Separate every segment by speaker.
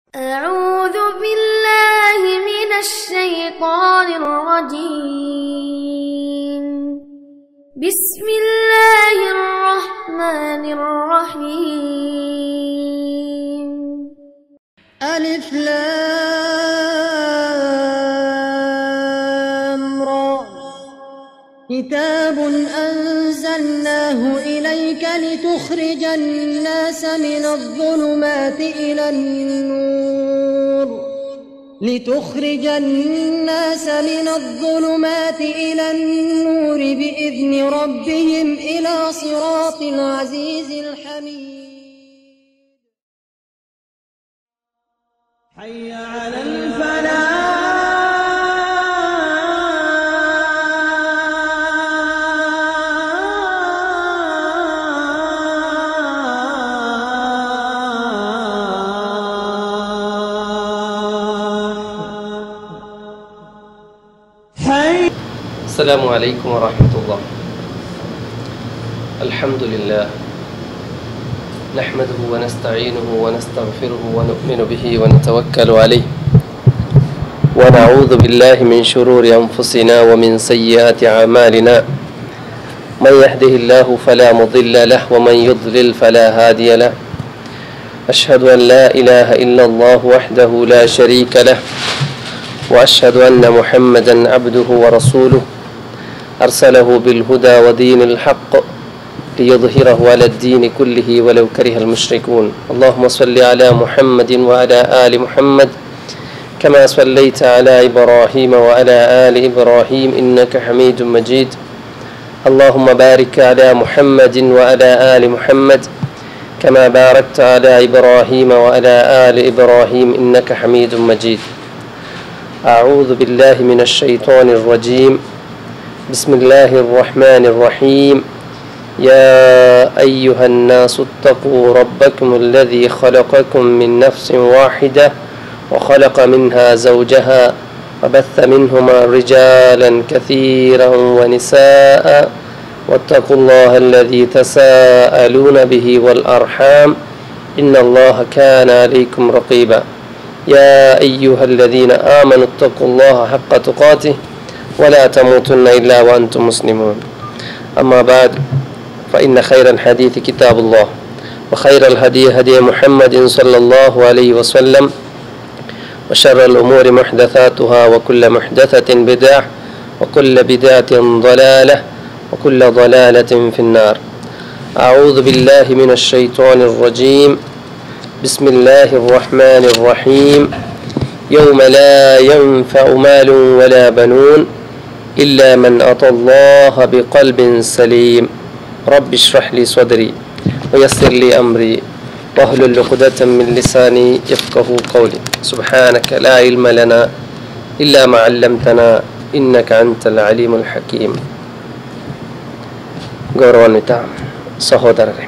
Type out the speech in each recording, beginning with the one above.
Speaker 1: أعوذ بالله من الشيطان الرجيم بسم الله الرحمن الرحيم
Speaker 2: ألف لام را كتاب أنزلناه إليك لتخرج الناس من الظلمات إلى النور لتخرج الناس من الظلمات إلى النور بإذن ربهم إلى صراط العزيز الحميد
Speaker 3: حي على الفلاح حي
Speaker 4: السلام عليكم ورحمة الله الحمد لله نحمده ونستعينه ونستغفره ونؤمن به ونتوكل عليه ونعوذ بالله من شرور أنفسنا ومن سيئات أعمالنا من يهده الله فلا مضل له ومن يضلل فلا هادي له أشهد أن لا إله إلا الله وحده لا شريك له وأشهد أن محمدا عبده ورسوله أرسله بالهدى ودين الحق ليظهره على الدين كله ولو كره المشركون اللهم صل على محمد وعلى آل محمد كما صليت على إبراهيم وعلى آل إبراهيم إنك حميد مجيد اللهم بارك على محمد وعلى آل محمد كما باركت على إبراهيم وعلى آل إبراهيم إنك حميد مجيد أعوذ بالله من الشيطان الرجيم بسم الله الرحمن الرحيم يا أيها الناس اتقوا ربكم الذي خلقكم من نفس واحدة وخلق منها زوجها وبث منهما رجالا كثيرا ونساء واتقوا الله الذي تساءلون به والأرحام إن الله كان عليكم رقيبا يا أيها الذين آمنوا اتقوا الله حق تقاته ولا تموتن إلا وأنتم مسلمون أما بعد فإن خير الحديث كتاب الله وخير الهدي هدي محمد صلى الله عليه وسلم وشر الأمور محدثاتها وكل محدثة بدعة وكل بدعة ضلالة وكل ضلالة في النار أعوذ بالله من الشيطان الرجيم بسم الله الرحمن الرحيم يوم لا ينفع مال ولا بنون إلا من أتى الله بقلب سليم رب اشرح لي صدري ويسر لي أمري واحلل عقدة من لساني يفقه قولي سبحانك لا علم لنا إلا ما علمتنا إنك أنت العليم الحكيم ಗೌರವಾನ್ವಿತ ಸಹೋದರರೇ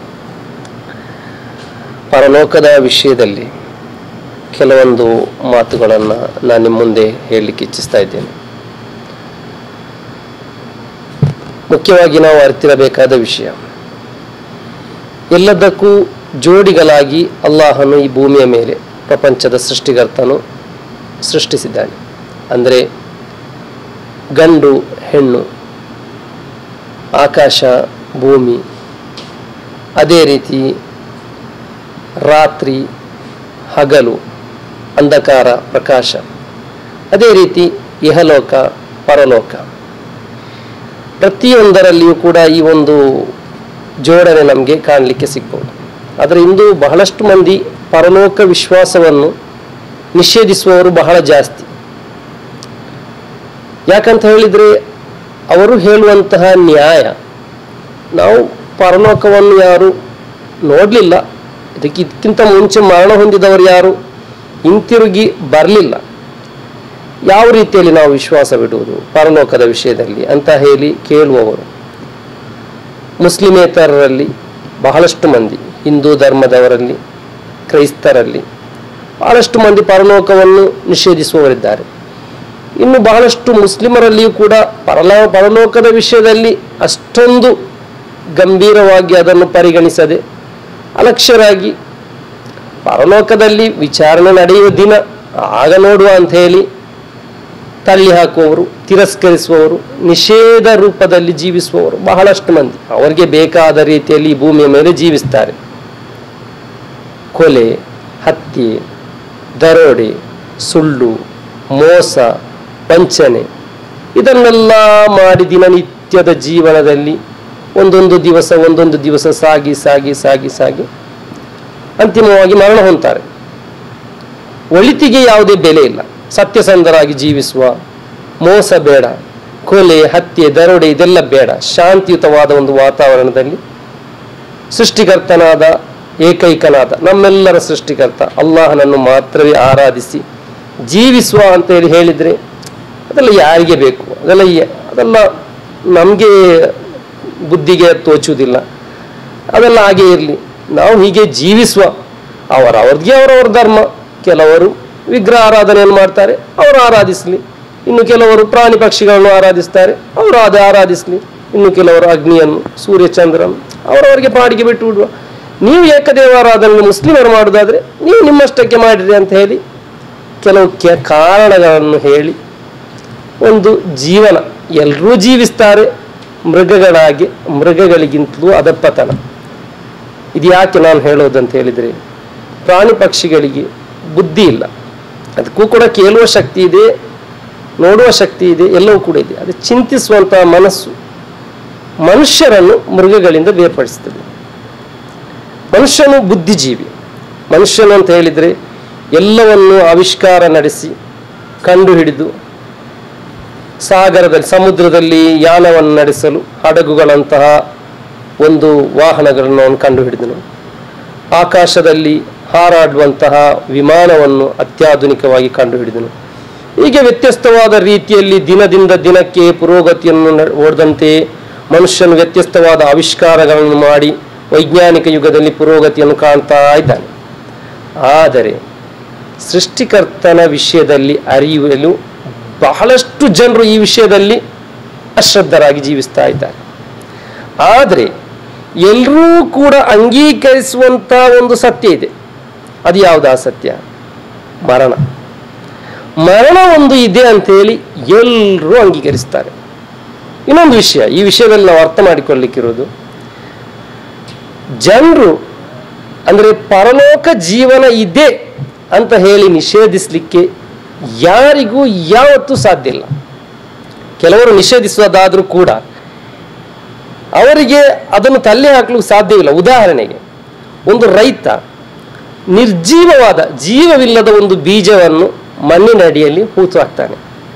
Speaker 4: ಪರಲೋಕದ ವಿಷಯದಲ್ಲಿ ಕೆಲವೊಂದು ಮಾತುಗಳನ್ನು ನಾನು ನಿಮ್ಮ ಮುಂದೆ ಹೇಳಲಿಕ್ಕೆ ಇಚ್ಛಿಸ್ತಾ ಇದ್ದೇನೆ ಮುಖ್ಯವಾಗಿ ನಾವು ಅರಿತಿರಬೇಕಾದ ವಿಷಯ ಎಲ್ಲದಕ್ಕೂ ಜೋಡಿಗಳಾಗಿ ಅಲ್ಲಾಹನು ಈ ಭೂಮಿಯ ಮೇಲೆ ಪ್ರಪಂಚದ ಸೃಷ್ಟಿಕರ್ತನು ಸೃಷ್ಟಿಸಿದ್ದಾನೆ ಅಂದರೆ ಗಂಡು ಹೆಣ್ಣು ಆಕಾಶ ಭೂಮಿ ಅದೇ ರೀತಿ ರಾತ್ರಿ ಹಗಲು ಅಂಧಕಾರ ಪ್ರಕಾಶ ಅದೇ ರೀತಿ ಇಹಲೋಕ ಪರಲೋಕ ಪ್ರತಿಯೊಂದರಲ್ಲಿಯೂ ಕೂಡ ಈ ಒಂದು ಜೋಡಣೆ ನಮಗೆ ಕಾಣಲಿಕ್ಕೆ ಸಿಗ್ಬೋದು ಆದರೆ ಇಂದು ಬಹಳಷ್ಟು ಮಂದಿ ಪರಲೋಕ ವಿಶ್ವಾಸವನ್ನು ನಿಷೇಧಿಸುವವರು ಬಹಳ ಜಾಸ್ತಿ ಯಾಕಂತ ಹೇಳಿದರೆ ಅವರು ಹೇಳುವಂತಹ ನ್ಯಾಯ ನಾವು ಪರಲೋಕವನ್ನು ಯಾರು ನೋಡಲಿಲ್ಲ ಇದಕ್ಕೆ ಇದಕ್ಕಿಂತ ಮುಂಚೆ ಮರಣ ಹೊಂದಿದವರು ಯಾರು ಹಿಂತಿರುಗಿ ಬರಲಿಲ್ಲ ಯಾವ ರೀತಿಯಲ್ಲಿ ನಾವು ವಿಶ್ವಾಸವಿಡುವುದು ಪರಲೋಕದ ವಿಷಯದಲ್ಲಿ ಅಂತ ಹೇಳಿ ಕೇಳುವವರು ಮುಸ್ಲಿಮೇತರರಲ್ಲಿ ಬಹಳಷ್ಟು ಮಂದಿ ಹಿಂದೂ ಧರ್ಮದವರಲ್ಲಿ ಕ್ರೈಸ್ತರಲ್ಲಿ ಬಹಳಷ್ಟು ಮಂದಿ ಪರಲೋಕವನ್ನು ನಿಷೇಧಿಸುವವರಿದ್ದಾರೆ ಇನ್ನು ಬಹಳಷ್ಟು ಮುಸ್ಲಿಮರಲ್ಲಿಯೂ ಕೂಡ ಪರಲೋ ಪರಲೋಕದ ವಿಷಯದಲ್ಲಿ ಅಷ್ಟೊಂದು ಗಂಭೀರವಾಗಿ ಅದನ್ನು ಪರಿಗಣಿಸದೆ ಅಲಕ್ಷ್ಯರಾಗಿ ಪರಲೋಕದಲ್ಲಿ ವಿಚಾರಣೆ ನಡೆಯುವ ದಿನ ಆಗ ನೋಡುವ ಅಂತ ಹೇಳಿ ತಳ್ಳಿ ಹಾಕುವವರು ತಿರಸ್ಕರಿಸುವವರು ನಿಷೇಧ ರೂಪದಲ್ಲಿ ಜೀವಿಸುವವರು ಬಹಳಷ್ಟು ಮಂದಿ ಅವರಿಗೆ ಬೇಕಾದ ರೀತಿಯಲ್ಲಿ ಈ ಭೂಮಿಯ ಮೇಲೆ ಜೀವಿಸ್ತಾರೆ ಕೊಲೆ ಹತ್ಯೆ ದರೋಡೆ ಸುಳ್ಳು ಮೋಸ ವಂಚನೆ ಇದನ್ನೆಲ್ಲ ಮಾಡಿ ದಿನನಿತ್ಯದ ಜೀವನದಲ್ಲಿ ಒಂದೊಂದು ದಿವಸ ಒಂದೊಂದು ದಿವಸ ಸಾಗಿ ಸಾಗಿ ಸಾಗಿ ಸಾಗಿ ಅಂತಿಮವಾಗಿ ಮರಣ ಹೊಂತಾರೆ ಒಳಿತಿಗೆ ಯಾವುದೇ ಬೆಲೆ ಇಲ್ಲ ಸತ್ಯಸಂಧರಾಗಿ ಜೀವಿಸುವ ಮೋಸ ಬೇಡ ಕೊಲೆ ಹತ್ಯೆ ದರೋಡೆ ಇದೆಲ್ಲ ಬೇಡ ಶಾಂತಿಯುತವಾದ ಒಂದು ವಾತಾವರಣದಲ್ಲಿ ಸೃಷ್ಟಿಕರ್ತನಾದ ಏಕೈಕನಾದ ನಮ್ಮೆಲ್ಲರ ಸೃಷ್ಟಿಕರ್ತ ಅಲ್ಲಾಹನನ್ನು ಮಾತ್ರವೇ ಆರಾಧಿಸಿ ಜೀವಿಸುವ ಅಂತ ಹೇಳಿ ಹೇಳಿದರೆ ಅದೆಲ್ಲ ಯಾರಿಗೆ ಬೇಕು ಅದೆಲ್ಲ ಯ- ಅದೆಲ್ಲ ನಮಗೆ ಬುದ್ಧಿಗೆ ತೋಚುವುದಿಲ್ಲ ಅದೆಲ್ಲ ಹಾಗೆ ಇರಲಿ ನಾವು ಹೀಗೆ ಜೀವಿಸುವ ಅವರ ಅವ್ರದ್ದೇ ಅವರವ್ರ ಧರ್ಮ ಕೆಲವರು ವಿಗ್ರಹ ಆರಾಧನೆಯನ್ನು ಮಾಡ್ತಾರೆ ಅವರು ಆರಾಧಿಸಲಿ ಇನ್ನು ಕೆಲವರು ಪ್ರಾಣಿ ಪಕ್ಷಿಗಳನ್ನು ಆರಾಧಿಸ್ತಾರೆ ಅವರು ಅದು ಆರಾಧಿಸಲಿ ಇನ್ನು ಕೆಲವರು ಅಗ್ನಿಯನ್ನು ಸೂರ್ಯ ಚಂದ್ರನು ಅವರವರಿಗೆ ಪಾಡಿಗೆ ಬಿಟ್ಟು ಬಿಡುವ ನೀವು ಏಕದೇವಾರಾಧನೆ ಮುಸ್ಲಿಮರು ಮಾಡುವುದಾದ್ರೆ ನೀವು ನಿಮ್ಮಷ್ಟಕ್ಕೆ ಮಾಡಿರಿ ಅಂತ ಹೇಳಿ ಕೆಲವು ಕೆ ಕಾರಣಗಳನ್ನು ಹೇಳಿ ಒಂದು ಜೀವನ ಎಲ್ಲರೂ ಜೀವಿಸ್ತಾರೆ ಮೃಗಗಳಾಗಿ ಮೃಗಗಳಿಗಿಂತಲೂ ಅದಪ್ಪತನ ಇದು ಯಾಕೆ ನಾನು ಹೇಳೋದಂತ ಹೇಳಿದರೆ ಪ್ರಾಣಿ ಪಕ್ಷಿಗಳಿಗೆ ಬುದ್ಧಿ ಇಲ್ಲ ಅದಕ್ಕೂ ಕೂಡ ಕೇಳುವ ಶಕ್ತಿ ಇದೆ ನೋಡುವ ಶಕ್ತಿ ಇದೆ ಎಲ್ಲವೂ ಕೂಡ ಇದೆ ಅದು ಚಿಂತಿಸುವಂತಹ ಮನಸ್ಸು ಮನುಷ್ಯರನ್ನು ಮೃಗಗಳಿಂದ ಬೇರ್ಪಡಿಸ್ತದೆ ಮನುಷ್ಯನು ಬುದ್ಧಿಜೀವಿ ಮನುಷ್ಯನು ಅಂತ ಹೇಳಿದರೆ ಎಲ್ಲವನ್ನು ಆವಿಷ್ಕಾರ ನಡೆಸಿ ಕಂಡುಹಿಡಿದು ಸಾಗರದಲ್ಲಿ ಸಮುದ್ರದಲ್ಲಿ ಯಾನವನ್ನು ನಡೆಸಲು ಹಡಗುಗಳಂತಹ ಒಂದು ವಾಹನಗಳನ್ನು ಅವನು ಕಂಡುಹಿಡಿದನು ಆಕಾಶದಲ್ಲಿ ಹಾರಾಡುವಂತಹ ವಿಮಾನವನ್ನು ಅತ್ಯಾಧುನಿಕವಾಗಿ ಕಂಡುಹಿಡಿದನು ಹೀಗೆ ವ್ಯತ್ಯಸ್ತವಾದ ರೀತಿಯಲ್ಲಿ ದಿನದಿಂದ ದಿನಕ್ಕೆ ಪುರೋಗತಿಯನ್ನು ನ- ಓಡದಂತೆ ಮನುಷ್ಯನು ವ್ಯತ್ಯಸ್ತವಾದ ಆವಿಷ್ಕಾರಗಳನ್ನು ಮಾಡಿ ವೈಜ್ಞಾನಿಕ ಯುಗದಲ್ಲಿ ಪುರೋಗತಿಯನ್ನು ಕಾಣ್ತಾ ಇದ್ದಾನೆ ಆದರೆ ಸೃಷ್ಟಿಕರ್ತನ ವಿಷಯದಲ್ಲಿ ಅರಿಯಲು ಬಹಳಷ್ಟು ಜನರು ಈ ವಿಷಯದಲ್ಲಿ ಅಶ್ರದ್ಧರಾಗಿ ಜೀವಿಸ್ತಾ ಇದ್ದಾರೆ ಆದರೆ ಎಲ್ಲರೂ ಕೂಡ ಅಂಗೀಕರಿಸುವಂಥ ಒಂದು ಸತ್ಯ ಇದೆ ಅದು ಯಾವುದು ಆ ಸತ್ಯ ಮರಣ ಮರಣ ಒಂದು ಇದೆ ಅಂತೇಳಿ ಎಲ್ಲರೂ ಅಂಗೀಕರಿಸ್ತಾರೆ ಇನ್ನೊಂದು ವಿಷಯ ಈ ವಿಷಯದಲ್ಲಿ ನಾವು ಅರ್ಥ ಮಾಡಿಕೊಳ್ಳಿಕ್ಕಿರೋದು ಜನರು ಅಂದರೆ ಪರಲೋಕ ಜೀವನ ಇದೆ ಅಂತ ಹೇಳಿ ನಿಷೇಧಿಸಲಿಕ್ಕೆ ಯಾರಿಗೂ ಯಾವತ್ತೂ ಸಾಧ್ಯ ಇಲ್ಲ ಕೆಲವರು ನಿಷೇಧಿಸುವುದಾದರೂ ಕೂಡ ಅವರಿಗೆ ಅದನ್ನು ತಳ್ಳಿ ಹಾಕಲು ಸಾಧ್ಯವಿಲ್ಲ ಉದಾಹರಣೆಗೆ ಒಂದು ರೈತ ನಿರ್ಜೀವವಾದ ಜೀವವಿಲ್ಲದ ಒಂದು ಬೀಜವನ್ನು ಮಣ್ಣಿನ ಅಡಿಯಲ್ಲಿ ಹೂತು ಹಾಕ್ತಾನೆ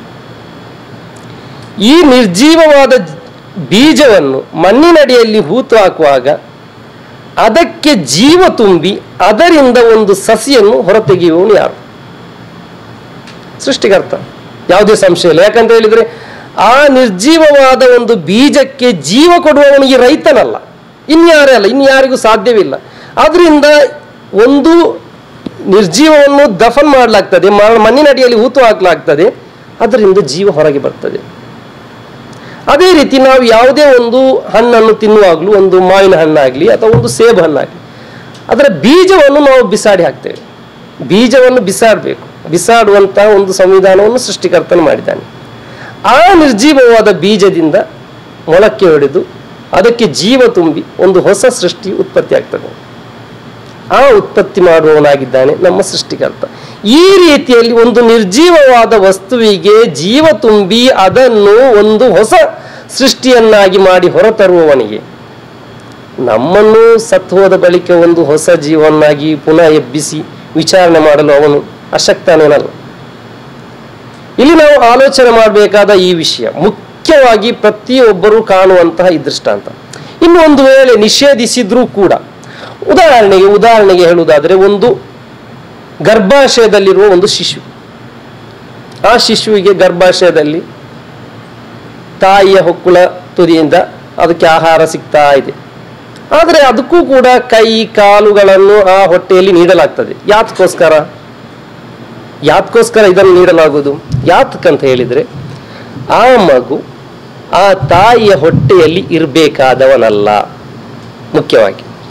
Speaker 4: ಈ ನಿರ್ಜೀವವಾದ ಬೀಜವನ್ನು ಮಣ್ಣಿನಡಿಯಲ್ಲಿ ಹೂತು ಹಾಕುವಾಗ ಅದಕ್ಕೆ ಜೀವ ತುಂಬಿ ಅದರಿಂದ ಒಂದು ಸಸಿಯನ್ನು ಹೊರತೆಗೆಯುವವನು ಯಾರು ಸೃಷ್ಟಿಕರ್ತ ಯಾವುದೇ ಸಂಶಯ ಇಲ್ಲ ಯಾಕಂತ ಹೇಳಿದ್ರೆ ಆ ನಿರ್ಜೀವವಾದ ಒಂದು ಬೀಜಕ್ಕೆ ಜೀವ ಕೊಡುವವನು ಈ ರೈತನಲ್ಲ ಇನ್ಯಾರೇ ಅಲ್ಲ ಇನ್ಯಾರಿಗೂ ಸಾಧ್ಯವಿಲ್ಲ ಆದ್ರಿಂದ ಒಂದು ನಿರ್ಜೀವವನ್ನು ದಫನ್ ಮಾಡಲಾಗ್ತದೆ ಮ- ಮಣ್ಣಿನಡಿಯಲ್ಲಿ ಹೂತು ಹಾಕಲಾಗ್ತದೆ ಅದರಿಂದ ಜೀವ ಹೊರಗೆ ಬರ್ತದೆ ಅದೇ ರೀತಿ ನಾವು ಯಾವುದೇ ಒಂದು ಹಣ್ಣನ್ನು ತಿನ್ನುವಾಗಲೂ ಒಂದು ಮಾವಿನ ಹಣ್ಣಾಗಲಿ ಅಥವಾ ಒಂದು ಸೇಬು ಹಣ್ಣಾಗಲಿ ಅದರ ಬೀಜವನ್ನು ನಾವು ಬಿಸಾಡಿ ಹಾಕ್ತೇವೆ ಬೀಜವನ್ನು ಬಿಸಾಡಬೇಕು ಬಿಸಾಡುವಂಥ ಒಂದು ಸಂವಿಧಾನವನ್ನು ಸೃಷ್ಟಿಕರ್ತನು ಮಾಡಿದ್ದಾನೆ ಆ ನಿರ್ಜೀವವಾದ ಬೀಜದಿಂದ ಮೊಳಕೆ ಹೊಡೆದು ಅದಕ್ಕೆ ಜೀವ ತುಂಬಿ ಒಂದು ಹೊಸ ಸೃಷ್ಟಿ ಉತ್ಪತ್ತಿ ಆಗ್ತದೆ ಆ ಉತ್ಪತ್ತಿ ಮಾಡುವವನಾಗಿದ್ದಾನೆ ನಮ್ಮ ಸೃಷ್ಟಿಕರ್ತ ಈ ರೀತಿಯಲ್ಲಿ ಒಂದು ನಿರ್ಜೀವವಾದ ವಸ್ತುವಿಗೆ ಜೀವ ತುಂಬಿ ಅದನ್ನು ಒಂದು ಹೊಸ ಸೃಷ್ಟಿಯನ್ನಾಗಿ ಮಾಡಿ ಹೊರತರುವವನಿಗೆ ನಮ್ಮನ್ನು ಸತ್ತು ಹೋದ ಬಳಿಕ ಒಂದು ಹೊಸ ಜೀವನ್ನಾಗಿ ಪುನಃ ಎಬ್ಬಿಸಿ ವಿಚಾರಣೆ ಮಾಡಲು ಅವನು ಅಶಕ್ತನೇನಲ್ಲ ಇಲ್ಲಿ ನಾವು ಆಲೋಚನೆ ಮಾಡಬೇಕಾದ ಈ ವಿಷಯ ಮುಖ್ಯವಾಗಿ ಪ್ರತಿಯೊಬ್ಬರೂ ಕಾಣುವಂತಹ ಈ ದೃಷ್ಟಾಂತ ಇನ್ನು ಒಂದು ವೇಳೆ ನಿಷೇಧಿಸಿದ್ರೂ ಕೂಡ ಉದಾಹರಣೆಗೆ ಉದಾಹರಣೆಗೆ ಹೇಳುವುದಾದರೆ ಒಂದು ಗರ್ಭಾಶಯದಲ್ಲಿರುವ ಒಂದು ಶಿಶು ಆ ಶಿಶುವಿಗೆ ಗರ್ಭಾಶಯದಲ್ಲಿ ತಾಯಿಯ ಹೊಕ್ಕುಳ ತುದಿಯಿಂದ ಅದಕ್ಕೆ ಆಹಾರ ಸಿಗ್ತಾ ಇದೆ ಆದರೆ ಅದಕ್ಕೂ ಕೂಡ ಕೈ ಕಾಲುಗಳನ್ನು ಆ ಹೊಟ್ಟೆಯಲ್ಲಿ ನೀಡಲಾಗ್ತದೆ ಯಾತಕ್ಕೋಸ್ಕರ ಯಾತಕ್ಕೋಸ್ಕರ ಇದನ್ನು ನೀಡಲಾಗುವುದು ಯಾತಕ್ಕಂತ ಹೇಳಿದರೆ ಆ ಮಗು ಆ ತಾಯಿಯ ಹೊಟ್ಟೆಯಲ್ಲಿ ಇರಬೇಕಾದವನಲ್ಲ ಮುಖ್ಯವಾಗಿ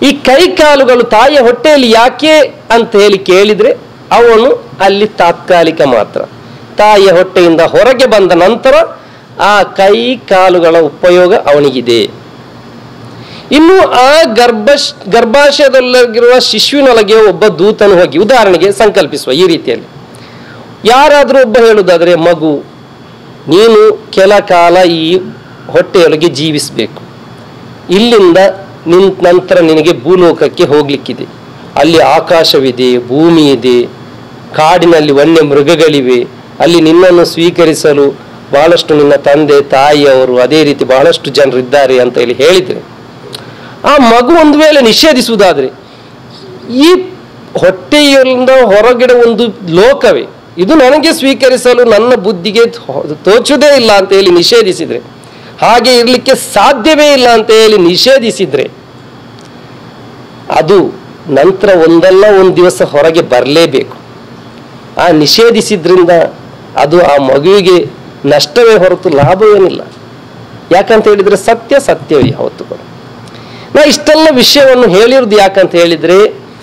Speaker 4: ಈ ಕೈ ಕಾಲುಗಳು ತಾಯಿಯ ಹೊಟ್ಟೆಯಲ್ಲಿ ಯಾಕೆ ಅಂತ ಹೇಳಿ ಕೇಳಿದ್ರೆ ಅವನು ಅಲ್ಲಿ ತಾತ್ಕಾಲಿಕ ಮಾತ್ರ ತಾಯಿಯ ಹೊಟ್ಟೆಯಿಂದ ಹೊರಗೆ ಬಂದ ನಂತರ ಆ ಕೈ ಕಾಲುಗಳ ಉಪಯೋಗ ಅವನಿಗಿದೆ ಇನ್ನು ಆ ಗರ್ಭ ಗರ್ಭಾಶಯದಲ್ಲಿರುವ ಶಿಶುವಿನೊಳಗೆ ಒಬ್ಬ ದೂತನು ಹೋಗಿ ಉದಾಹರಣೆಗೆ ಸಂಕಲ್ಪಿಸುವ ಈ ರೀತಿಯಲ್ಲಿ ಯಾರಾದರೂ ಒಬ್ಬ ಹೇಳುವುದಾದ್ರೆ ಮಗು ನೀನು ಕೆಲ ಕಾಲ ಈ ಹೊಟ್ಟೆಯೊಳಗೆ ಜೀವಿಸಬೇಕು ಇಲ್ಲಿಂದ ನಿನ್ ನಂತರ ನಿನಗೆ ಭೂಲೋಕಕ್ಕೆ ಹೋಗ್ಲಿಕ್ಕಿದೆ ಅಲ್ಲಿ ಆಕಾಶವಿದೆ ಭೂಮಿ ಇದೆ ಕಾಡಿನಲ್ಲಿ ವನ್ಯ ಮೃಗಗಳಿವೆ ಅಲ್ಲಿ ನಿನ್ನನ್ನು ಸ್ವೀಕರಿಸಲು ಬಹಳಷ್ಟು ನಿನ್ನ ತಂದೆ ತಾಯಿಯವರು ಅದೇ ರೀತಿ ಬಹಳಷ್ಟು ಜನರಿದ್ದಾರೆ ಅಂತ ಹೇಳಿ ಹೇಳಿದ್ರೆ ಆ ಮಗು ಒಂದು ವೇಳೆ ನಿಷೇಧಿಸುವುದಾದ್ರೆ ಈ ಹೊಟ್ಟೆಯಿಂದ ಹೊರಗಡೆ ಒಂದು ಲೋಕವೇ ಇದು ನನಗೆ ಸ್ವೀಕರಿಸಲು ನನ್ನ ಬುದ್ಧಿಗೆ ತೋ- ತೋಚುವುದೇ ಇಲ್ಲ ಅಂತ ಹೇಳಿ ನಿಷೇಧಿಸಿದ್ರೆ ಹಾಗೆ ಇರಲಿಕ್ಕೆ ಸಾಧ್ಯವೇ ಇಲ್ಲ ಅಂತ ಹೇಳಿ ನಿಷೇಧಿಸಿದ್ರೆ ಅದು ನಂತರ ಒಂದಲ್ಲ ಒಂದು ದಿವಸ ಹೊರಗೆ ಬರಲೇಬೇಕು ಆ ನಿಷೇಧಿಸಿದ್ರಿಂದ ಅದು ಆ ಮಗುವಿಗೆ ನಷ್ಟವೇ ಹೊರತು ಲಾಭವೇನಿಲ್ಲ ಯಾಕಂತ ಹೇಳಿದ್ರೆ ಸತ್ಯ ಸತ್ಯವೇ ಯಾವತ್ತು ಕೂಡ ನಾ ಇಷ್ಟೆಲ್ಲ ವಿಷಯವನ್ನು ಹೇಳಿರೋದು ಯಾಕಂತ ಹೇಳಿದ್ರೆ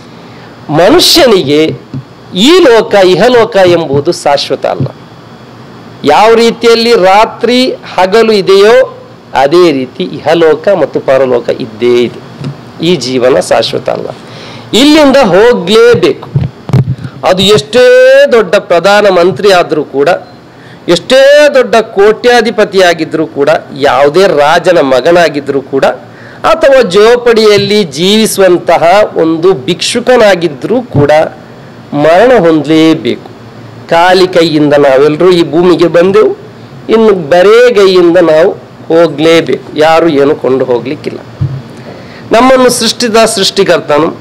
Speaker 4: ಮನುಷ್ಯನಿಗೆ ಈ ಲೋಕ ಇಹಲೋಕ ಎಂಬುದು ಶಾಶ್ವತ ಅಲ್ಲ ಯಾವ ರೀತಿಯಲ್ಲಿ ರಾತ್ರಿ ಹಗಲು ಇದೆಯೋ ಅದೇ ರೀತಿ ಇಹಲೋಕ ಮತ್ತು ಪರಲೋಕ ಇದ್ದೇ ಇದೆ ಈ ಜೀವನ ಶಾಶ್ವತ ಅಲ್ಲ ಇಲ್ಲಿಂದ ಹೋಗ್ಲೇಬೇಕು ಅದು ಎಷ್ಟೇ ದೊಡ್ಡ ಪ್ರಧಾನ ಮಂತ್ರಿ ಆದರೂ ಕೂಡ ಎಷ್ಟೇ ದೊಡ್ಡ ಕೋಟ್ಯಾಧಿಪತಿಯಾಗಿದ್ದರೂ ಕೂಡ ಯಾವುದೇ ರಾಜನ ಮಗನಾಗಿದ್ದರೂ ಕೂಡ ಅಥವಾ ಜೋಪಡಿಯಲ್ಲಿ ಜೀವಿಸುವಂತಹ ಒಂದು ಭಿಕ್ಷುಕನಾಗಿದ್ದರೂ ಕೂಡ ಮರಣ ಹೊಂದಲೇಬೇಕು ಖಾಲಿ ಕೈಯಿಂದ ನಾವೆಲ್ಲರೂ ಈ ಭೂಮಿಗೆ ಬಂದೆವು ಇನ್ನು ಬರೇ ಕೈಯಿಂದ ನಾವು ಹೋಗಲೇಬೇಕು ಯಾರು ಏನು ಕೊಂಡು ಹೋಗ್ಲಿಕ್ಕಿಲ್ಲ ನಮ್ಮನ್ನು ಸೃಷ್ಟಿದ ಸೃಷ್ಟಿಕರ್ತನು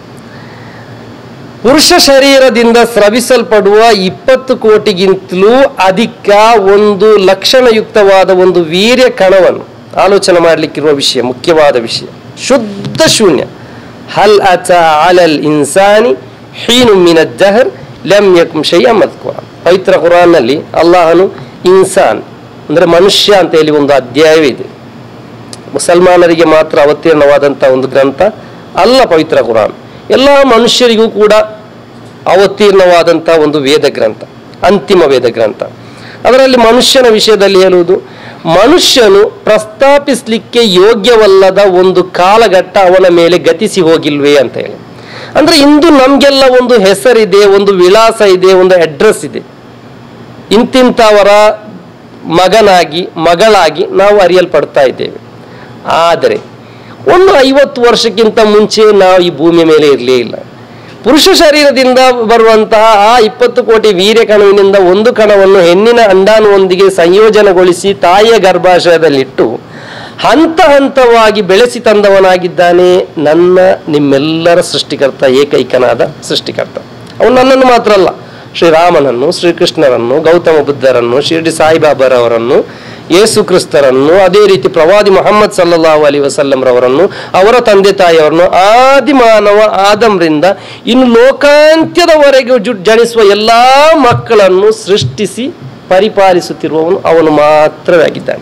Speaker 4: ಪುರುಷ ಶರೀರದಿಂದ ಸ್ರವಿಸಲ್ಪಡುವ ಇಪ್ಪತ್ತು ಕೋಟಿಗಿಂತಲೂ ಅಧಿಕ ಒಂದು ಲಕ್ಷಣಯುಕ್ತವಾದ ಒಂದು ವೀರ್ಯ ಕಣವನ್ನು ಆಲೋಚನೆ ಮಾಡಲಿಕ್ಕಿರುವ ವಿಷಯ ಮುಖ್ಯವಾದ ವಿಷಯ ಶುದ್ಧ ಶೂನ್ಯ ಹಲ್ ಅತ ಅಲಲ್ ಇನ್ಸಾನಿ ಹೀನು ಮಿನ ಜಹರ್ ಲಮ್ ಯಕುಂ ಶಯ್ಯ ಮದ್ಕುರ ಪವಿತ್ರ ಕುರಾನ್ನಲ್ಲಿ ಅಲ್ಲಾಹನು ಇನ್ಸಾನ್ ಅಂದರೆ ಮನುಷ್ಯ ಅಂತ ಹೇಳಿ ಒಂದು ಅಧ್ಯಾಯವೇ ಇದೆ ಮುಸಲ್ಮಾನರಿಗೆ ಮಾತ್ರ ಅವತೀರ್ಣವಾದಂಥ ಒಂದು ಗ್ರಂಥ ಅಲ್ಲ ಪವಿತ್ರ ಕುರಾನ್ ಎಲ್ಲ ಮನುಷ್ಯರಿಗೂ ಕೂಡ ಅವತೀರ್ಣವಾದಂಥ ಒಂದು ವೇದ ಗ್ರಂಥ ಅಂತಿಮ ವೇದ ಗ್ರಂಥ ಅದರಲ್ಲಿ ಮನುಷ್ಯನ ವಿಷಯದಲ್ಲಿ ಹೇಳುವುದು ಮನುಷ್ಯನು ಪ್ರಸ್ತಾಪಿಸಲಿಕ್ಕೆ ಯೋಗ್ಯವಲ್ಲದ ಒಂದು ಕಾಲಘಟ್ಟ ಅವನ ಮೇಲೆ ಗತಿಸಿ ಹೋಗಿಲ್ವೇ ಅಂತ ಹೇಳಿ ಅಂದ್ರೆ ಇಂದು ನಮಗೆಲ್ಲ ಒಂದು ಹೆಸರಿದೆ ಒಂದು ವಿಳಾಸ ಇದೆ ಒಂದು ಅಡ್ರೆಸ್ ಇದೆ ಇಂತಿಂಥವರ ಮಗನಾಗಿ ಮಗಳಾಗಿ ನಾವು ಅರಿಯಲ್ಪಡ್ತಾ ಇದ್ದೇವೆ ಆದರೆ ಒಂದು ಐವತ್ತು ವರ್ಷಕ್ಕಿಂತ ಮುಂಚೆ ನಾವು ಈ ಭೂಮಿಯ ಮೇಲೆ ಇರಲೇ ಇಲ್ಲ ಪುರುಷ ಶರೀರದಿಂದ ಬರುವಂತಹ ಆ ಇಪ್ಪತ್ತು ಕೋಟಿ ವೀರ್ಯ ಕಣವಿನಿಂದ ಒಂದು ಕಣವನ್ನು ಹೆಣ್ಣಿನ ಅಂಡಾಣುವೊಂದಿಗೆ ಸಂಯೋಜನೆಗೊಳಿಸಿ ತಾಯಿಯ ಗರ್ಭಾಶಯದಲ್ಲಿಟ್ಟು ಹಂತ ಹಂತವಾಗಿ ಬೆಳೆಸಿ ತಂದವನಾಗಿದ್ದಾನೆ ನನ್ನ ನಿಮ್ಮೆಲ್ಲರ ಸೃಷ್ಟಿಕರ್ತ ಏಕೈಕನಾದ ಸೃಷ್ಟಿಕರ್ತ ಅವನು ನನ್ನನ್ನು ಮಾತ್ರ ಅಲ್ಲ ಶ್ರೀರಾಮನನ್ನು ಶ್ರೀಕೃಷ್ಣರನ್ನು ಗೌತಮ ಬುದ್ಧರನ್ನು ಶಿರ್ಡಿ ಸಾಯಿಬಾಬರವರನ್ನು ಯೇಸು ಕ್ರಿಸ್ತರನ್ನು ಅದೇ ರೀತಿ ಪ್ರವಾದಿ ಮೊಹಮ್ಮದ್ ಸಲ್ಲಲ್ಲಾಹು ಅಲಿ ವಸಲ್ಲಂರವರನ್ನು ಅವರ ತಂದೆ ತಾಯಿಯವರನ್ನು ಆದಿ ಮಾನವ ಆದಮ್ರಿಂದ ಇನ್ನು ಲೋಕಾಂತ್ಯದವರೆಗೂ ಜು ಜನಿಸುವ ಎಲ್ಲ ಮಕ್ಕಳನ್ನು ಸೃಷ್ಟಿಸಿ ಪರಿಪಾಲಿಸುತ್ತಿರುವವನು ಅವನು ಮಾತ್ರವೇ ಆಗಿದ್ದಾನೆ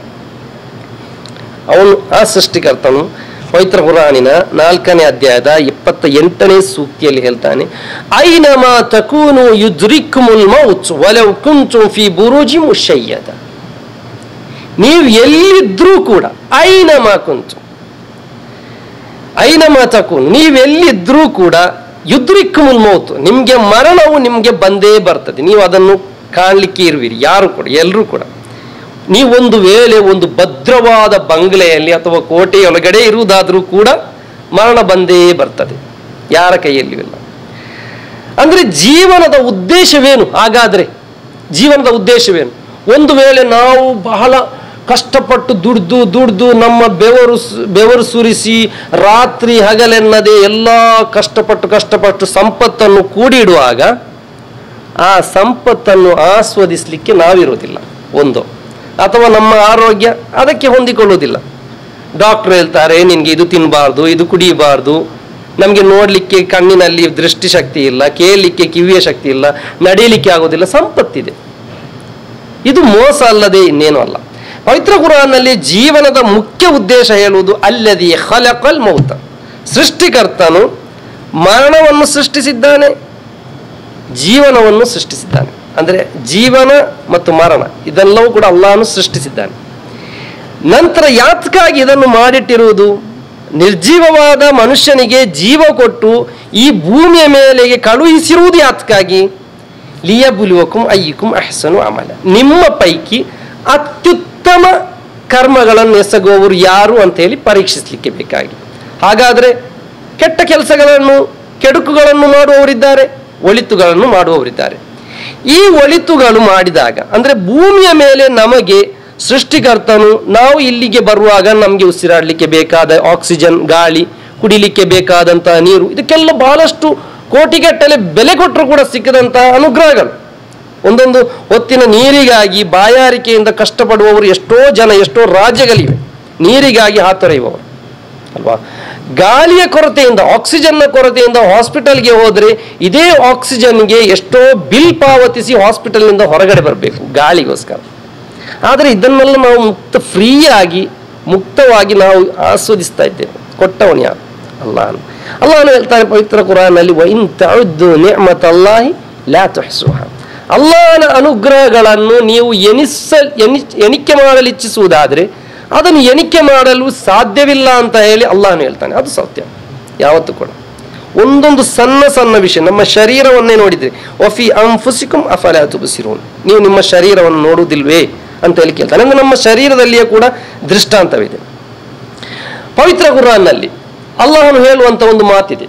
Speaker 4: ಅವನು ಆ ಸೃಷ್ಟಿಕರ್ತನು ಪವಿತ್ರ ಪುರಾಣಿನ ನಾಲ್ಕನೇ ಅಧ್ಯಾಯದ ಇಪ್ಪತ್ತ ಎಂಟನೇ ಸೂಕ್ತಿಯಲ್ಲಿ ಹೇಳ್ತಾನೆ ಐನಮ ತಕೂನು ಯುದ್ರಿಕ್ಮುಲ್ ಮೌತ್ ವಲವ್ ಕುಂತು ಫಿ ಬುರುಜಿ ಮುಷಯ್ಯದ ನೀವು ಎಲ್ಲಿದ್ರೂ ಕೂಡ ಐನಮ ಕುಂತು ಐನಮ ತಕೂನು ನೀವೆಲ್ಲಿದ್ರೂ ಕೂಡ ಯುದ್ರಿಕ್ಮುಲ್ ಮೌತ್ ನಿಮಗೆ ಮರಣವು ನಿಮಗೆ ಬಂದೇ ಬರ್ತದೆ ನೀವು ಅದನ್ನು ಕಾಣಲಿಕ್ಕೆ ಇರುವಿರಿ ಯಾರು ಕೂಡ ಎಲ್ಲರೂ ಕೂಡ ನೀವೊಂದು ವೇಳೆ ಒಂದು ಭದ್ರವಾದ ಬಂಗ್ಲೆಯಲ್ಲಿ ಅಥವಾ ಕೋಟೆಯೊಳಗಡೆ ಇರುವುದಾದರೂ ಕೂಡ ಮರಣ ಬಂದೇ ಬರ್ತದೆ ಯಾರ ಕೈಯಲ್ಲಿಯೂ ಇಲ್ಲ ಅಂದ್ರೆ ಜೀವನದ ಉದ್ದೇಶವೇನು ಹಾಗಾದ್ರೆ ಜೀವನದ ಉದ್ದೇಶವೇನು ಒಂದು ವೇಳೆ ನಾವು ಬಹಳ ಕಷ್ಟಪಟ್ಟು ದುಡ್ದು ದುಡ್ದು ನಮ್ಮ ಬೆವರು ಸು- ಬೆವರು ಸುರಿಸಿ ರಾತ್ರಿ ಹಗಲೆನ್ನದೆ ಎಲ್ಲ ಕಷ್ಟಪಟ್ಟು ಕಷ್ಟಪಟ್ಟು ಸಂಪತ್ತನ್ನು ಕೂಡಿಡುವಾಗ ಆ ಸಂಪತ್ತನ್ನು ಆಸ್ವಾದಿಸಲಿಕ್ಕೆ ನಾವಿರುವುದಿಲ್ಲ ಒಂದು ಅಥವಾ ನಮ್ಮ ಆರೋಗ್ಯ ಅದಕ್ಕೆ ಹೊಂದಿಕೊಳ್ಳುವುದಿಲ್ಲ ಡಾಕ್ಟರ್ ಹೇಳ್ತಾರೆ ನಿನ್ಗೆ ಇದು ತಿನ್ನಬಾರ್ದು ಇದು ಕುಡಿಯಬಾರ್ದು ನಮಗೆ ನೋಡಲಿಕ್ಕೆ ಕಣ್ಣಿನಲ್ಲಿ ದೃಷ್ಟಿ ಶಕ್ತಿ ಇಲ್ಲ ಕೇಳಲಿಕ್ಕೆ ಕಿವಿಯ ಶಕ್ತಿ ಇಲ್ಲ ನಡೀಲಿಕ್ಕೆ ಆಗೋದಿಲ್ಲ ಸಂಪತ್ತಿದೆ ಇದು ಮೋಸ ಅಲ್ಲದೆ ಇನ್ನೇನು ಅಲ್ಲ ಪವಿತ್ರ ಕುರಾನ್ನಲ್ಲಿ ಜೀವನದ ಮುಖ್ಯ ಉದ್ದೇಶ ಹೇಳುವುದು ಅಲ್ಲದಿ ಖಲಕಲ್ ಮೌತ ಸೃಷ್ಟಿಕರ್ತನು ಮರಣವನ್ನು ಸೃಷ್ಟಿಸಿದ್ದಾನೆ ಜೀವನವನ್ನು ಸೃಷ್ಟಿಸಿದ್ದಾನೆ ಅಂದರೆ ಜೀವನ ಮತ್ತು ಮರಣ ಇದೆಲ್ಲವೂ ಕೂಡ ಅಲ್ಲಾಹನು ಸೃಷ್ಟಿಸಿದ್ದಾನೆ ನಂತರ ಯಾತಕ್ಕಾಗಿ ಇದನ್ನು ಮಾಡಿಟ್ಟಿರುವುದು ನಿರ್ಜೀವವಾದ ಮನುಷ್ಯನಿಗೆ ಜೀವ ಕೊಟ್ಟು ಈ ಭೂಮಿಯ ಮೇಲೆಗೆ ಕಳುಹಿಸಿರುವುದು ಯಾತಕ್ಕಾಗಿ ಲಿಯಬುಲುವಕುಂ ಅಯ್ಯಕುಂ ಅಹಸನು ಅಮಲ ನಿಮ್ಮ ಪೈಕಿ ಅತ್ಯುತ್ತಮ ಕರ್ಮಗಳನ್ನು ಎಸಗುವವರು ಯಾರು ಅಂತ ಹೇಳಿ ಪರೀಕ್ಷಿಸಲಿಕ್ಕೆ ಬೇಕಾಗಿ ಹಾಗಾದರೆ ಕೆಟ್ಟ ಕೆಲಸಗಳನ್ನು ಕೆಡುಕುಗಳನ್ನು ಮಾಡುವವರಿದ್ದಾರೆ ಒಳಿತುಗಳನ್ನು ಮಾಡುವವರಿದ್ದಾರೆ ಈ ಒಳಿತುಗಳು ಮಾಡಿದಾಗ ಅಂದರೆ ಭೂಮಿಯ ಮೇಲೆ ನಮಗೆ ಸೃಷ್ಟಿಕರ್ತನು ನಾವು ಇಲ್ಲಿಗೆ ಬರುವಾಗ ನಮಗೆ ಉಸಿರಾಡಲಿಕ್ಕೆ ಬೇಕಾದ ಆಕ್ಸಿಜನ್ ಗಾಳಿ ಕುಡಿಲಿಕ್ಕೆ ಬೇಕಾದಂತಹ ನೀರು ಇದಕ್ಕೆಲ್ಲ ಬಹಳಷ್ಟು ಕೋಟಿಗಟ್ಟಲೆ ಬೆಲೆ ಕೊಟ್ಟರು ಕೂಡ ಸಿಕ್ಕದಂತಹ ಅನುಗ್ರಹಗಳು ಒಂದೊಂದು ಹೊತ್ತಿನ ನೀರಿಗಾಗಿ ಬಾಯಾರಿಕೆಯಿಂದ ಕಷ್ಟಪಡುವವರು ಎಷ್ಟೋ ಜನ ಎಷ್ಟೋ ರಾಜ್ಯಗಳಿವೆ ನೀರಿಗಾಗಿ ಹಾತೊರೆಯುವವರು ಅಲ್ವಾ ಗಾಳಿಯ ಕೊರತೆಯಿಂದ ಆಕ್ಸಿಜನ್ನ ಕೊರತೆಯಿಂದ ಹಾಸ್ಪಿಟಲ್ಗೆ ಹೋದರೆ ಇದೇ ಆಕ್ಸಿಜನ್ಗೆ ಎಷ್ಟೋ ಬಿಲ್ ಪಾವತಿಸಿ ಹಾಸ್ಪಿಟಲ್ನಿಂದ ಹೊರಗಡೆ ಬರಬೇಕು ಗಾಳಿಗೋಸ್ಕರ ಆದರೆ ಇದನ್ನೆಲ್ಲ ನಾವು ಮುಕ್ತ ಫ್ರೀಯಾಗಿ ಮುಕ್ತವಾಗಿ ನಾವು ಆಸ್ವಾದಿಸ್ತಾ ಇದ್ದೇವೆ ಕೊಟ್ಟವನು ಯಾರು ಅಲ್ಲಾಹನು ಅಲ್ಲಾಹನು ಹೇಳ್ತಾರೆ ಪವಿತ್ರ ಕುರಾನಲ್ಲಿ ವೈನ್ ತዑದ್ದು ನಿಅಮತ್ ಅಲ್ಲಾಹಿ ಲಾ ತುಹ್ಸುಹ ಅಲ್ಲಾಹನ ಅನುಗ್ರಹಗಳನ್ನು ನೀವು ಎನಿಸ ಎನಿ ಎಣಿಕೆ ಮಾಡಲು ಇಚ್ಛಿಸುವುದಾದರೆ ಅದನ್ನು ಎಣಿಕೆ ಮಾಡಲು ಸಾಧ್ಯವಿಲ್ಲ ಅಂತ ಹೇಳಿ ಅಲ್ಲಾಹನು ಹೇಳ್ತಾನೆ ಅದು ಸತ್ಯ ಯಾವತ್ತೂ ಕೂಡ ಒಂದೊಂದು ಸಣ್ಣ ಸಣ್ಣ ವಿಷಯ ನಮ್ಮ ಶರೀರವನ್ನೇ ನೋಡಿದ್ರೆ ಒಫಿ ಅಂಫುಸಿಕುಂ ಅಫಲ ತುಬಸಿರೋನ್ ನೀವು ನಿಮ್ಮ ಶರೀರವನ್ನು ನೋಡುವುದಿಲ್ವೇ ಅಂತ ಹೇಳಿ ಕೇಳ್ತಾನೆ ಅಂದ್ರೆ ನಮ್ಮ ಶರೀರದಲ್ಲಿಯೇ ಕೂಡ ದೃಷ್ಟಾಂತವಿದೆ ಪವಿತ್ರ ಕುರಾನ್ನಲ್ಲಿ ಅಲ್ಲಾಹನು ಹೇಳುವಂತ ಒಂದು ಮಾತಿದೆ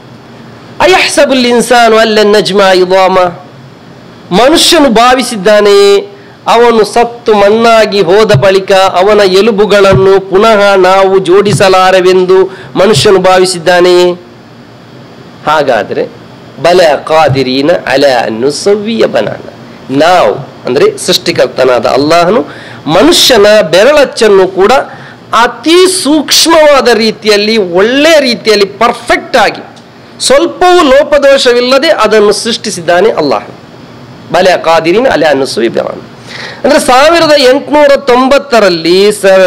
Speaker 4: ಅಯಹ್ಸಬುಲ್ ಇನ್ಸಾನು ಅಲ್ಲ ನಜ್ಮಾ ಇದಾಮ ಮನುಷ್ಯನು ಭಾವಿಸಿದ್ದಾನೆ ಅವನು ಸತ್ತು ಮಣ್ಣಾಗಿ ಹೋದ ಬಳಿಕ ಅವನ ಎಲುಬುಗಳನ್ನು ಪುನಃ ನಾವು ಜೋಡಿಸಲಾರೆವೆಂದು ಮನುಷ್ಯನು ಭಾವಿಸಿದ್ದಾನೆಯೇ ಹಾಗಾದರೆ ಬಲ ಕಾದಿರೀನ ಅಲ ಅನ್ನು ಸವ್ವಿಯ ಬನಾನ ನಾವು ಅಂದರೆ ಸೃಷ್ಟಿಕರ್ತನಾದ ಅಲ್ಲಾಹನು ಮನುಷ್ಯನ ಬೆರಳಚ್ಚನ್ನು ಕೂಡ ಅತಿ ಸೂಕ್ಷ್ಮವಾದ ರೀತಿಯಲ್ಲಿ ಒಳ್ಳೆಯ ರೀತಿಯಲ್ಲಿ ಪರ್ಫೆಕ್ಟ್ ಆಗಿ ಸ್ವಲ್ಪವೂ ಲೋಪದೋಷವಿಲ್ಲದೆ ಅದನ್ನು ಸೃಷ್ಟಿಸಿದ್ದಾನೆ ಅಲ್ಲಾಹ ಬಲೆ ಕಾದಿರಿನ ಅಲೆ ಅನ್ನಿಸುವಿ ಬೆವಾನ್ ಅಂದ್ರೆ ಸಾವಿರದ ಎಂಟುನೂರ ತೊಂಬತ್ತರಲ್ಲಿ ಸರ್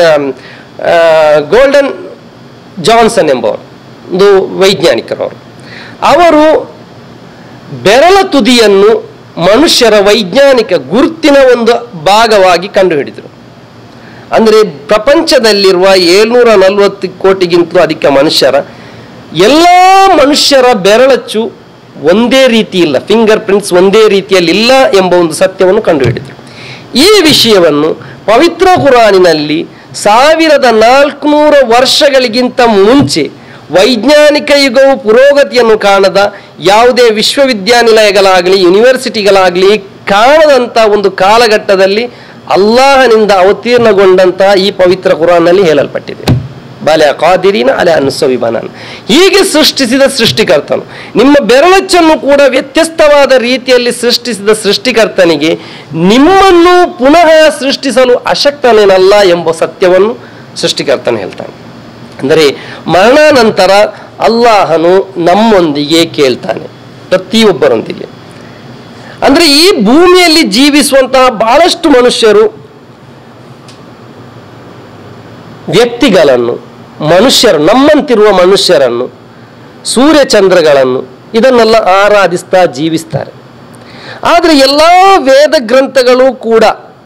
Speaker 4: ಗೋಲ್ಡನ್ ಜಾನ್ಸನ್ ಎಂಬವರು ಒಂದು ವೈಜ್ಞಾನಿಕರವರು ಅವರು ಬೆರಳ ತುದಿಯನ್ನು ಮನುಷ್ಯರ ವೈಜ್ಞಾನಿಕ ಗುರುತಿನ ಒಂದು ಭಾಗವಾಗಿ ಕಂಡುಹಿಡಿದರು ಅಂದರೆ ಪ್ರಪಂಚದಲ್ಲಿರುವ ಏಳ್ನೂರ ನಲವತ್ತು ಕೋಟಿಗಿಂತಲೂ ಅಧಿಕ ಮನುಷ್ಯರ ಎಲ್ಲ ಮನುಷ್ಯರ ಬೆರಳಚ್ಚು ಒಂದೇ ರೀತಿ ಇಲ್ಲ ಫಿಂಗರ್ ಪ್ರಿಂಟ್ಸ್ ಒಂದೇ ರೀತಿಯಲ್ಲಿ ಇಲ್ಲ ಎಂಬ ಒಂದು ಸತ್ಯವನ್ನು ಕಂಡುಹಿಡಿದರು ಈ ವಿಷಯವನ್ನು ಪವಿತ್ರ ಕುರಾನಿನಲ್ಲಿ ಸಾವಿರದ ನಾಲ್ಕುನೂರ ವರ್ಷಗಳಿಗಿಂತ ಮುಂಚೆ ವೈಜ್ಞಾನಿಕ ಯುಗವು ಪುರೋಗತಿಯನ್ನು ಕಾಣದ ಯಾವುದೇ ವಿಶ್ವವಿದ್ಯಾನಿಲಯಗಳಾಗಲಿ ಯೂನಿವರ್ಸಿಟಿಗಳಾಗಲಿ ಕಾಣದಂಥ ಒಂದು ಕಾಲಘಟ್ಟದಲ್ಲಿ ಅಲ್ಲಾಹನಿಂದ ಅವತೀರ್ಣಗೊಂಡಂತಹ ಈ ಪವಿತ್ರ ಕುರಾನ್ನಲ್ಲಿ ಹೇಳಲ್ಪಟ್ಟಿದೆ ಬಾಲೆ ಕಾದಿರಿನ ಅಲೆ ಅನುಸವಿಬನನ್ ಹೀಗೆ ಸೃಷ್ಟಿಸಿದ ಸೃಷ್ಟಿಕರ್ತನು ನಿಮ್ಮ ಬೆರಳಚ್ಚನ್ನು ಕೂಡ ವ್ಯತ್ಯಸ್ತವಾದ ರೀತಿಯಲ್ಲಿ ಸೃಷ್ಟಿಸಿದ ಸೃಷ್ಟಿಕರ್ತನಿಗೆ ನಿಮ್ಮನ್ನು ಪುನಃ ಸೃಷ್ಟಿಸಲು ಅಶಕ್ತನೇನಲ್ಲ ಎಂಬ ಸತ್ಯವನ್ನು ಸೃಷ್ಟಿಕರ್ತನು ಹೇಳ್ತಾನೆ ಅಂದರೆ ಮರಣಾನಂತರ ಅಲ್ಲಾಹನು ನಮ್ಮೊಂದಿಗೆ ಕೇಳ್ತಾನೆ ಪ್ರತಿಯೊಬ್ಬರೊಂದಿಗೆ ಅಂದ್ರೆ ಈ ಭೂಮಿಯಲ್ಲಿ ಜೀವಿಸುವಂತಹ ಬಹಳಷ್ಟು ಮನುಷ್ಯರು ವ್ಯಕ್ತಿಗಳನ್ನು ಮನುಷ್ಯರು ನಮ್ಮಂತಿರುವ ಮನುಷ್ಯರನ್ನು ಸೂರ್ಯಚಂದ್ರಗಳನ್ನು ಇದನ್ನೆಲ್ಲ ಆರಾಧಿಸ್ತಾ ಜೀವಿಸ್ತಾರೆ ಆದರೆ ಎಲ್ಲ ವೇದ ಗ್ರಂಥಗಳು ಕೂಡ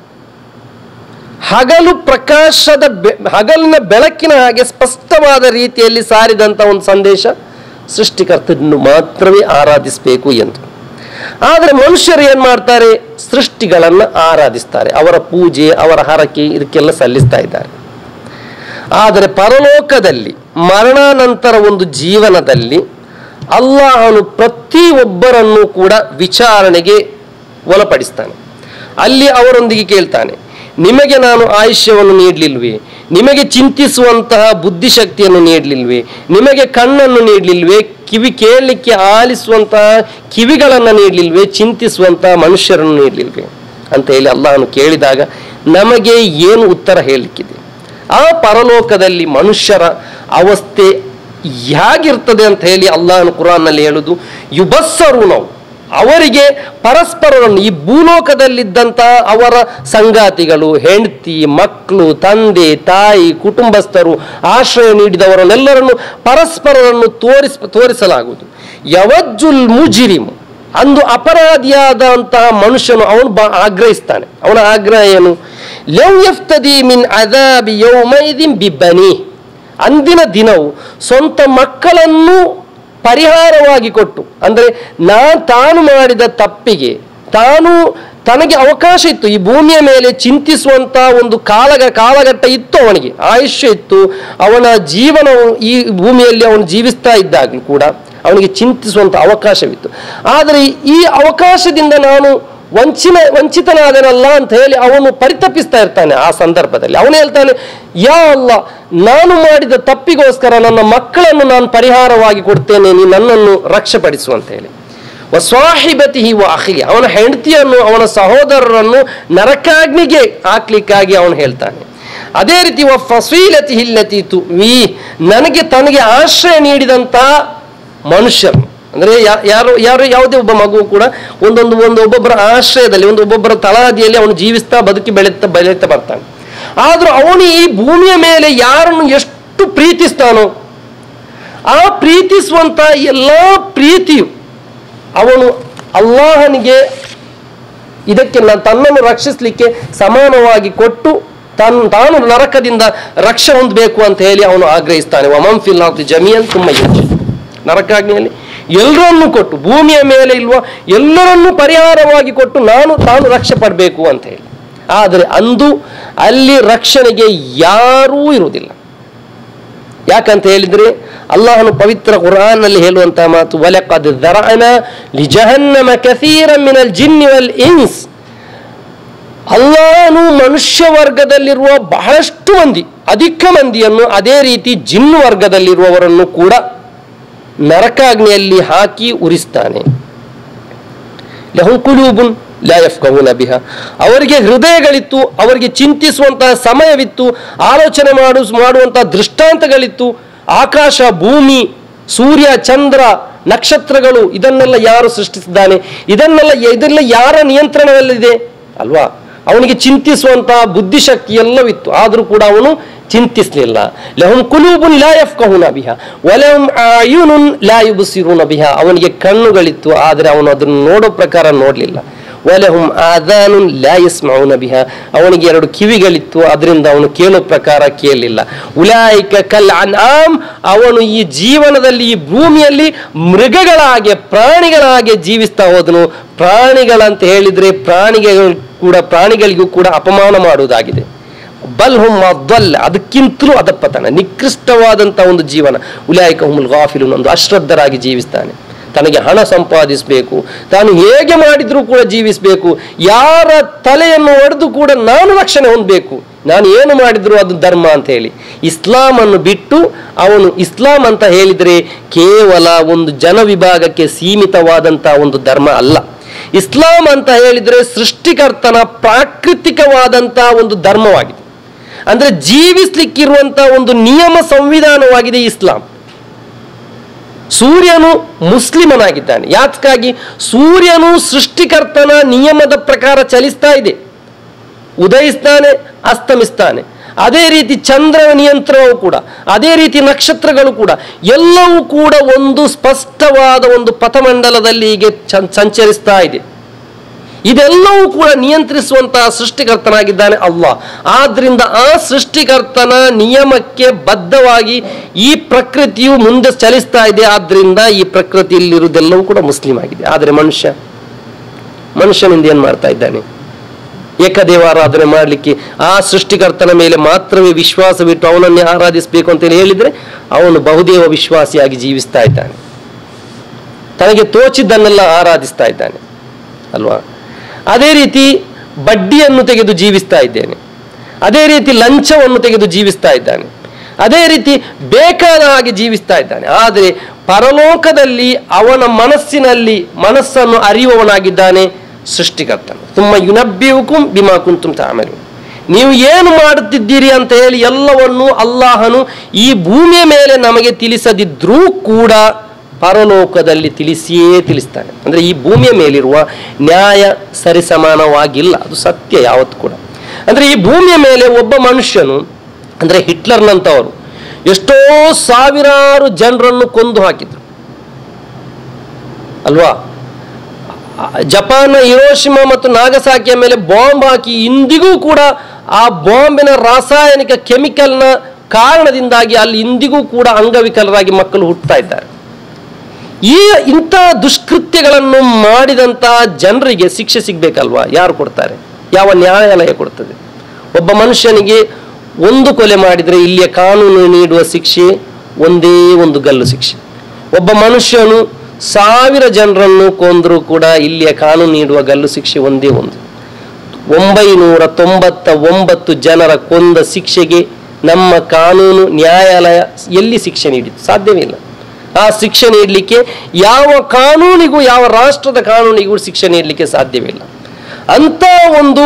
Speaker 4: ಹಗಲು ಪ್ರಕಾಶದ ಬೆ ಹಗಲಿನ ಬೆಳಕಿನ ಹಾಗೆ ಸ್ಪಷ್ಟವಾದ ರೀತಿಯಲ್ಲಿ ಸಾರಿದಂಥ ಒಂದು ಸಂದೇಶ ಸೃಷ್ಟಿಕರ್ತನನ್ನು ಮಾತ್ರವೇ ಆರಾಧಿಸಬೇಕು ಎಂದು ಆದರೆ ಮನುಷ್ಯರು ಏನು ಮಾಡ್ತಾರೆ ಸೃಷ್ಟಿಗಳನ್ನು ಆರಾಧಿಸ್ತಾರೆ ಅವರ ಪೂಜೆ ಅವರ ಹರಕೆ ಇದಕ್ಕೆಲ್ಲ ಸಲ್ಲಿಸ್ತಾ ಇದ್ದಾರೆ ಆದರೆ ಪರಲೋಕದಲ್ಲಿ ಮರಣಾನಂತರ ಒಂದು ಜೀವನದಲ್ಲಿ ಅಲ್ಲಾಹನು ಪ್ರತಿಯೊಬ್ಬರನ್ನು ಕೂಡ ವಿಚಾರಣೆಗೆ ಒಳಪಡಿಸ್ತಾನೆ ಅಲ್ಲಿ ಅವರೊಂದಿಗೆ ಕೇಳ್ತಾನೆ ನಿಮಗೆ ನಾನು ಆಯುಷ್ಯವನ್ನು ನೀಡಲಿಲ್ವೇ ನಿಮಗೆ ಚಿಂತಿಸುವಂತಹ ಬುದ್ಧಿಶಕ್ತಿಯನ್ನು ನೀಡಲಿಲ್ವೇ ನಿಮಗೆ ಕಣ್ಣನ್ನು ನೀಡಲಿಲ್ವೇ ಕಿವಿ ಕೇಳಲಿಕ್ಕೆ ಆಲಿಸುವಂತಹ ಕಿವಿಗಳನ್ನು ನೀಡಲಿಲ್ವೇ ಚಿಂತಿಸುವಂತಹ ಮನುಷ್ಯರನ್ನು ನೀಡಲಿಲ್ವೇ ಅಂತ ಹೇಳಿ ಅಲ್ಲಾಹನು ಕೇಳಿದಾಗ ನಮಗೆ ಏನು ಉತ್ತರ ಹೇಳಲಿಕ್ಕಿದೆ ಆ ಪರಲೋಕದಲ್ಲಿ ಮನುಷ್ಯರ ಅವಸ್ಥೆ ಹೇಗಿರ್ತದೆ ಅಂತ ಹೇಳಿ ಅಲ್ಲಾಹನು ಕುರಾನ್ನಲ್ಲಿ ಹೇಳುದು ಯುಬಸ್ಸರು ನಾವು ಅವರಿಗೆ ಪರಸ್ಪರರನ್ನು ಈ ಭೂಲೋಕದಲ್ಲಿದ್ದಂಥ ಅವರ ಸಂಗಾತಿಗಳು ಹೆಂಡತಿ ಮಕ್ಕಳು ತಂದೆ ತಾಯಿ ಕುಟುಂಬಸ್ಥರು ಆಶ್ರಯ ನೀಡಿದವರನ್ನೆಲ್ಲರನ್ನು ಪರಸ್ಪರರನ್ನು ತೋರಿಸ್ ತೋರಿಸಲಾಗುವುದು ಯವಜ್ಜುಲ್ ಮುಜಿರಿಮು ಅಂದು ಅಪರಾಧಿಯಾದಂತಹ ಮನುಷ್ಯನು ಅವನು ಬ ಆಗ್ರಹಿಸ್ತಾನೆ ಅವನ ಆಗ್ರಹ ಏನು ಲವ್ ಯಫ್ತದಿ ಮಿನ್ ಅದಾಬಿ ಯೌಮೈದಿನ್ ಬಿಬ್ಬನಿ ಅಂದಿನ ದಿನವು ಸ್ವಂತ ಮಕ್ಕಳನ್ನು ಪರಿಹಾರವಾಗಿ ಕೊಟ್ಟು ಅಂದರೆ ನಾ ತಾನು ಮಾಡಿದ ತಪ್ಪಿಗೆ ತಾನು ತನಗೆ ಅವಕಾಶ ಇತ್ತು ಈ ಭೂಮಿಯ ಮೇಲೆ ಚಿಂತಿಸುವಂತ ಒಂದು ಕಾಲಗ ಕಾಲಘಟ್ಟ ಇತ್ತು ಅವನಿಗೆ ಆಯುಷ್ಯ ಇತ್ತು ಅವನ ಜೀವನವು ಈ ಭೂಮಿಯಲ್ಲಿ ಅವನು ಜೀವಿಸ್ತಾ ಇದ್ದಾಗಲೂ ಕೂಡ ಅವನಿಗೆ ಚಿಂತಿಸುವಂತ ಅವಕಾಶವಿತ್ತು ಆದರೆ ಈ ಅವಕಾಶದಿಂದ ನಾನು ವಂಚಿನ ವಂಚಿತನಾದನಲ್ಲ ಅಂತ ಹೇಳಿ ಅವನು ಪರಿತಪಿಸ್ತಾ ಇರ್ತಾನೆ ಆ ಸಂದರ್ಭದಲ್ಲಿ ಅವನು ಹೇಳ್ತಾನೆ ಯಾ ಅಲ್ಲ ನಾನು ಮಾಡಿದ ತಪ್ಪಿಗೋಸ್ಕರ ನನ್ನ ಮಕ್ಕಳನ್ನು ನಾನು ಪರಿಹಾರವಾಗಿ ಕೊಡ್ತೇನೆ ನೀ ನನ್ನನ್ನು ರಕ್ಷಪಡಿಸು ಅಂತ ಹೇಳಿ ವಸ್ವಾಹಿಬತಿ ವ ಅಹಿ ಅವನ ಹೆಂಡತಿಯನ್ನು ಅವನ ಸಹೋದರರನ್ನು ನರಕಾಗ್ನಿಗೆ ಹಾಕ್ಲಿಕ್ಕಾಗಿ ಅವನು ಹೇಳ್ತಾನೆ ಅದೇ ರೀತಿ ವ ಫಸೀಲತಿ ಹಿಲ್ಲತಿ ತು ವಿ ನನಗೆ ತನಗೆ ಆಶ್ರಯ ನೀಡಿದಂತ ಮನುಷ್ಯರು ಅಂದ್ರೆ ಯಾ- ಯಾರು ಯಾರು ಯಾವುದೇ ಒಬ್ಬ ಮಗು ಕೂಡ ಒಂದೊಂದು ಒಂದು ಒಬ್ಬೊಬ್ಬರ ಆಶ್ರಯದಲ್ಲಿ ಒಂದು ಒಬ್ಬೊಬ್ಬರ ತಳಹದಿಯಲ್ಲಿ ಅವನು ಜೀವಿಸ್ತಾ ಬದುಕಿ ಬೆಳೆಯುತ್ತಾ ಬೆಳೆಯುತ್ತಾ ಬರ್ತಾನೆ ಆದ್ರೂ ಅವನು ಈ ಭೂಮಿಯ ಮೇಲೆ ಯಾರನ್ನು ಎಷ್ಟು ಪ್ರೀತಿಸ್ತಾನೋ ಆ ಪ್ರೀತಿಸುವಂತ ಎಲ್ಲ ಪ್ರೀತಿಯು ಅವನು ಅಲ್ಲಾಹನಿಗೆ ಇದಕ್ಕೆ ನ- ತನ್ನನ್ನು ರಕ್ಷಿಸಲಿಕ್ಕೆ ಸಮಾನವಾಗಿ ಕೊಟ್ಟು ತನ್ ತಾನು ನರಕದಿಂದ ರಕ್ಷೆ ಹೊಂದಬೇಕು ಅಂತ ಹೇಳಿ ಅವನು ಆಗ್ರಹಿಸ್ತಾನೆ ವಮಂ ಫಿಲ್ ಆಫ್ ದಿ ಜಮಿಯನ್ ತುಂಬ ನರಕಾಗ್ನಿಯಲ್ಲಿ ಎಲ್ಲರನ್ನೂ ಕೊಟ್ಟು ಭೂಮಿಯ ಮೇಲೆ ಇಲ್ವ ಎಲ್ಲರನ್ನೂ ಪರಿಹಾರವಾಗಿ ಕೊಟ್ಟು ನಾನು ತಾನು ರಕ್ಷೆ ಪಡಬೇಕು ಅಂತ ಹೇಳಿ ಆದರೆ ಅಂದು ಅಲ್ಲಿ ರಕ್ಷಣೆಗೆ ಯಾರೂ ಇರುವುದಿಲ್ಲ ಯಾಕಂತ ಹೇಳಿದ್ರೆ ಅಲ್ಲಾಹನು ಪವಿತ್ರ ಕುರಾನ್ನಲ್ಲಿ ಹೇಳುವಂತಹ ಮಾತು ವಲಕದ್ ದರಅನ ಲಿಜಹನ್ನಮ ಕಸೀರ ಮಿನಲ್ ಜಿನ್ನಿ ವಲ್ ಇನ್ಸ್ ಅಲ್ಲಾಹನು ಮನುಷ್ಯ ವರ್ಗದಲ್ಲಿರುವ ಬಹಳಷ್ಟು ಮಂದಿ ಅಧಿಕ ಮಂದಿಯನ್ನು ಅದೇ ರೀತಿ ಜಿನ್ನು ವರ್ಗದಲ್ಲಿರುವವರನ್ನು ಕೂಡ ನರಕಾಗ್ನಿಯಲ್ಲಿ ಹಾಕಿ ಉರಿಸ್ತಾನೆ ಲಹುಂ ಕುಲೂಬುನ್ ಲಾ ಯಫ್ಕಹೂನ ಬಿಹ ಅವರಿಗೆ ಹೃದಯಗಳಿತ್ತು ಅವರಿಗೆ ಚಿಂತಿಸುವಂತಹ ಸಮಯವಿತ್ತು ಆಲೋಚನೆ ಮಾಡು ಮಾಡುವಂತಹ ದೃಷ್ಟಾಂತಗಳಿತ್ತು ಆಕಾಶ ಭೂಮಿ ಸೂರ್ಯ ಚಂದ್ರ ನಕ್ಷತ್ರಗಳು ಇದನ್ನೆಲ್ಲ ಯಾರು ಸೃಷ್ಟಿಸಿದ್ದಾನೆ ಇದನ್ನೆಲ್ಲ ಇದೆಲ್ಲ ಯಾರ ನಿಯಂತ್ರಣದಲ್ಲಿದೆ ಅಲ್ವಾ ಅವನಿಗೆ ಚಿಂತಿಸುವಂತಹ ಬುದ್ಧಿಶಕ್ತಿ ಎಲ್ಲವಿತ್ತು ಆದರೂ ಕೂಡ ಅವನು ಚಿಂತಿಸಲಿಲ್ಲ ಲಹುಂ ಕುಲೂಬುನ್ ಲಾ ಯಫ್ಕಹುನ ಬಿಹ ವಲಹುಂ ಆಯುನುನ್ ಲಾ ಯುಬ್ಸಿರುನ ಬಿಹ ಅವನಿಗೆ ಕಣ್ಣುಗಳಿತ್ತು ಆದರೆ ಅವನು ಅದನ್ನು ನೋಡೋ ಪ್ರಕಾರ ನೋಡಲಿಲ್ಲ ವಲಹುಂ ಆದಾನುನ್ ಲಾ ಯಸ್ಮೌನ ಬಿಹ ಅವನಿಗೆ ಎರಡು ಕಿವಿಗಳಿತ್ತು ಅದರಿಂದ ಅವನು ಕೇಳೋ ಪ್ರಕಾರ ಕೇಳಲಿಲ್ಲ ಉಲಾಯಿಕ ಕಲ್ ಅನ್ಆಮ್ ಅವನು ಈ ಜೀವನದಲ್ಲಿ ಈ ಭೂಮಿಯಲ್ಲಿ ಮೃಗಗಳ ಹಾಗೆ ಪ್ರಾಣಿಗಳ ಹಾಗೆ ಜೀವಿಸ್ತಾ ಹೋದನು ಪ್ರಾಣಿಗಳಂತ ಹೇಳಿದ್ರೆ ಪ್ರಾಣಿಗಳು ಕೂಡ ಪ್ರಾಣಿಗಳಿಗೂ ಕೂಡ ಅಪಮಾನ ಮಾಡುವುದಾಗಿದೆ ಬಲ್ ಹುಮ್ ದಲ್ ಅದಕ್ಕಿಂತಲೂ ಅದಪ್ಪತನ ನಿಕೃಷ್ಟವಾದಂಥ ಒಂದು ಜೀವನ ಉಲಾಯಿಕ ಹುಮುಲ್ ಗಾಫಿಲು ಒಂದು ಅಶ್ರದ್ಧರಾಗಿ ಜೀವಿಸ್ತಾನೆ ತನಗೆ ಹಣ ಸಂಪಾದಿಸಬೇಕು ತಾನು ಹೇಗೆ ಮಾಡಿದ್ರೂ ಕೂಡ ಜೀವಿಸಬೇಕು ಯಾರ ತಲೆಯನ್ನು ಒಡೆದು ಕೂಡ ನಾನು ರಕ್ಷಣೆ ಹೊಂದಬೇಕು ನಾನು ಏನು ಮಾಡಿದ್ರು ಅದು ಧರ್ಮ ಅಂತ ಹೇಳಿ ಇಸ್ಲಾಂ ಅನ್ನು ಬಿಟ್ಟು ಅವನು ಇಸ್ಲಾಂ ಅಂತ ಹೇಳಿದರೆ ಕೇವಲ ಒಂದು ಜನ ವಿಭಾಗಕ್ಕೆ ಸೀಮಿತವಾದಂಥ ಒಂದು ಧರ್ಮ ಅಲ್ಲ ಇಸ್ಲಾಂ ಅಂತ ಹೇಳಿದರೆ ಸೃಷ್ಟಿಕರ್ತನ ಪ್ರಾಕೃತಿಕವಾದಂಥ ಒಂದು ಧರ್ಮವಾಗಿದೆ ಅಂದ್ರೆ ಜೀವಿಸ್ಲಿಕ್ಕಿರುವಂತ ಒಂದು ನಿಯಮ ಸಂವಿಧಾನವಾಗಿದೆ ಇಸ್ಲಾಂ ಸೂರ್ಯನು ಮುಸ್ಲಿಮನಾಗಿದ್ದಾನೆ ಯಾತಕ್ಕಾಗಿ ಸೂರ್ಯನು ಸೃಷ್ಟಿಕರ್ತನ ನಿಯಮದ ಪ್ರಕಾರ ಚಲಿಸ್ತಾ ಇದೆ ಉದಯಿಸ್ತಾನೆ ಅಸ್ತಮಿಸ್ತಾನೆ ಅದೇ ರೀತಿ ಚಂದ್ರನ ನಿಯಂತ್ರಣವು ಕೂಡ ಅದೇ ರೀತಿ ನಕ್ಷತ್ರಗಳು ಕೂಡ ಎಲ್ಲವೂ ಕೂಡ ಒಂದು ಸ್ಪಷ್ಟವಾದ ಒಂದು ಪಥಮಂಡಲದಲ್ಲಿ ಹೀಗೆ ಚಂ- ಸಂಚರಿಸ್ತಾ ಇದೆ ಇದೆಲ್ಲವೂ ಕೂಡ ನಿಯಂತ್ರಿಸುವಂತಹ ಸೃಷ್ಟಿಕರ್ತನಾಗಿದ್ದಾನೆ ಅಲ್ಲಾಹ್ ಆದ್ರಿಂದ ಆ ಸೃಷ್ಟಿಕರ್ತನ ನಿಯಮಕ್ಕೆ ಬದ್ಧವಾಗಿ ಈ ಪ್ರಕೃತಿಯು ಮುಂದೆ ಚಲಿಸ್ತಾ ಇದೆ ಆದ್ರಿಂದ ಈ ಪ್ರಕೃತಿಯಲ್ಲಿರುವುದೆಲ್ಲವೂ ಕೂಡ ಮುಸ್ಲಿಂ ಆಗಿದೆ ಆದರೆ ಮನುಷ್ಯ ಮನುಷ್ಯನಿಂದ ಏನ್ ಮಾಡ್ತಾ ಇದ್ದಾನೆ ಏಕದೇವಾರಾಧನೆ ಮಾಡಲಿಕ್ಕೆ ಆ ಸೃಷ್ಟಿಕರ್ತನ ಮೇಲೆ ಮಾತ್ರವೇ ವಿಶ್ವಾಸವಿಟ್ಟು ಅವನನ್ನೇ ಆರಾಧಿಸಬೇಕು ಅಂತೇಳಿ ಹೇಳಿದ್ರೆ ಅವನು ಬಹುದೇವ ವಿಶ್ವಾಸಿಯಾಗಿ ಜೀವಿಸ್ತಾ ಇದ್ದಾನೆ ತನಗೆ ತೋಚಿದ್ದನ್ನೆಲ್ಲ ಆರಾಧಿಸ್ತಾ ಇದ್ದಾನೆ ಅಲ್ವಾ ಅದೇ ರೀತಿ ಬಡ್ಡಿಯನ್ನು ತೆಗೆದು ಜೀವಿಸ್ತಾ ಇದ್ದೇನೆ ಅದೇ ರೀತಿ ಲಂಚವನ್ನು ತೆಗೆದು ಜೀವಿಸ್ತಾ ಇದ್ದಾನೆ ಅದೇ ರೀತಿ ಬೇಕಾದ ಹಾಗೆ ಜೀವಿಸ್ತಾ ಇದ್ದಾನೆ ಆದರೆ ಪರಲೋಕದಲ್ಲಿ ಅವನ ಮನಸ್ಸಿನಲ್ಲಿ ಮನಸ್ಸನ್ನು ಅರಿಯುವವನಾಗಿದ್ದಾನೆ ಸೃಷ್ಟಿಕರ್ತನು ತುಂಬ ಯುನಬ್ಬಿಯುಕುಂ ಬಿಮಾ ಕುಂತುಂ ತಾಮರು ನೀವು ಏನು ಮಾಡುತ್ತಿದ್ದೀರಿ ಅಂತ ಹೇಳಿ ಎಲ್ಲವನ್ನು ಅಲ್ಲಾಹನು ಈ ಭೂಮಿಯ ಮೇಲೆ ನಮಗೆ ತಿಳಿಸದಿದ್ರೂ ಕೂಡ ಪರಲೋಕದಲ್ಲಿ ತಿಳಿಸಿಯೇ ತಿಳಿಸ್ತಾನೆ ಅಂದರೆ ಈ ಭೂಮಿಯ ಮೇಲಿರುವ ನ್ಯಾಯ ಸರಿಸಮಾನವಾಗಿಲ್ಲ ಅದು ಸತ್ಯ ಯಾವತ್ತು ಕೂಡ ಅಂದರೆ ಈ ಭೂಮಿಯ ಮೇಲೆ ಒಬ್ಬ ಮನುಷ್ಯನು ಅಂದರೆ ಹಿಟ್ಲರ್ನಂಥವರು ಎಷ್ಟೋ ಸಾವಿರಾರು ಜನರನ್ನು ಕೊಂದು ಹಾಕಿದ್ರು ಅಲ್ವಾ ಜಪಾನ್ನ ಹಿರೋಶಿಮ ಮತ್ತು ನಾಗಸಾಕಿಯ ಮೇಲೆ ಬಾಂಬ್ ಹಾಕಿ ಇಂದಿಗೂ ಕೂಡ ಆ ಬಾಂಬಿನ ರಾಸಾಯನಿಕ ಕೆಮಿಕಲ್ನ ಕಾರಣದಿಂದಾಗಿ ಅಲ್ಲಿ ಇಂದಿಗೂ ಕೂಡ ಅಂಗವಿಕಲರಾಗಿ ಮಕ್ಕಳು ಹುಟ್ಟುತ್ತಾ ಇದ್ದಾರೆ ಈ ಇಂಥ ದುಷ್ಕೃತ್ಯಗಳನ್ನು ಮಾಡಿದಂತಹ ಜನರಿಗೆ ಶಿಕ್ಷೆ ಸಿಗ್ಬೇಕಲ್ವಾ ಯಾರು ಕೊಡ್ತಾರೆ ಯಾವ ನ್ಯಾಯಾಲಯ ಕೊಡ್ತದೆ ಒಬ್ಬ ಮನುಷ್ಯನಿಗೆ ಒಂದು ಕೊಲೆ ಮಾಡಿದರೆ ಇಲ್ಲಿಯ ಕಾನೂನು ನೀಡುವ ಶಿಕ್ಷೆ ಒಂದೇ ಒಂದು ಗಲ್ಲು ಶಿಕ್ಷೆ ಒಬ್ಬ ಮನುಷ್ಯನು ಸಾವಿರ ಜನರನ್ನು ಕೊಂದರೂ ಕೂಡ ಇಲ್ಲಿಯ ಕಾನೂನು ನೀಡುವ ಗಲ್ಲು ಶಿಕ್ಷೆ ಒಂದೇ ಒಂದು ಒಂಬೈನೂರ ತೊಂಬತ್ತ ಒಂಬತ್ತು ಜನರ ಕೊಂದ ಶಿಕ್ಷೆಗೆ ನಮ್ಮ ಕಾನೂನು ನ್ಯಾಯಾಲಯ ಎಲ್ಲಿ ಶಿಕ್ಷೆ ನೀಡಿತು ಸಾಧ್ಯವೇ ಇಲ್ಲ ಆ ಶಿಕ್ಷೆ ನೀಡಲಿಕ್ಕೆ ಯಾವ ಕಾನೂನಿಗೂ ಯಾವ ರಾಷ್ಟ್ರದ ಕಾನೂನಿಗೂ ಶಿಕ್ಷೆ ನೀಡಲಿಕ್ಕೆ ಸಾಧ್ಯವಿಲ್ಲ ಅಂತ ಒಂದು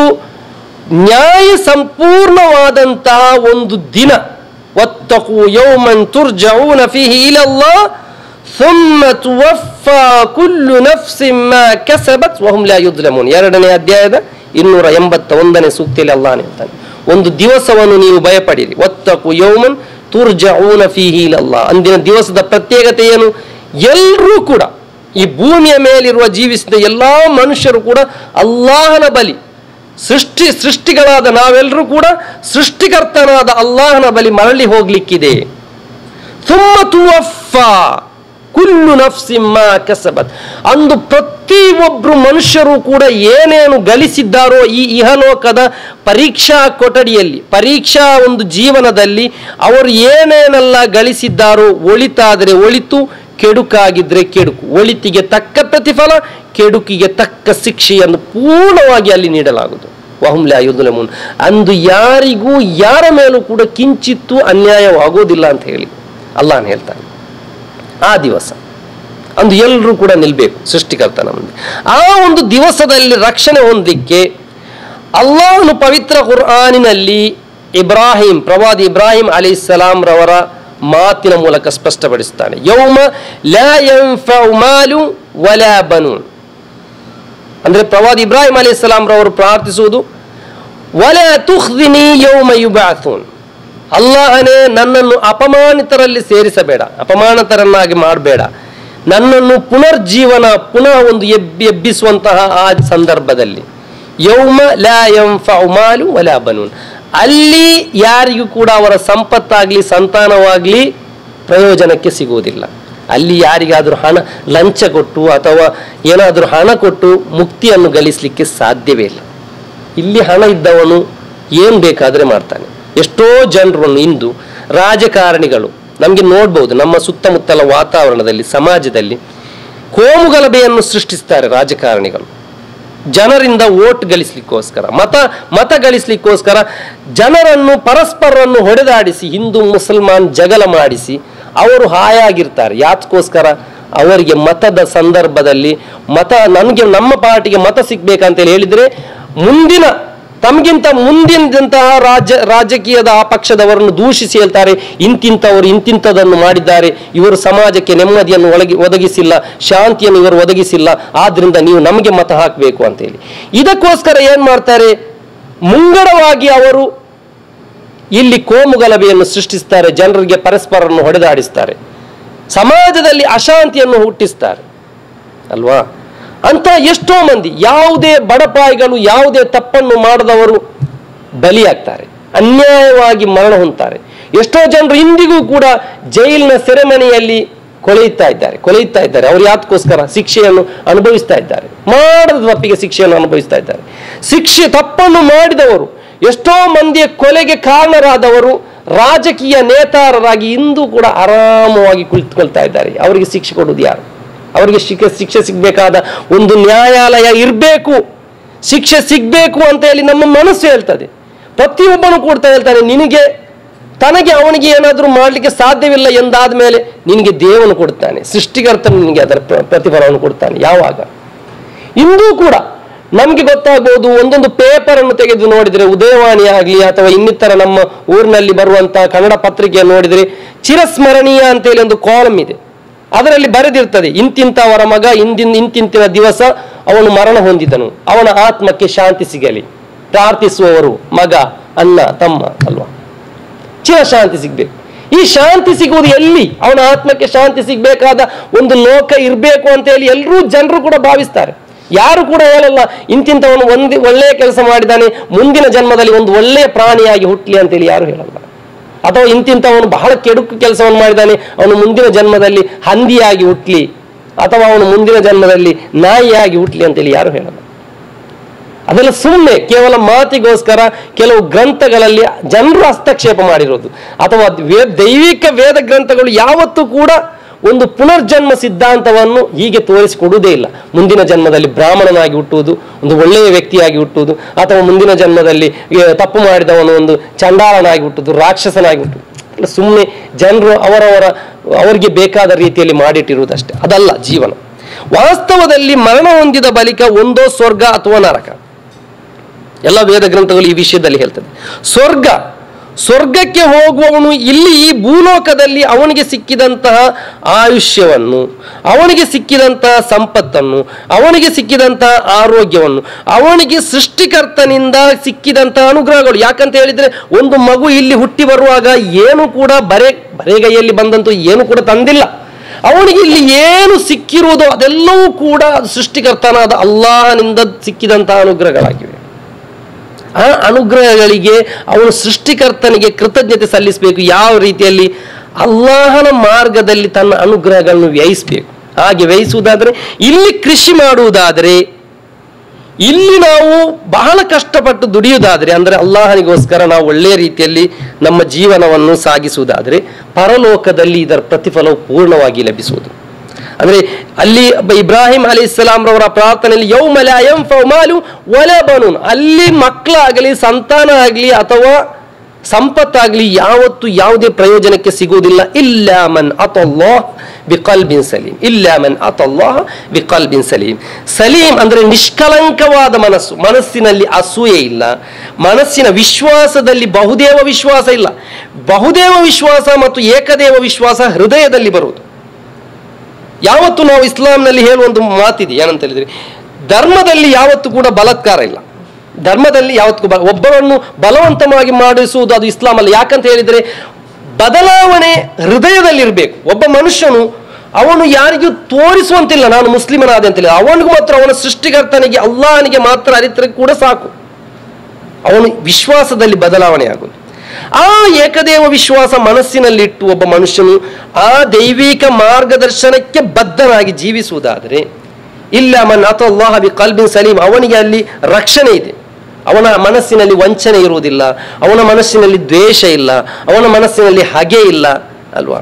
Speaker 4: ನ್ಯಾಯ ಸಂಪೂರ್ಣವಾದಂತಹ ಒಂದು ದಿನ ಒತ್ತಕು ಯೌಮನ್ ತುರ್ಜೌನ ಫಿಹಿ ಇಲಲ್ಲಾಹ್ ثم توفى كل نفس ما كسبت وهم لا يظلمون ಎರಡನೇ ಅಧ್ಯಾಯದ ಇನ್ನೂರ ಎಂಬತ್ತ ಒಂದನೇ ಸೂಕ್ತಿಯಲ್ಲಿ ಅಲ್ಲಾಹ್ ಹೇಳ್ತಾನೆ ಒಂದು ದಿವಸವನ್ನು ನೀವು ಭಯಪಡಿರಿ ಒತ್ತಕು ಯೌಮನ್ ತುರ್ಜೌನ ಫೀಹಿ ಇಲಲ್ಲಾಹ್ ಅಂದಿನ ದಿವಸದ ಪ್ರತ್ಯೇಕತೆ ಏನು ಎಲ್ಲರೂ ಕೂಡ ಈ ಭೂಮಿಯ ಮೇಲಿರುವ ಜೀವಿಸಿದ ಎಲ್ಲಾ ಮನುಷ್ಯರು ಕೂಡ ಅಲ್ಲಾಹನ ಬಲಿ ಸೃಷ್ಟಿ ಸೃಷ್ಟಿಗಳಾದ ನಾವೆಲ್ಲರೂ ಕೂಡ ಸೃಷ್ಟಿಕರ್ತನಾದ ಅಲ್ಲಾಹನ ಬಲಿ ಮರಳಿ ಹೋಗ್ಲಿಕ್ಕಿದೆ ಥುಮ್ಮ ತುವಫಾ ಕುಲ್ಲು ನಫ್ಸಿಮ್ಮ ಕಸಬತ್ ಅಂದು ಪ್ರತಿಯೊಬ್ಬರು ಮನುಷ್ಯರು ಕೂಡ ಏನೇನು ಗಳಿಸಿದ್ದಾರೋ ಈ ಇಹಲೋಕದ ಪರೀಕ್ಷಾ ಕೊಠಡಿಯಲ್ಲಿ ಪರೀಕ್ಷಾ ಒಂದು ಜೀವನದಲ್ಲಿ ಅವರು ಏನೇನೆಲ್ಲ ಗಳಿಸಿದ್ದಾರೋ ಒಳಿತಾದರೆ ಒಳಿತು ಕೆಡುಕಾಗಿದ್ರೆ ಕೆಡುಕು ಒಳಿತಿಗೆ ತಕ್ಕ ಪ್ರತಿಫಲ ಕೆಡುಕಿಗೆ ತಕ್ಕ ಶಿಕ್ಷೆಯನ್ನು ಪೂರ್ಣವಾಗಿ ಅಲ್ಲಿ ನೀಡಲಾಗುವುದು ವಹುಮ್ಲ ಯುದ್ಧಲಮುನ್ ಅಂದು ಯಾರಿಗೂ ಯಾರ ಮೇಲೂ ಕೂಡ ಕಿಂಚಿತ್ತು ಅನ್ಯಾಯವಾಗೋದಿಲ್ಲ ಅಂತ ಹೇಳಿ ಅಲ್ಲಾಹ್ ಹೇಳ್ತಾನೆ ಆ ದಿವಸ ಅಂದು ಎಲ್ಲರೂ ಕೂಡ ನಿಲ್ಬೇಕು ಸೃಷ್ಟಿಕರ್ತನ ಮುಂದೆ ಆ ಒಂದು ದಿವಸದಲ್ಲಿ ರಕ್ಷಣೆ ಹೊಂದಲಿಕ್ಕೆ ಅಲ್ಲಾಹನು ಪವಿತ್ರ ಕುರ್ಆನಿನಲ್ಲಿ ಇಬ್ರಾಹಿಂ ಪ್ರವಾದಿ ಇಬ್ರಾಹಿಂ ಅಲಿ ಸಲಾಂ ರವರ ಮಾತಿನ ಮೂಲಕ ಸ್ಪಷ್ಟಪಡಿಸ್ತಾನೆ ಯೌಮ ಲಾ ಯಂಫೌ ಮಾಲು ವಲಾ ಬನೂನ್ ಅಂದ್ರೆ ಪ್ರವಾದಿ ಇಬ್ರಾಹಿಂ ಅಲಿ ಸಲಾಂ ರವರು ಪ್ರಾರ್ಥಿಸುವುದು ವಲ ತುಖ್ದಿನಿ ಯೌಮ ಯುಬಾಥೂನ್ ಅಲ್ಲಾಹನೇ ನನ್ನನ್ನು ಅಪಮಾನಿತರಲ್ಲಿ ಸೇರಿಸಬೇಡ ಅಪಮಾನಿತರನ್ನಾಗಿ ಮಾಡಬೇಡ ನನ್ನನ್ನು ಪುನರ್ಜೀವನ ಪುನಃ ಒಂದು ಎಬ್ಬಿ ಎಬ್ಬಿಸುವಂತಹ ಆ ಸಂದರ್ಭದಲ್ಲಿ ಯೌಮ ಲಾ ಯಂಫೌ ಮಾಲು ವಲಾ ಬನೂನ್ ಅಲ್ಲಿ ಯಾರಿಗೂ ಕೂಡ ಅವರ ಸಂಪತ್ತಾಗ್ಲಿ ಸಂತಾನವಾಗ್ಲಿ ಪ್ರಯೋಜನಕ್ಕೆ ಸಿಗುವುದಿಲ್ಲ ಅಲ್ಲಿ ಯಾರಿಗಾದರೂ ಹಣ ಲಂಚ ಕೊಟ್ಟು ಅಥವಾ ಏನಾದರೂ ಹಣ ಕೊಟ್ಟು ಮುಕ್ತಿಯನ್ನು ಗಳಿಸಲಿಕ್ಕೆ ಸಾಧ್ಯವೇ ಇಲ್ಲ ಇಲ್ಲಿ ಹಣ ಇದ್ದವನು ಏನು ಬೇಕಾದರೆ ಮಾಡ್ತಾನೆ ಎಷ್ಟೋ ಜನರನ್ನು ಇಂದು ರಾಜಕಾರಣಿಗಳು ನಮಗೆ ನೋಡ್ಬೋದು ನಮ್ಮ ಸುತ್ತಮುತ್ತಲ ವಾತಾವರಣದಲ್ಲಿ ಸಮಾಜದಲ್ಲಿ ಕೋಮುಗಲಭೆಯನ್ನು ಸೃಷ್ಟಿಸ್ತಾರೆ ರಾಜಕಾರಣಿಗಳು ಜನರಿಂದ ವೋಟ್ ಗಳಿಸ್ಲಿಕ್ಕೋಸ್ಕರ ಮತ ಮತ ಗಳಿಸ್ಲಿಕ್ಕೋಸ್ಕರ ಜನರನ್ನು ಪರಸ್ಪರರನ್ನು ಹೊಡೆದಾಡಿಸಿ ಹಿಂದೂ ಮುಸಲ್ಮಾನ್ ಜಗಳ ಮಾಡಿಸಿ ಅವರು ಹಾಯಾಗಿರ್ತಾರೆ ಯಾತಕ್ಕೋಸ್ಕರ ಅವರಿಗೆ ಮತದ ಸಂದರ್ಭದಲ್ಲಿ ಮತ ನನಗೆ ನಮ್ಮ ಪಾರ್ಟಿಗೆ ಮತ ಸಿಗ್ಬೇಕಂತೇಳಿ ಹೇಳಿದ್ರೆ ಮುಂದಿನ ತಮಗಿಂತ ಮುಂದಿನಂತಹ ರಾಜ್ಯ ರಾಜಕೀಯದ ಆ ಪಕ್ಷದವರನ್ನು ದೂಷಿಸಿ ಹೇಳ್ತಾರೆ ಇಂತಿಂಥವರು ಇಂತಿಂಥದನ್ನು ಮಾಡಿದ್ದಾರೆ ಇವರು ಸಮಾಜಕ್ಕೆ ನೆಮ್ಮದಿಯನ್ನು ಒಳಗಿ ಒದಗಿಸಿಲ್ಲ ಶಾಂತಿಯನ್ನು ಇವರು ಒದಗಿಸಿಲ್ಲ ಆದ್ರಿಂದ ನೀವು ನಮಗೆ ಮತ ಹಾಕಬೇಕು ಅಂತೇಳಿ ಇದಕ್ಕೋಸ್ಕರ ಏನ್ ಮಾಡ್ತಾರೆ ಮುಂಗಡವಾಗಿ ಅವರು ಇಲ್ಲಿ ಕೋಮುಗಲಭೆಯನ್ನು ಸೃಷ್ಟಿಸ್ತಾರೆ ಜನರಿಗೆ ಪರಸ್ಪರನ್ನು ಹೊಡೆದಾಡಿಸ್ತಾರೆ ಸಮಾಜದಲ್ಲಿ ಅಶಾಂತಿಯನ್ನು ಹುಟ್ಟಿಸ್ತಾರೆ ಅಲ್ವಾ ಅಂತ ಎಷ್ಟೋ ಮಂದಿ ಯಾವುದೇ ಬಡಪಾಯಿಗಳು ಯಾವುದೇ ತಪ್ಪನ್ನು ಮಾಡದವರು ಬಲಿಯಾಗ್ತಾರೆ ಅನ್ಯಾಯವಾಗಿ ಮರಣ ಹೊಂದ್ತಾರೆ ಎಷ್ಟೋ ಜನರು ಇಂದಿಗೂ ಕೂಡ ಜೈಲಿನ ಸೆರೆಮನೆಯಲ್ಲಿ ಕೊಳೆಯುತ್ತಾ ಇದ್ದಾರೆ ಕೊಳೆಯುತ್ತಾ ಇದ್ದಾರೆ ಅವರು ಯಾತಕ್ಕೋಸ್ಕರ ಶಿಕ್ಷೆಯನ್ನು ಅನುಭವಿಸ್ತಾ ಇದ್ದಾರೆ ಮಾಡದ ತಪ್ಪಿಗೆ ಶಿಕ್ಷೆಯನ್ನು ಅನುಭವಿಸ್ತಾ ಇದ್ದಾರೆ ಶಿಕ್ಷೆ ತಪ್ಪನ್ನು ಮಾಡಿದವರು ಎಷ್ಟೋ ಮಂದಿಯ ಕೊಲೆಗೆ ಕಾರಣರಾದವರು ರಾಜಕೀಯ ನೇತಾರರಾಗಿ ಇಂದು ಕೂಡ ಆರಾಮವಾಗಿ ಕುಳಿತುಕೊಳ್ತಾ ಇದ್ದಾರೆ ಅವರಿಗೆ ಶಿಕ್ಷೆ ಕೊಡುವುದು ಯಾರು ಅವರಿಗೆ ಶಿಕ್ಷೆ ಶಿಕ್ಷೆ ಸಿಗಬೇಕಾದ ಒಂದು ನ್ಯಾಯಾಲಯ ಇರಬೇಕು ಶಿಕ್ಷೆ ಸಿಗಬೇಕು ಅಂತ ಹೇಳಿ ನಮ್ಮ ಮನಸ್ಸು ಹೇಳ್ತದೆ ಪ್ರತಿಯೊಬ್ಬನು ಕೊಡ್ತಾ ಹೇಳ್ತಾನೆ ನಿನಗೆ ತನಗೆ ಅವನಿಗೆ ಏನಾದರೂ ಮಾಡಲಿಕ್ಕೆ ಸಾಧ್ಯವಿಲ್ಲ ಎಂದಾದ ಮೇಲೆ ನಿನಗೆ ದೇವನು ಕೊಡ್ತಾನೆ ಸೃಷ್ಟಿಕರ್ತನು ನಿನಗೆ ಅದರ ಪ್ರ- ಪ್ರತಿಫಲವನ್ನು ಕೊಡ್ತಾನೆ ಯಾವಾಗ ಇಂದೂ ಕೂಡ ನಮಗೆ ಗೊತ್ತಾಗಬಹುದು ಒಂದೊಂದು ಪೇಪರ್ ಅನ್ನು ತೆಗೆದು ನೋಡಿದರೆ ಉದಯವಾಣಿ ಆಗಲಿ ಅಥವಾ ಇನ್ನಿತರ ನಮ್ಮ ಊರಿನಲ್ಲಿ ಬರುವಂತಹ ಕನ್ನಡ ಪತ್ರಿಕೆ ನೋಡಿದರೆ ಚಿರಸ್ಮರಣೀಯ ಅಂತೇಳಿ ಒಂದು ಕಾಲಮ್ ಇದೆ ಅದರಲ್ಲಿ ಬರೆದಿರ್ತದೆ ಇಂತಿಂತವರ ಮಗ ಇಂದಿನ ಇಂತಿಂತಿನ ದಿವಸ ಅವನು ಮರಣ ಹೊಂದಿದನು ಅವನ ಆತ್ಮಕ್ಕೆ ಶಾಂತಿ ಸಿಗಲಿ ಪ್ರಾರ್ಥಿಸುವವರು ಮಗ ಅಣ್ಣ ತಮ್ಮ ಅಲ್ವಾ ಚಿರ ಶಾಂತಿ ಸಿಗ್ಬೇಕು ಈ ಶಾಂತಿ ಸಿಗುವುದು ಎಲ್ಲಿ ಅವನ ಆತ್ಮಕ್ಕೆ ಶಾಂತಿ ಸಿಗ್ಬೇಕಾದ ಒಂದು ಲೋಕ ಇರಬೇಕು ಅಂತ ಹೇಳಿ ಎಲ್ಲರೂ ಜನರು ಕೂಡ ಭಾವಿಸ್ತಾರೆ ಯಾರು ಕೂಡ ಹೇಳಲ್ಲ ಇಂತಿಂತವನು ಒಂದು ಒಳ್ಳೆಯ ಕೆಲಸ ಮಾಡಿದ್ದಾನೆ ಮುಂದಿನ ಜನ್ಮದಲ್ಲಿ ಒಂದು ಒಳ್ಳೆಯ ಪ್ರಾಣಿಯಾಗಿ ಹುಟ್ಟಲಿ ಅಂತೇಳಿ ಯಾರು ಹೇಳಲ್ಲ ಅಥವಾ ಇಂತಿಂತವನು ಬಹಳ ಕೆಡುಕು ಕೆಲಸವನ್ನು ಮಾಡಿದ್ದಾನೆ ಅವನು ಮುಂದಿನ ಜನ್ಮದಲ್ಲಿ ಹಂದಿಯಾಗಿ ಹುಟ್ಟಲಿ ಅಥವಾ ಅವನು ಮುಂದಿನ ಜನ್ಮದಲ್ಲಿ ನಾಯಿಯಾಗಿ ಹುಟ್ಟಲಿ ಅಂತೇಳಿ ಯಾರು ಹೇಳಲ್ಲ ಅದೆಲ್ಲ ಸುಮ್ಮನೆ ಕೇವಲ ಮಾತಿಗೋಸ್ಕರ ಕೆಲವು ಗ್ರಂಥಗಳಲ್ಲಿ ಜನರು ಹಸ್ತಕ್ಷೇಪ ಮಾಡಿರೋದು ಅಥವಾ ವೇ ದೈವಿಕ ವೇದ ಗ್ರಂಥಗಳು ಯಾವತ್ತೂ ಕೂಡ ಒಂದು ಪುನರ್ಜನ್ಮ ಸಿದ್ಧಾಂತವನ್ನು ಹೀಗೆ ತೋರಿಸಿಕೊಡುವುದೇ ಇಲ್ಲ ಮುಂದಿನ ಜನ್ಮದಲ್ಲಿ ಬ್ರಾಹ್ಮಣನಾಗಿ ಹುಟ್ಟುವುದು ಒಂದು ಒಳ್ಳೆಯ ವ್ಯಕ್ತಿಯಾಗಿ ಹುಟ್ಟುವುದು ಅಥವಾ ಮುಂದಿನ ಜನ್ಮದಲ್ಲಿ ಏ, ತಪ್ಪು ಮಾಡಿದವನು ಒಂದು ಚಂಡಾಲನಾಗಿ ಹುಟ್ಟುವುದು ರಾಕ್ಷಸನಾಗಿ ಹುಟ್ಟುವುದು ಸುಮ್ಮನೆ ಜನರು ಅವರವರ ಅವರಿಗೆ ಬೇಕಾದ ರೀತಿಯಲ್ಲಿ ಮಾಡಿಟ್ಟಿರುವುದಷ್ಟೇ ಅದಲ್ಲ ಜೀವನ ವಾಸ್ತವದಲ್ಲಿ ಮರಣ ಹೊಂದಿದ ಬಳಿಕ ಒಂದೋ ಸ್ವರ್ಗ ಅಥವಾ ನರಕ ಎಲ್ಲ ವೇದ ಗ್ರಂಥಗಳು ಈ ವಿಷಯದಲ್ಲಿ ಹೇಳ್ತದೆ ಸ್ವರ್ಗ ಸ್ವರ್ಗಕ್ಕೆ ಹೋಗುವವನು ಇಲ್ಲಿ ಈ ಭೂಲೋಕದಲ್ಲಿ ಅವನಿಗೆ ಸಿಕ್ಕಿದಂತಹ ಆಯುಷ್ಯವನ್ನು ಅವನಿಗೆ ಸಿಕ್ಕಿದಂತಹ ಸಂಪತ್ತನ್ನು ಅವನಿಗೆ ಸಿಕ್ಕಿದಂತಹ ಆರೋಗ್ಯವನ್ನು ಅವನಿಗೆ ಸೃಷ್ಟಿಕರ್ತನಿಂದ ಸಿಕ್ಕಿದಂತಹ ಅನುಗ್ರಹಗಳು ಯಾಕಂತ ಹೇಳಿದ್ರೆ ಒಂದು ಮಗು ಇಲ್ಲಿ ಹುಟ್ಟಿ ಬರುವಾಗ ಏನು ಕೂಡ ಬರೆ ಬರೆಗೈಯಲ್ಲಿ ಬಂದಂತೂ ಏನು ಕೂಡ ತಂದಿಲ್ಲ ಅವನಿಗೆ ಇಲ್ಲಿ ಏನು ಸಿಕ್ಕಿರುವುದೋ ಅದೆಲ್ಲವೂ ಕೂಡ ಅದು ಸೃಷ್ಟಿಕರ್ತನಾದ ಅಲ್ಲಾಹನಿಂದ ಸಿಕ್ಕಿದಂತಹ ಅನುಗ್ರಹಗಳಾಗಿವೆ ಆ ಅನುಗ್ರಹಗಳಿಗೆ ಅವನು ಸೃಷ್ಟಿಕರ್ತನಿಗೆ ಕೃತಜ್ಞತೆ ಸಲ್ಲಿಸಬೇಕು ಯಾವ ರೀತಿಯಲ್ಲಿ ಅಲ್ಲಾಹನ ಮಾರ್ಗದಲ್ಲಿ ತನ್ನ ಅನುಗ್ರಹಗಳನ್ನು ವ್ಯಯಿಸಬೇಕು ಹಾಗೆ ವ್ಯಯಿಸುವುದಾದರೆ ಇಲ್ಲಿ ಕೃಷಿ ಮಾಡುವುದಾದರೆ ಇಲ್ಲಿ ನಾವು ಬಹಳ ಕಷ್ಟಪಟ್ಟು ದುಡಿಯುವುದಾದರೆ ಅಂದರೆ ಅಲ್ಲಾಹನಿಗೋಸ್ಕರ ನಾವು ಒಳ್ಳೆಯ ರೀತಿಯಲ್ಲಿ ನಮ್ಮ ಜೀವನವನ್ನು ಸಾಗಿಸುವುದಾದರೆ ಪರಲೋಕದಲ್ಲಿ ಇದರ ಪ್ರತಿಫಲವು ಪೂರ್ಣವಾಗಿ ಲಭಿಸುವುದು ಅಂದ್ರೆ ಅಲ್ಲಿ ಬ- ಇಬ್ರಾಹಿಂ ಅಲಿ ರವರ ಪ್ರಾರ್ಥನೆಯಲ್ಲಿ ಯೌಮಲ ಅಯಂ ಫೌಮಾಲು ಒಲ ಬನೂನ್ ಅಲ್ಲಿ ಮಕ್ಕಳಾಗಲಿ ಸಂತಾನ ಆಗಲಿ ಅಥವಾ ಸಂಪತ್ತಾಗಲಿ ಯಾವತ್ತು ಯಾವುದೇ ಪ್ರಯೋಜನಕ್ಕೆ ಸಿಗುವುದಿಲ್ಲ ಇಲ್ಲ ಮನ್ ಅತಲ್ಲಾಹ್ ಬಿಕಲ್ಬಿನ್ ಸಲೀಂ ಇಲ್ಲ ಮನ್ ಅತಲ್ಲಾಹ್ ಬಿಕಲ್ಬಿನ್ ಸಲೀಂ ಸಲೀಂ ಅಂದ್ರೆ ನಿಷ್ಕಲಂಕವಾದ ಮನಸ್ಸು ಮನಸ್ಸಿನಲ್ಲಿ ಅಸೂಯೆ ಇಲ್ಲ ಮನಸ್ಸಿನ ವಿಶ್ವಾಸದಲ್ಲಿ ಬಹುದೇವ ವಿಶ್ವಾಸ ಇಲ್ಲ ಬಹುದೇವ ವಿಶ್ವಾಸ ಮತ್ತು ಏಕದೇವ ವಿಶ್ವಾಸ ಹೃದಯದಲ್ಲಿ ಬರುವುದು ಯಾವತ್ತು ನಾವು ಇಸ್ಲಾಂನಲ್ಲಿ ಹೇಳುವ ಒಂದು ಮಾತಿದೆ ಏನಂತ ಹೇಳಿದ್ರೆ ಧರ್ಮದಲ್ಲಿ ಯಾವತ್ತು ಕೂಡ ಬಲಾತ್ಕಾರ ಇಲ್ಲ ಧರ್ಮದಲ್ಲಿ ಯಾವತ್ತೂ ಬ ಒಬ್ಬರನ್ನು ಬಲವಂತವಾಗಿ ಮಾಡಿಸುವುದು ಅದು ಇಸ್ಲಾಂ ಅಲ್ಲ ಯಾಕಂತ ಹೇಳಿದ್ರೆ ಬದಲಾವಣೆ ಹೃದಯದಲ್ಲಿರಬೇಕು ಒಬ್ಬ ಮನುಷ್ಯನು ಅವನು ಯಾರಿಗೂ ತೋರಿಸುವಂತಿಲ್ಲ ನಾನು ಮುಸ್ಲಿಮನಾದೆ ಅಂತೇಳಿ ಅವನಿಗೂ ಮಾತ್ರ ಅವನ ಸೃಷ್ಟಿಕರ್ತನಿಗೆ ಅಲ್ಲಾಹನಿಗೆ ಮಾತ್ರ ಅರಿತರೆ ಕೂಡ ಸಾಕು ಅವನು ವಿಶ್ವಾಸದಲ್ಲಿ ಬದಲಾವಣೆ ಆಗುವುದು ಆ ಏಕದೇವ ವಿಶ್ವಾಸ ಮನಸ್ಸಿನಲ್ಲಿಟ್ಟು ಒಬ್ಬ ಮನುಷ್ಯನು ಆ ದೈವಿಕ ಮಾರ್ಗದರ್ಶನಕ್ಕೆ ಬದ್ಧನಾಗಿ ಜೀವಿಸುವುದಾದರೆ ಇಲ್ಲ ಮನ್ ಅತಲ್ಲಾಹ ಬಿ ಕಲ್ಬಿನ್ ಸಲೀಂ ಅವನಿಗೆ ಅಲ್ಲಿ ರಕ್ಷಣೆ ಇದೆ ಅವನ ಮನಸ್ಸಿನಲ್ಲಿ ವಂಚನೆ ಇರುವುದಿಲ್ಲ ಅವನ ಮನಸ್ಸಿನಲ್ಲಿ ದ್ವೇಷ ಇಲ್ಲ ಅವನ ಮನಸ್ಸಿನಲ್ಲಿ ಹಗೆ ಇಲ್ಲ ಅಲ್ವಾ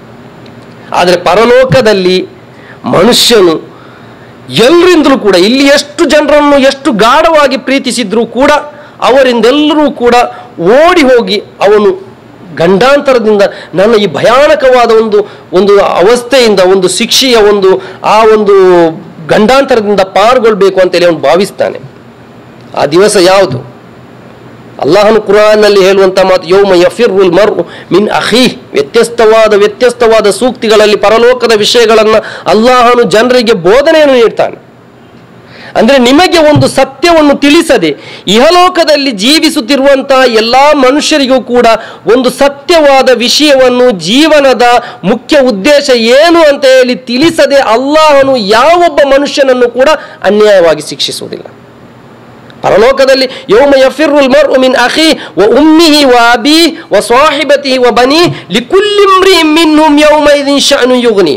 Speaker 4: ಆದರೆ ಪರಲೋಕದಲ್ಲಿ ಮನುಷ್ಯನು ಎಲ್ಲರಿಂದಲೂ ಕೂಡ ಇಲ್ಲಿ ಎಷ್ಟು ಜನರನ್ನು ಎಷ್ಟು ಗಾಢವಾಗಿ ಪ್ರೀತಿಸಿದ್ರೂ ಕೂಡ ಅವರಿಂದೆಲ್ಲರೂ ಕೂಡ ಓಡಿ ಹೋಗಿ ಅವನು ಗಂಡಾಂತರದಿಂದ ನನ್ನ ಈ ಭಯಾನಕವಾದ ಒಂದು ಒಂದು ಅವಸ್ಥೆಯಿಂದ ಒಂದು ಶಿಕ್ಷೆಯ ಒಂದು ಆ ಒಂದು ಗಂಡಾಂತರದಿಂದ ಪಾರುಗೊಳ್ಬೇಕು ಅಂತೇಳಿ ಅವನು ಭಾವಿಸ್ತಾನೆ ಆ ದಿವಸ ಯಾವುದು ಅಲ್ಲಾಹನು ಕುರಾನ್ನಲ್ಲಿ ಹೇಳುವಂತ ಮಾತು ಯೌಮ ಯಫಿರುಲ್ ಮರ್ ಮಿನ್ ಅಹಿ ವ್ಯತ್ಯಸ್ತವಾದ ವ್ಯತ್ಯಸ್ತವಾದ ಸೂಕ್ತಿಗಳಲ್ಲಿ ಪರಲೋಕದ ವಿಷಯಗಳನ್ನ ಅಲ್ಲಾಹನು ಜನರಿಗೆ ಬೋಧನೆಯನ್ನು ನೀಡ್ತಾನೆ ಅಂದ್ರೆ ನಿಮಗೆ ಒಂದು ಸತ್ಯವನ್ನು ತಿಳಿಸದೆ ಇಹಲೋಕದಲ್ಲಿ ಜೀವಿಸುತ್ತಿರುವಂತಹ ಎಲ್ಲಾ ಮನುಷ್ಯರಿಗೂ ಕೂಡ ಒಂದು ಸತ್ಯವಾದ ವಿಷಯವನ್ನು ಜೀವನದ ಮುಖ್ಯ ಉದ್ದೇಶ ಏನು ಅಂತ ಹೇಳಿ ತಿಳಿಸದೆ ಅಲ್ಲಾಹನು ಯಾವೊಬ್ಬ ಮನುಷ್ಯನನ್ನು ಕೂಡ ಅನ್ಯಾಯವಾಗಿ ಶಿಕ್ಷಿಸುವುದಿಲ್ಲ ಪರಲೋಕದಲ್ಲಿ ಯೌಮ ಯಫಿರುಲ್ ಮರ್ഉ ಮಿನ್ ಅಖಿ ವ ಉಮ್ಮಿಹಿ ವ ಅಬಿ ವ ಸಾಹಿಬತಿಹಿ ವ ಬನಿ ಲಿಕುಲ್ಲಿ ಇಮ್ರಿಇನ್ ಮಿನ್ಹುಂ ಯೌಮೈದಿನ್ ಶಅನು ಯುಗ್ನಿ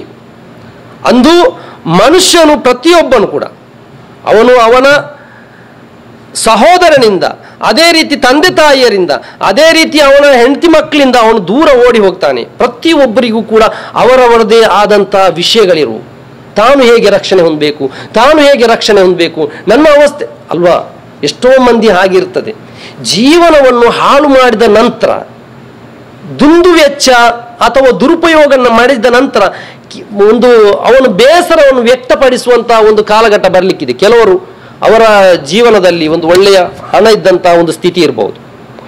Speaker 4: ಅಂದು ಮನುಷ್ಯನು ಪ್ರತಿಯೊಬ್ಬನು ಕೂಡ ಅವನು ಅವನ ಸಹೋದರನಿಂದ ಅದೇ ರೀತಿ ತಂದೆ ತಾಯಿಯರಿಂದ ಅದೇ ರೀತಿ ಅವನ ಹೆಂಡತಿ ಮಕ್ಕಳಿಂದ ಅವನು ದೂರ ಓಡಿ ಹೋಗ್ತಾನೆ ಪ್ರತಿಯೊಬ್ಬರಿಗೂ ಕೂಡ ಅವರವರದೇ ಆದಂತಹ ವಿಷಯಗಳಿರುವು ತಾನು ಹೇಗೆ ರಕ್ಷಣೆ ಹೊಂದಬೇಕು ತಾನು ಹೇಗೆ ರಕ್ಷಣೆ ಹೊಂದಬೇಕು ನನ್ನ ಅವಸ್ಥೆ ಅಲ್ವಾ ಎಷ್ಟೋ ಮಂದಿ ಹಾಗಿರ್ತದೆ ಜೀವನವನ್ನು ಹಾಳು ಮಾಡಿದ ನಂತರ ದುಂದು ವೆಚ್ಚ ಅಥವಾ ದುರುಪಯೋಗ ಮಾಡಿದ ನಂತರ ಕಿ- ಒಂದು ಅವನು ಬೇಸರವನ್ನು ವ್ಯಕ್ತಪಡಿಸುವಂತಹ ಒಂದು ಕಾಲಘಟ್ಟ ಬರಲಿಕ್ಕಿದೆ ಕೆಲವರು ಅವರ ಜೀವನದಲ್ಲಿ ಒಂದು ಒಳ್ಳೆಯ ಹಣ ಇದ್ದಂತಹ ಒಂದು ಸ್ಥಿತಿ ಇರಬಹುದು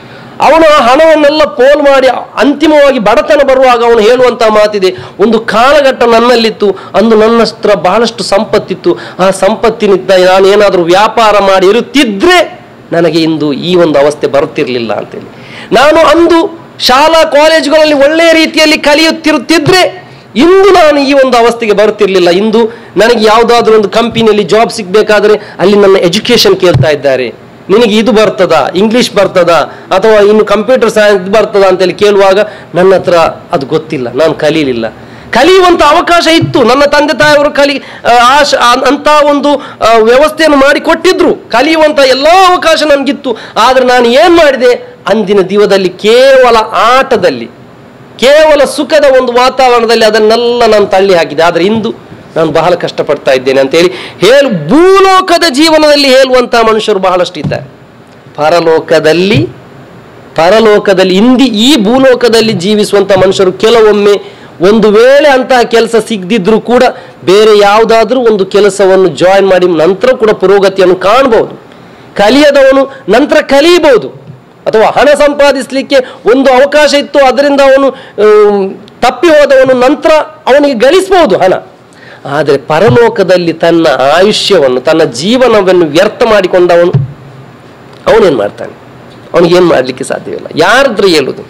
Speaker 4: ಅವನು ಆ ಹಣವನ್ನೆಲ್ಲ ಪೋಲ್ ಮಾಡಿ ಅಂತಿಮವಾಗಿ ಬಡತನ ಬರುವಾಗ ಅವನು ಹೇಳುವಂತ ಮಾತಿದೆ ಒಂದು ಕಾಲಘಟ್ಟ ನನ್ನಲ್ಲಿತ್ತು ಅಂದು ನನ್ನ ಹತ್ರ ಬಹಳಷ್ಟು ಸಂಪತ್ತಿತ್ತು ಆ ಸಂಪತ್ತಿನಿಂದ ನಾನು ಏನಾದರೂ ವ್ಯಾಪಾರ ಮಾಡಿ ಇರುತ್ತಿದ್ರೆ ನನಗೆ ಇಂದು ಈ ಒಂದು ಅವಸ್ಥೆ ಬರುತ್ತಿರಲಿಲ್ಲ ಅಂತೇಳಿ ನಾನು ಅಂದು ಶಾಲಾ ಕಾಲೇಜುಗಳಲ್ಲಿ ಒಳ್ಳೆಯ ರೀತಿಯಲ್ಲಿ ಕಲಿಯುತ್ತಿರುತ್ತಿದ್ರೆ ಇಂದು ನಾನು ಈ ಒಂದು ಅವಸ್ಥೆಗೆ ಬರುತ್ತಿರಲಿಲ್ಲ ಇಂದು ನನಗೆ ಯಾವುದಾದ್ರೂ ಒಂದು ಕಂಪನಿಯಲ್ಲಿ ಜಾಬ್ ಸಿಗಬೇಕಾದ್ರೆ ಅಲ್ಲಿ ನನ್ನ ಎಜುಕೇಶನ್ ಕೇಳ್ತಾ ಇದ್ದಾರೆ ನಿನಗೆ ಇದು ಬರ್ತದಾ ಇಂಗ್ಲಿಷ್ ಬರ್ತದಾ ಅಥವಾ ಇನ್ನು ಕಂಪ್ಯೂಟರ್ ಸೈನ್ಸ್ ಇದು ಬರ್ತದಾ ಅಂತೇಳಿ ಕೇಳುವಾಗ ನನ್ನ ಹತ್ರ ಅದು ಗೊತ್ತಿಲ್ಲ ನಾನು ಕಲೀಲಿಲ್ಲ ಕಲಿಯುವಂತ ಅವಕಾಶ ಇತ್ತು ನನ್ನ ತಂದೆ ತಾಯಿಯವರು ಕಲಿ ಆ, ಆ ಶ- ಆ- ಅಂತ ಒಂದು ಆ, ವ್ಯವಸ್ಥೆಯನ್ನು ಮಾಡಿ ಕೊಟ್ಟಿದ್ರು ಕಲಿಯುವಂತ ಎಲ್ಲ ಅವಕಾಶ ನನಗಿತ್ತು ಆದ್ರೆ ನಾನು ಏನ್ ಮಾಡಿದೆ ಅಂದಿನ ದಿವದಲ್ಲಿ ಕೇವಲ ಆಟದಲ್ಲಿ ಕೇವಲ ಸುಖದ ಒಂದು ವಾತಾವರಣದಲ್ಲಿ ಅದನ್ನೆಲ್ಲ ನಾನು ತಳ್ಳಿ ಹಾಕಿದೆ ಆದರೆ ಇಂದು ನಾನು ಬಹಳ ಕಷ್ಟಪಡ್ತಾ ಇದ್ದೇನೆ ಅಂತೇಳಿ ಹೇಳು ಭೂಲೋಕದ ಜೀವನದಲ್ಲಿ ಹೇಳುವಂತಹ ಮನುಷ್ಯರು ಬಹಳಷ್ಟು ಇದ್ದಾರೆ ಪರಲೋಕದಲ್ಲಿ ಪರಲೋಕದಲ್ಲಿ ಇಂದಿ ಈ ಭೂಲೋಕದಲ್ಲಿ ಜೀವಿಸುವಂತ ಮನುಷ್ಯರು ಕೆಲವೊಮ್ಮೆ ಒಂದು ವೇಳೆ ಅಂತಹ ಕೆಲಸ ಸಿಗದಿದ್ರೂ ಕೂಡ ಬೇರೆ ಯಾವುದಾದ್ರೂ ಒಂದು ಕೆಲಸವನ್ನು ಜಾಯಿನ್ ಮಾಡಿ ನಂತರ ಕೂಡ ಪುರೋಗತಿಯನ್ನು ಕಾಣಬಹುದು ಕಲಿಯದವನು ನಂತರ ಕಲಿಯಬಹುದು ಅಥವಾ ಹಣ ಸಂಪಾದಿಸಲಿಕ್ಕೆ ಒಂದು ಅವಕಾಶ ಇತ್ತು ಅದರಿಂದ ಅವನು ಆಮ್, ತಪ್ಪಿ ಹೋದವನು ನಂತರ ಅವನಿಗೆ ಗಳಿಸಬಹುದು ಹಣ ಆದರೆ ಪರಲೋಕದಲ್ಲಿ ತನ್ನ ಆಯುಷ್ಯವನ್ನು ತನ್ನ ಜೀವನವನ್ನು ವ್ಯರ್ಥ ಮಾಡಿಕೊಂಡವನು ಅವನೇನು ಮಾಡ್ತಾನೆ ಅವನಿಗೆ ಏನು ಮಾಡಲಿಕ್ಕೆ ಸಾಧ್ಯವಿಲ್ಲ ಯಾರದ್ರ ಹೇಳುದು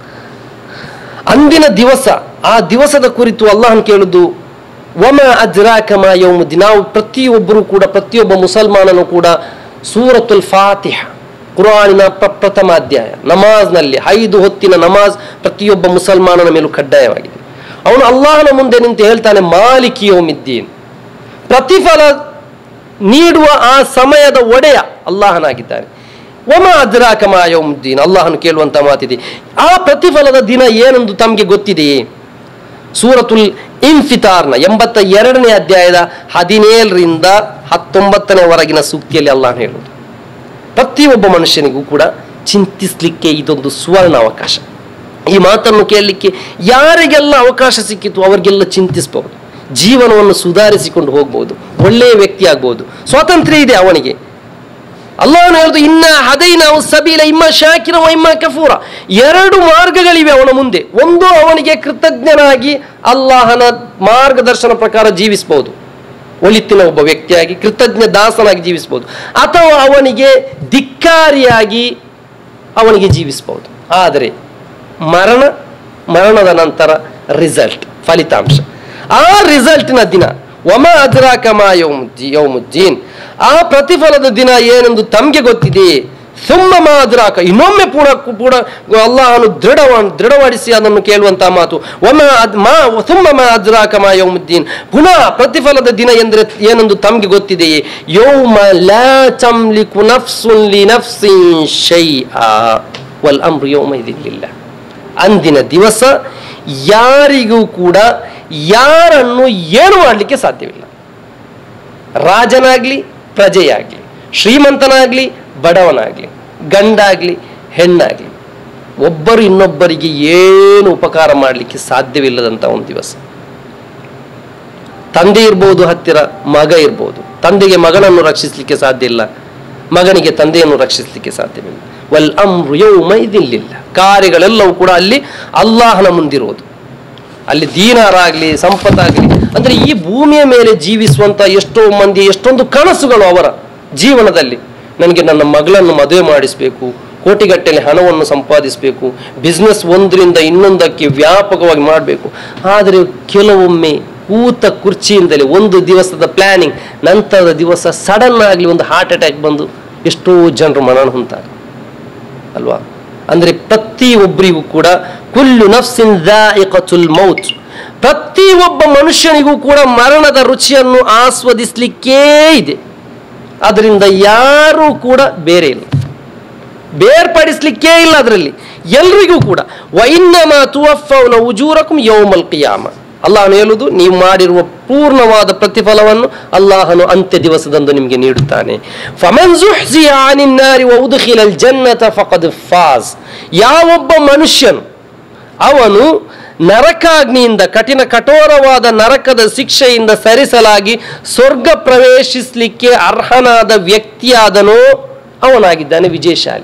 Speaker 4: ಅಂದಿನ ದಿವಸ ಆ ದಿವಸದ ಕುರಿತು ಅಲ್ಲಾಹನ್ ಕೇಳುದು ವಮ ಅಜ್ರಾಕಮ ಯೌಮುದ್ದಿ ನಾವು ಪ್ರತಿಯೊಬ್ಬರು ಕೂಡ ಪ್ರತಿಯೊಬ್ಬ ಮುಸಲ್ಮಾನನು ಕೂಡ ಸೂರತುಲ್ ಫಾತಿಹ ಕುರಾನಿನ ಪ್ರ ಪ್ರಥಮ ಅಧ್ಯಾಯ ನಮಾಜ್ನಲ್ಲಿ ಐದು ಹೊತ್ತಿನ ನಮಾಜ್ ಪ್ರತಿಯೊಬ್ಬ ಮುಸಲ್ಮಾನನ ಮೇಲೂ ಕಡ್ಡಾಯವಾಗಿದೆ ಅವನು ಅಲ್ಲಾಹನ ಮುಂದೆ ನಿಂತು ಹೇಳ್ತಾನೆ ಮಾಲಿಕಿ ಯೌಮಿದ್ದೀನ್ ಪ್ರತಿಫಲ ನೀಡುವ ಆ ಸಮಯದ ಒಡೆಯ ಅಲ್ಲಾಹನಾಗಿದ್ದಾನೆ ಒಮ ಅದ್ರಾಕ ಮಾಯೋಮುದ್ದೀನ್ ಅಲ್ಲಾಹನು ಕೇಳುವಂತ ಮಾತಿದೆ ಆ ಪ್ರತಿಫಲದ ದಿನ ಏನೆಂದು ತಮಗೆ ಗೊತ್ತಿದೆಯೇ ಸೂರತುಲ್ ಇನ್ಫಿತಾರ್ನ ಎಂಬತ್ತ ಎರಡನೇ ಅಧ್ಯಾಯದ ಹದಿನೇಳರಿಂದ ಹತ್ತೊಂಬತ್ತನೇವರೆಗಿನ ಸೂಕ್ತಿಯಲ್ಲಿ ಅಲ್ಲಾಹನು ಹೇಳುವುದು ಪ್ರತಿಯೊಬ್ಬ ಮನುಷ್ಯನಿಗೂ ಕೂಡ ಚಿಂತಿಸಲಿಕ್ಕೆ ಇದೊಂದು ಸುವರ್ಣ ಅವಕಾಶ ಈ ಮಾತನ್ನು ಕೇಳಲಿಕ್ಕೆ ಯಾರಿಗೆಲ್ಲ ಅವಕಾಶ ಸಿಕ್ಕಿತು ಅವರಿಗೆಲ್ಲ ಚಿಂತಿಸಬಹುದು ಜೀವನವನ್ನು ಸುಧಾರಿಸಿಕೊಂಡು ಹೋಗ್ಬೋದು ಒಳ್ಳೆಯ ವ್ಯಕ್ತಿ ಆಗ್ಬೋದು ಸ್ವಾತಂತ್ರ್ಯ ಇದೆ ಅವನಿಗೆ ಅಲ್ಲಾಹನು ಹೇಳುದು ಇನ್ನ ಹದೈ ನಾವು ಸಬೀಲ ಇಮ್ಮ ಶಾಕಿರ ಇಮ್ಮ ಕಫೂರ ಎರಡು ಮಾರ್ಗಗಳಿವೆ ಅವನ ಮುಂದೆ ಒಂದು ಅವನಿಗೆ ಕೃತಜ್ಞನಾಗಿ ಅಲ್ಲಾಹನ ಮಾರ್ಗದರ್ಶನ ಪ್ರಕಾರ ಜೀವಿಸಬಹುದು ಒಳಿತಿನ ಒಬ್ಬ ವ್ಯಕ್ತಿಯಾಗಿ ಕೃತಜ್ಞ ದಾಸನಾಗಿ ಜೀವಿಸಬಹುದು ಅಥವಾ ಅವನಿಗೆ ಧಿಕ್ಕಾರಿಯಾಗಿ ಅವನಿಗೆ ಜೀವಿಸಬಹುದು ಆದರೆ ಮರಣ ಮರಣದ ನಂತರ ರಿಸಲ್ಟ್ ಫಲಿತಾಂಶ ಆ ರಿಸಲ್ಟ್ನ ದಿನ ಒಮ ಅದ್ರಾಕಮ ಯೌಮುದ್ದಿ ಯೌಮುದ್ದೀನ್ ಆ ಪ್ರತಿಫಲದ ದಿನ ಏನೆಂದು ತಮಗೆ ಗೊತ್ತಿದೆ ಸುಮ್ಮ ಮಾದ್ರಾಕ ಇನ್ನೊಮ್ಮೆ ಪೂರ ಪೂರ ಅಲ್ಲಾಹನು ದೃಢವ ದೃಢಪಡಿಸಿ ಅದನ್ನು ಕೇಳುವಂತಹ ಮಾತು ಒಮ ಅದ್ ಮಾ ಸುಮ್ಮ ಮಾ ಅದ್ರಾಕ ಮಾ ಯೌಮುದ್ದೀನ್ ಪುನಃ ಪ್ರತಿಫಲದ ದಿನ ಎಂದರೆ ಏನೆಂದು ತಮಗೆ ಗೊತ್ತಿದೆಯೇ ಯೌಮ ಲಾ ತಮ್ಲಿಕು ನಫ್ಸುನ್ ಲಿ ನಫ್ಸಿನ್ ಶೈಆ ವಲ್ ಅಮ್ರು ಯೌಮೈದಿನ್ ಲಿಲ್ಲಾಹ್ ಅಂದಿನ ದಿವಸ ಯಾರಿಗೂ ಕೂಡ ಯಾರನ್ನು ಏನು ಮಾಡಲಿಕ್ಕೆ ಸಾಧ್ಯವಿಲ್ಲ ರಾಜನಾಗ್ಲಿ ಪ್ರಜೆಯಾಗ್ಲಿ ಶ್ರೀಮಂತನಾಗ್ಲಿ ಬಡವನಾಗ್ಲಿ ಗಂಡಾಗ್ಲಿ ಹೆಣ್ಣಾಗ್ಲಿ ಒಬ್ಬರು ಇನ್ನೊಬ್ಬರಿಗೆ ಏನು ಉಪಕಾರ ಮಾಡಲಿಕ್ಕೆ ಸಾಧ್ಯವಿಲ್ಲದಂತ ಒಂದು ದಿವಸ ತಂದೆ ಇರ್ಬೋದು ಹತ್ತಿರ ಮಗ ಇರ್ಬೋದು ತಂದೆಗೆ ಮಗನನ್ನು ರಕ್ಷಿಸಲಿಕ್ಕೆ ಸಾಧ್ಯ ಇಲ್ಲ ಮಗನಿಗೆ ತಂದೆಯನ್ನು ರಕ್ಷಿಸಲಿಕ್ಕೆ ಸಾಧ್ಯವಿಲ್ಲ ವಲ್ ಅಮ್ರು ಯೌಮೈದಿಲ್ಲಿಲ್ಲ ಕಾರ್ಯಗಳೆಲ್ಲವೂ ಕೂಡ ಅಲ್ಲಿ ಅಲ್ಲಾಹನ ಮುಂದಿರುವುದು ಅಲ್ಲಿ ದೀನಾರಾಗ್ಲಿ ಸಂಪತ್ತಾಗಲಿ ಅಂದ್ರೆ ಈ ಭೂಮಿಯ ಮೇಲೆ ಜೀವಿಸುವಂತ ಎಷ್ಟೋ ಮಂದಿ ಎಷ್ಟೊಂದು ಕನಸುಗಳು ಅವರ ಜೀವನದಲ್ಲಿ ನನಗೆ ನನ್ನ ಮಗಳನ್ನು ಮದುವೆ ಮಾಡಿಸಬೇಕು ಕೋಟಿಗಟ್ಟಲೆ ಹಣವನ್ನು ಸಂಪಾದಿಸಬೇಕು ಬಿಸ್ನೆಸ್ ಒಂದರಿಂದ ಇನ್ನೊಂದಕ್ಕೆ ವ್ಯಾಪಕವಾಗಿ ಮಾಡಬೇಕು ಆದರೆ ಕೆಲವೊಮ್ಮೆ ಕೂತ ಕುರ್ಚಿಯಿಂದಲೇ ಒಂದು ದಿವಸದ ಪ್ಲಾನಿಂಗ್ ನಂತರದ ದಿವಸ ಸಡನ್ ಆಗಲಿ ಒಂದು ಹಾರ್ಟ್ ಅಟ್ಯಾಕ್ ಬಂದು ಎಷ್ಟೋ ಜನರು ಮರಣ ಹೊಂತಾರೆ ಅಲ್ವಾ ಅಂದ್ರೆ ಪ್ರತಿ ಒಬ್ಬರಿಗೂ ಕೂಡ ಕುಲ್ಲು ನಫ್ಸಿನ್ ದಾಯಿಕತುಲ್ ಮೌತ್ ಪ್ರತಿ ಒಬ್ಬ ಮನುಷ್ಯನಿಗೂ ಕೂಡ ಮರಣದ ರುಚಿಯನ್ನು ಆಸ್ವಾದಿಸಲಿಕ್ಕೇ ಇದೆ ಅದರಿಂದ ಯಾರೂ ಕೂಡ ಬೇರೆ ಇಲ್ಲ ಬೇರ್ಪಡಿಸ್ಲಿಕ್ಕೇ ಇಲ್ಲ ಅದರಲ್ಲಿ ಎಲ್ರಿಗೂ ಕೂಡ ವೈನ್ನಮ ತುವಫೌನ ಉಜೂರಕಂ ಯೌಮಲ್ ಕಿಯಾಮ ಅಲ್ಲಾಹನು ಹೇಳುವುದು ನೀವು ಮಾಡಿರುವ ಪೂರ್ಣವಾದ ಪ್ರತಿಫಲವನ್ನು ಅಲ್ಲಾಹನು ಅಂತ್ಯ ದಿವಸದಂದು ನಿಮಗೆ ನೀಡುತ್ತಾನೆ ಫಮನ್ ಜುಹ್ಜಿಯ ಅನಿನ್ ನಾರಿ ವ ಉದ್ಖಿಲಲ್ ಜನ್ನತ ಫಕದ್ ಫಾಸ್ ಯಾವೊಬ್ಬ ಮನುಷ್ಯನು ಅವನು ನರಕಾಗ್ನಿಯಿಂದ ಕಠಿಣ ಕಠೋರವಾದ ನರಕದ ಶಿಕ್ಷೆಯಿಂದ ಸರಿಸಲಾಗಿ ಸ್ವರ್ಗ ಪ್ರವೇಶಿಸಲಿಕ್ಕೆ ಅರ್ಹನಾದ ವ್ಯಕ್ತಿಯಾದನೋ ಅವನಾಗಿದ್ದಾನೆ ವಿಜಯಶಾಲಿ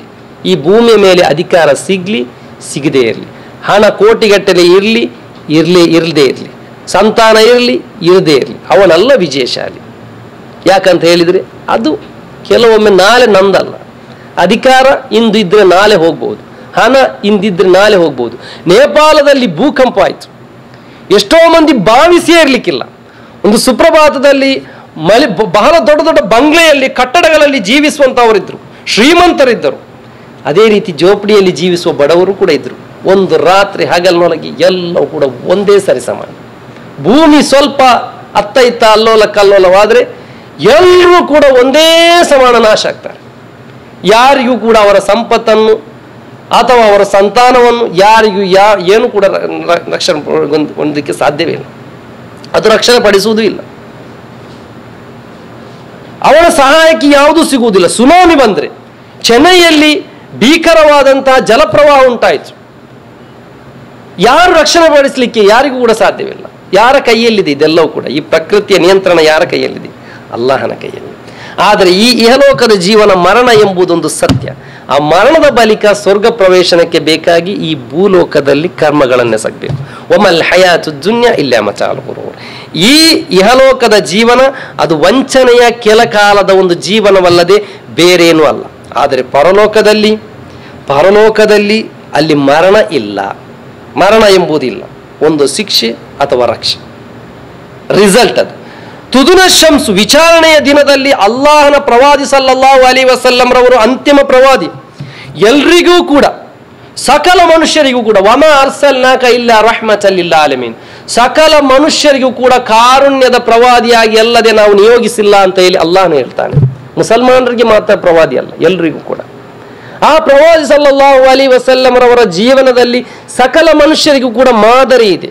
Speaker 4: ಈ ಭೂಮಿಯ ಮೇಲೆ ಅಧಿಕಾರ ಸಿಗಲಿ ಸಿಗದೇ ಇರಲಿ ಹಣ ಕೋಟಿಗಟ್ಟಲೆ ಇರಲಿ ಇರಲಿ ಇರದೇ ಇರಲಿ ಸಂತಾನ ಇರಲಿ ಇರದೇ ಇರಲಿ ಅವನಲ್ಲ ವಿಜಯಶಾಲಿ ಯಾಕಂತ ಹೇಳಿದರೆ ಅದು ಕೆಲವೊಮ್ಮೆ ನಾಳೆ ನಂದಲ್ಲ ಅಧಿಕಾರ ಇಂದು ಇದ್ರೆ ನಾಳೆ ಹೋಗ್ಬೋದು ಹಣ ಇಂದಿದ್ರೆ ನಾಳೆ ಹೋಗ್ಬೋದು ನೇಪಾಳದಲ್ಲಿ ಭೂಕಂಪ ಆಯಿತು ಎಷ್ಟೋ ಮಂದಿ ಭಾವಿಸಿಯೇ ಇರಲಿಕ್ಕಿಲ್ಲ ಒಂದು ಸುಪ್ರಭಾತದಲ್ಲಿ ಮಳೆ ಬ- ಬಹಳ ದೊಡ್ಡ ದೊಡ್ಡ ಬಂಗ್ಲೆಯಲ್ಲಿ ಕಟ್ಟಡಗಳಲ್ಲಿ ಜೀವಿಸುವಂಥವರಿದ್ದರು ಶ್ರೀಮಂತರಿದ್ದರು ಅದೇ ರೀತಿ ಜೋಪಡಿಯಲ್ಲಿ ಜೀವಿಸುವ ಬಡವರು ಕೂಡ ಇದ್ದರು ಒಂದು ರಾತ್ರಿ ಹಗಲಿನೊಳಗೆ ಎಲ್ಲವೂ ಕೂಡ ಒಂದೇ ಸರಿ ಸಮಾನ ಭೂಮಿ ಸ್ವಲ್ಪ ಅತ್ತ ಇತ್ತ ಅಲ್ಲೋಲ ಕಲ್ಲೋಲವಾದರೆ ಎಲ್ಲರೂ ಕೂಡ ಒಂದೇ ಸಮಾನ ನಾಶ ಆಗ್ತಾರೆ ಯಾರಿಗೂ ಕೂಡ ಅವರ ಸಂಪತ್ತನ್ನು ಅಥವಾ ಅವರ ಸಂತಾನವನ್ನು ಯಾರಿಗೂ ಯಾ ಏನು ಕೂಡ ರ- ರ- ರಕ್ಷಣೆ ಹೊಂದ್- ಹೊಂದಲಿಕ್ಕೆ ಸಾಧ್ಯವೇ ಇಲ್ಲ ಅದು ರಕ್ಷಣೆ ಪಡಿಸುವುದೂ ಇಲ್ಲ ಅವರ ಸಹಾಯಕ್ಕೆ ಯಾವುದೂ ಸಿಗುವುದಿಲ್ಲ ಸುನಾಮಿ ಬಂದರೆ ಚೆನ್ನೈಯಲ್ಲಿ ಭೀಕರವಾದಂತಹ ಜಲಪ್ರವಾಹ ಉಂಟಾಯಿತು ಯಾರು ರಕ್ಷಣೆ ಪಡಿಸಲಿಕ್ಕೆ ಯಾರಿಗೂ ಕೂಡ ಸಾಧ್ಯವಿಲ್ಲ ಯಾರ ಕೈಯಲ್ಲಿದೆ ಇದೆಲ್ಲವೂ ಕೂಡ ಈ ಪ್ರಕೃತಿಯ ನಿಯಂತ್ರಣ ಯಾರ ಕೈಯಲ್ಲಿದೆ ಅಲ್ಲಾಹನ ಕೈಯಲ್ಲಿ ಆದರೆ ಈ ಇಹಲೋಕದ ಜೀವನ ಮರಣ ಎಂಬುದೊಂದು ಸತ್ಯ ಆ ಮರಣದ ಬಳಿಕ ಸ್ವರ್ಗ ಪ್ರವೇಶನಕ್ಕೆ ಬೇಕಾಗಿ ಈ ಭೂಲೋಕದಲ್ಲಿ ಕರ್ಮಗಳನ್ನೆಸಗಬೇಕು ಒಮ್ಮಲ್ ಹಯಾತು ದುನ್ಯ ಇಲ್ಲ ಮಚಾಲು ಈ ಇಹಲೋಕದ ಜೀವನ ಅದು ವಂಚನೆಯ ಕೆಲ ಕಾಲದ ಒಂದು ಜೀವನವಲ್ಲದೆ ಬೇರೇನೂ ಅಲ್ಲ ಆದರೆ ಪರಲೋಕದಲ್ಲಿ ಪರಲೋಕದಲ್ಲಿ ಅಲ್ಲಿ ಮರಣ ಇಲ್ಲ ಮರಣ ಎಂಬುದಿಲ್ಲ ಒಂದು ಶಿಕ್ಷೆ ಅಥವಾ ರಕ್ಷೆ ರಿಸಲ್ಟ್ ಅದು ತುದುನ ಶಂಸು ವಿಚಾರಣೆಯ ದಿನದಲ್ಲಿ ಅಲ್ಲಾಹನ ಪ್ರವಾದಿ ಸಲ್ಲಲ್ಲಾಹು ಅಲಿ ವಸಲ್ಲಂ ರವರು ಅಂತಿಮ ಪ್ರವಾದಿ ಎಲ್ರಿಗೂ ಕೂಡ ಸಕಲ ಮನುಷ್ಯರಿಗೂ ಕೂಡ ವಮ ಅರ್ಸಲ್ನಾಕ ಇಲ್ಲ ರಹ್ಮತಲ್ಲಿಲ್ಲ ಆಲಮೀನ್ ಸಕಲ ಮನುಷ್ಯರಿಗೂ ಕೂಡ ಕಾರುಣ್ಯದ ಪ್ರವಾದಿಯಾಗಿ ಅಲ್ಲದೆ ನಾವು ನಿಯೋಗಿಸಿಲ್ಲ ಅಂತ ಹೇಳಿ ಅಲ್ಲಾಹನು ಹೇಳ್ತಾನೆ ಮುಸಲ್ಮಾನರಿಗೆ ಮಾತ್ರ ಪ್ರವಾದಿ ಅಲ್ಲ ಎಲ್ರಿಗೂ ಕೂಡ ಆ ಪ್ರವಾದಿ ಸಲ್ಲಲ್ಲಾಹು ಅಲಿ ವಸಲ್ಲಂರವರ ಜೀವನದಲ್ಲಿ ಸಕಲ ಮನುಷ್ಯರಿಗೂ ಕೂಡ ಮಾದರಿ ಇದೆ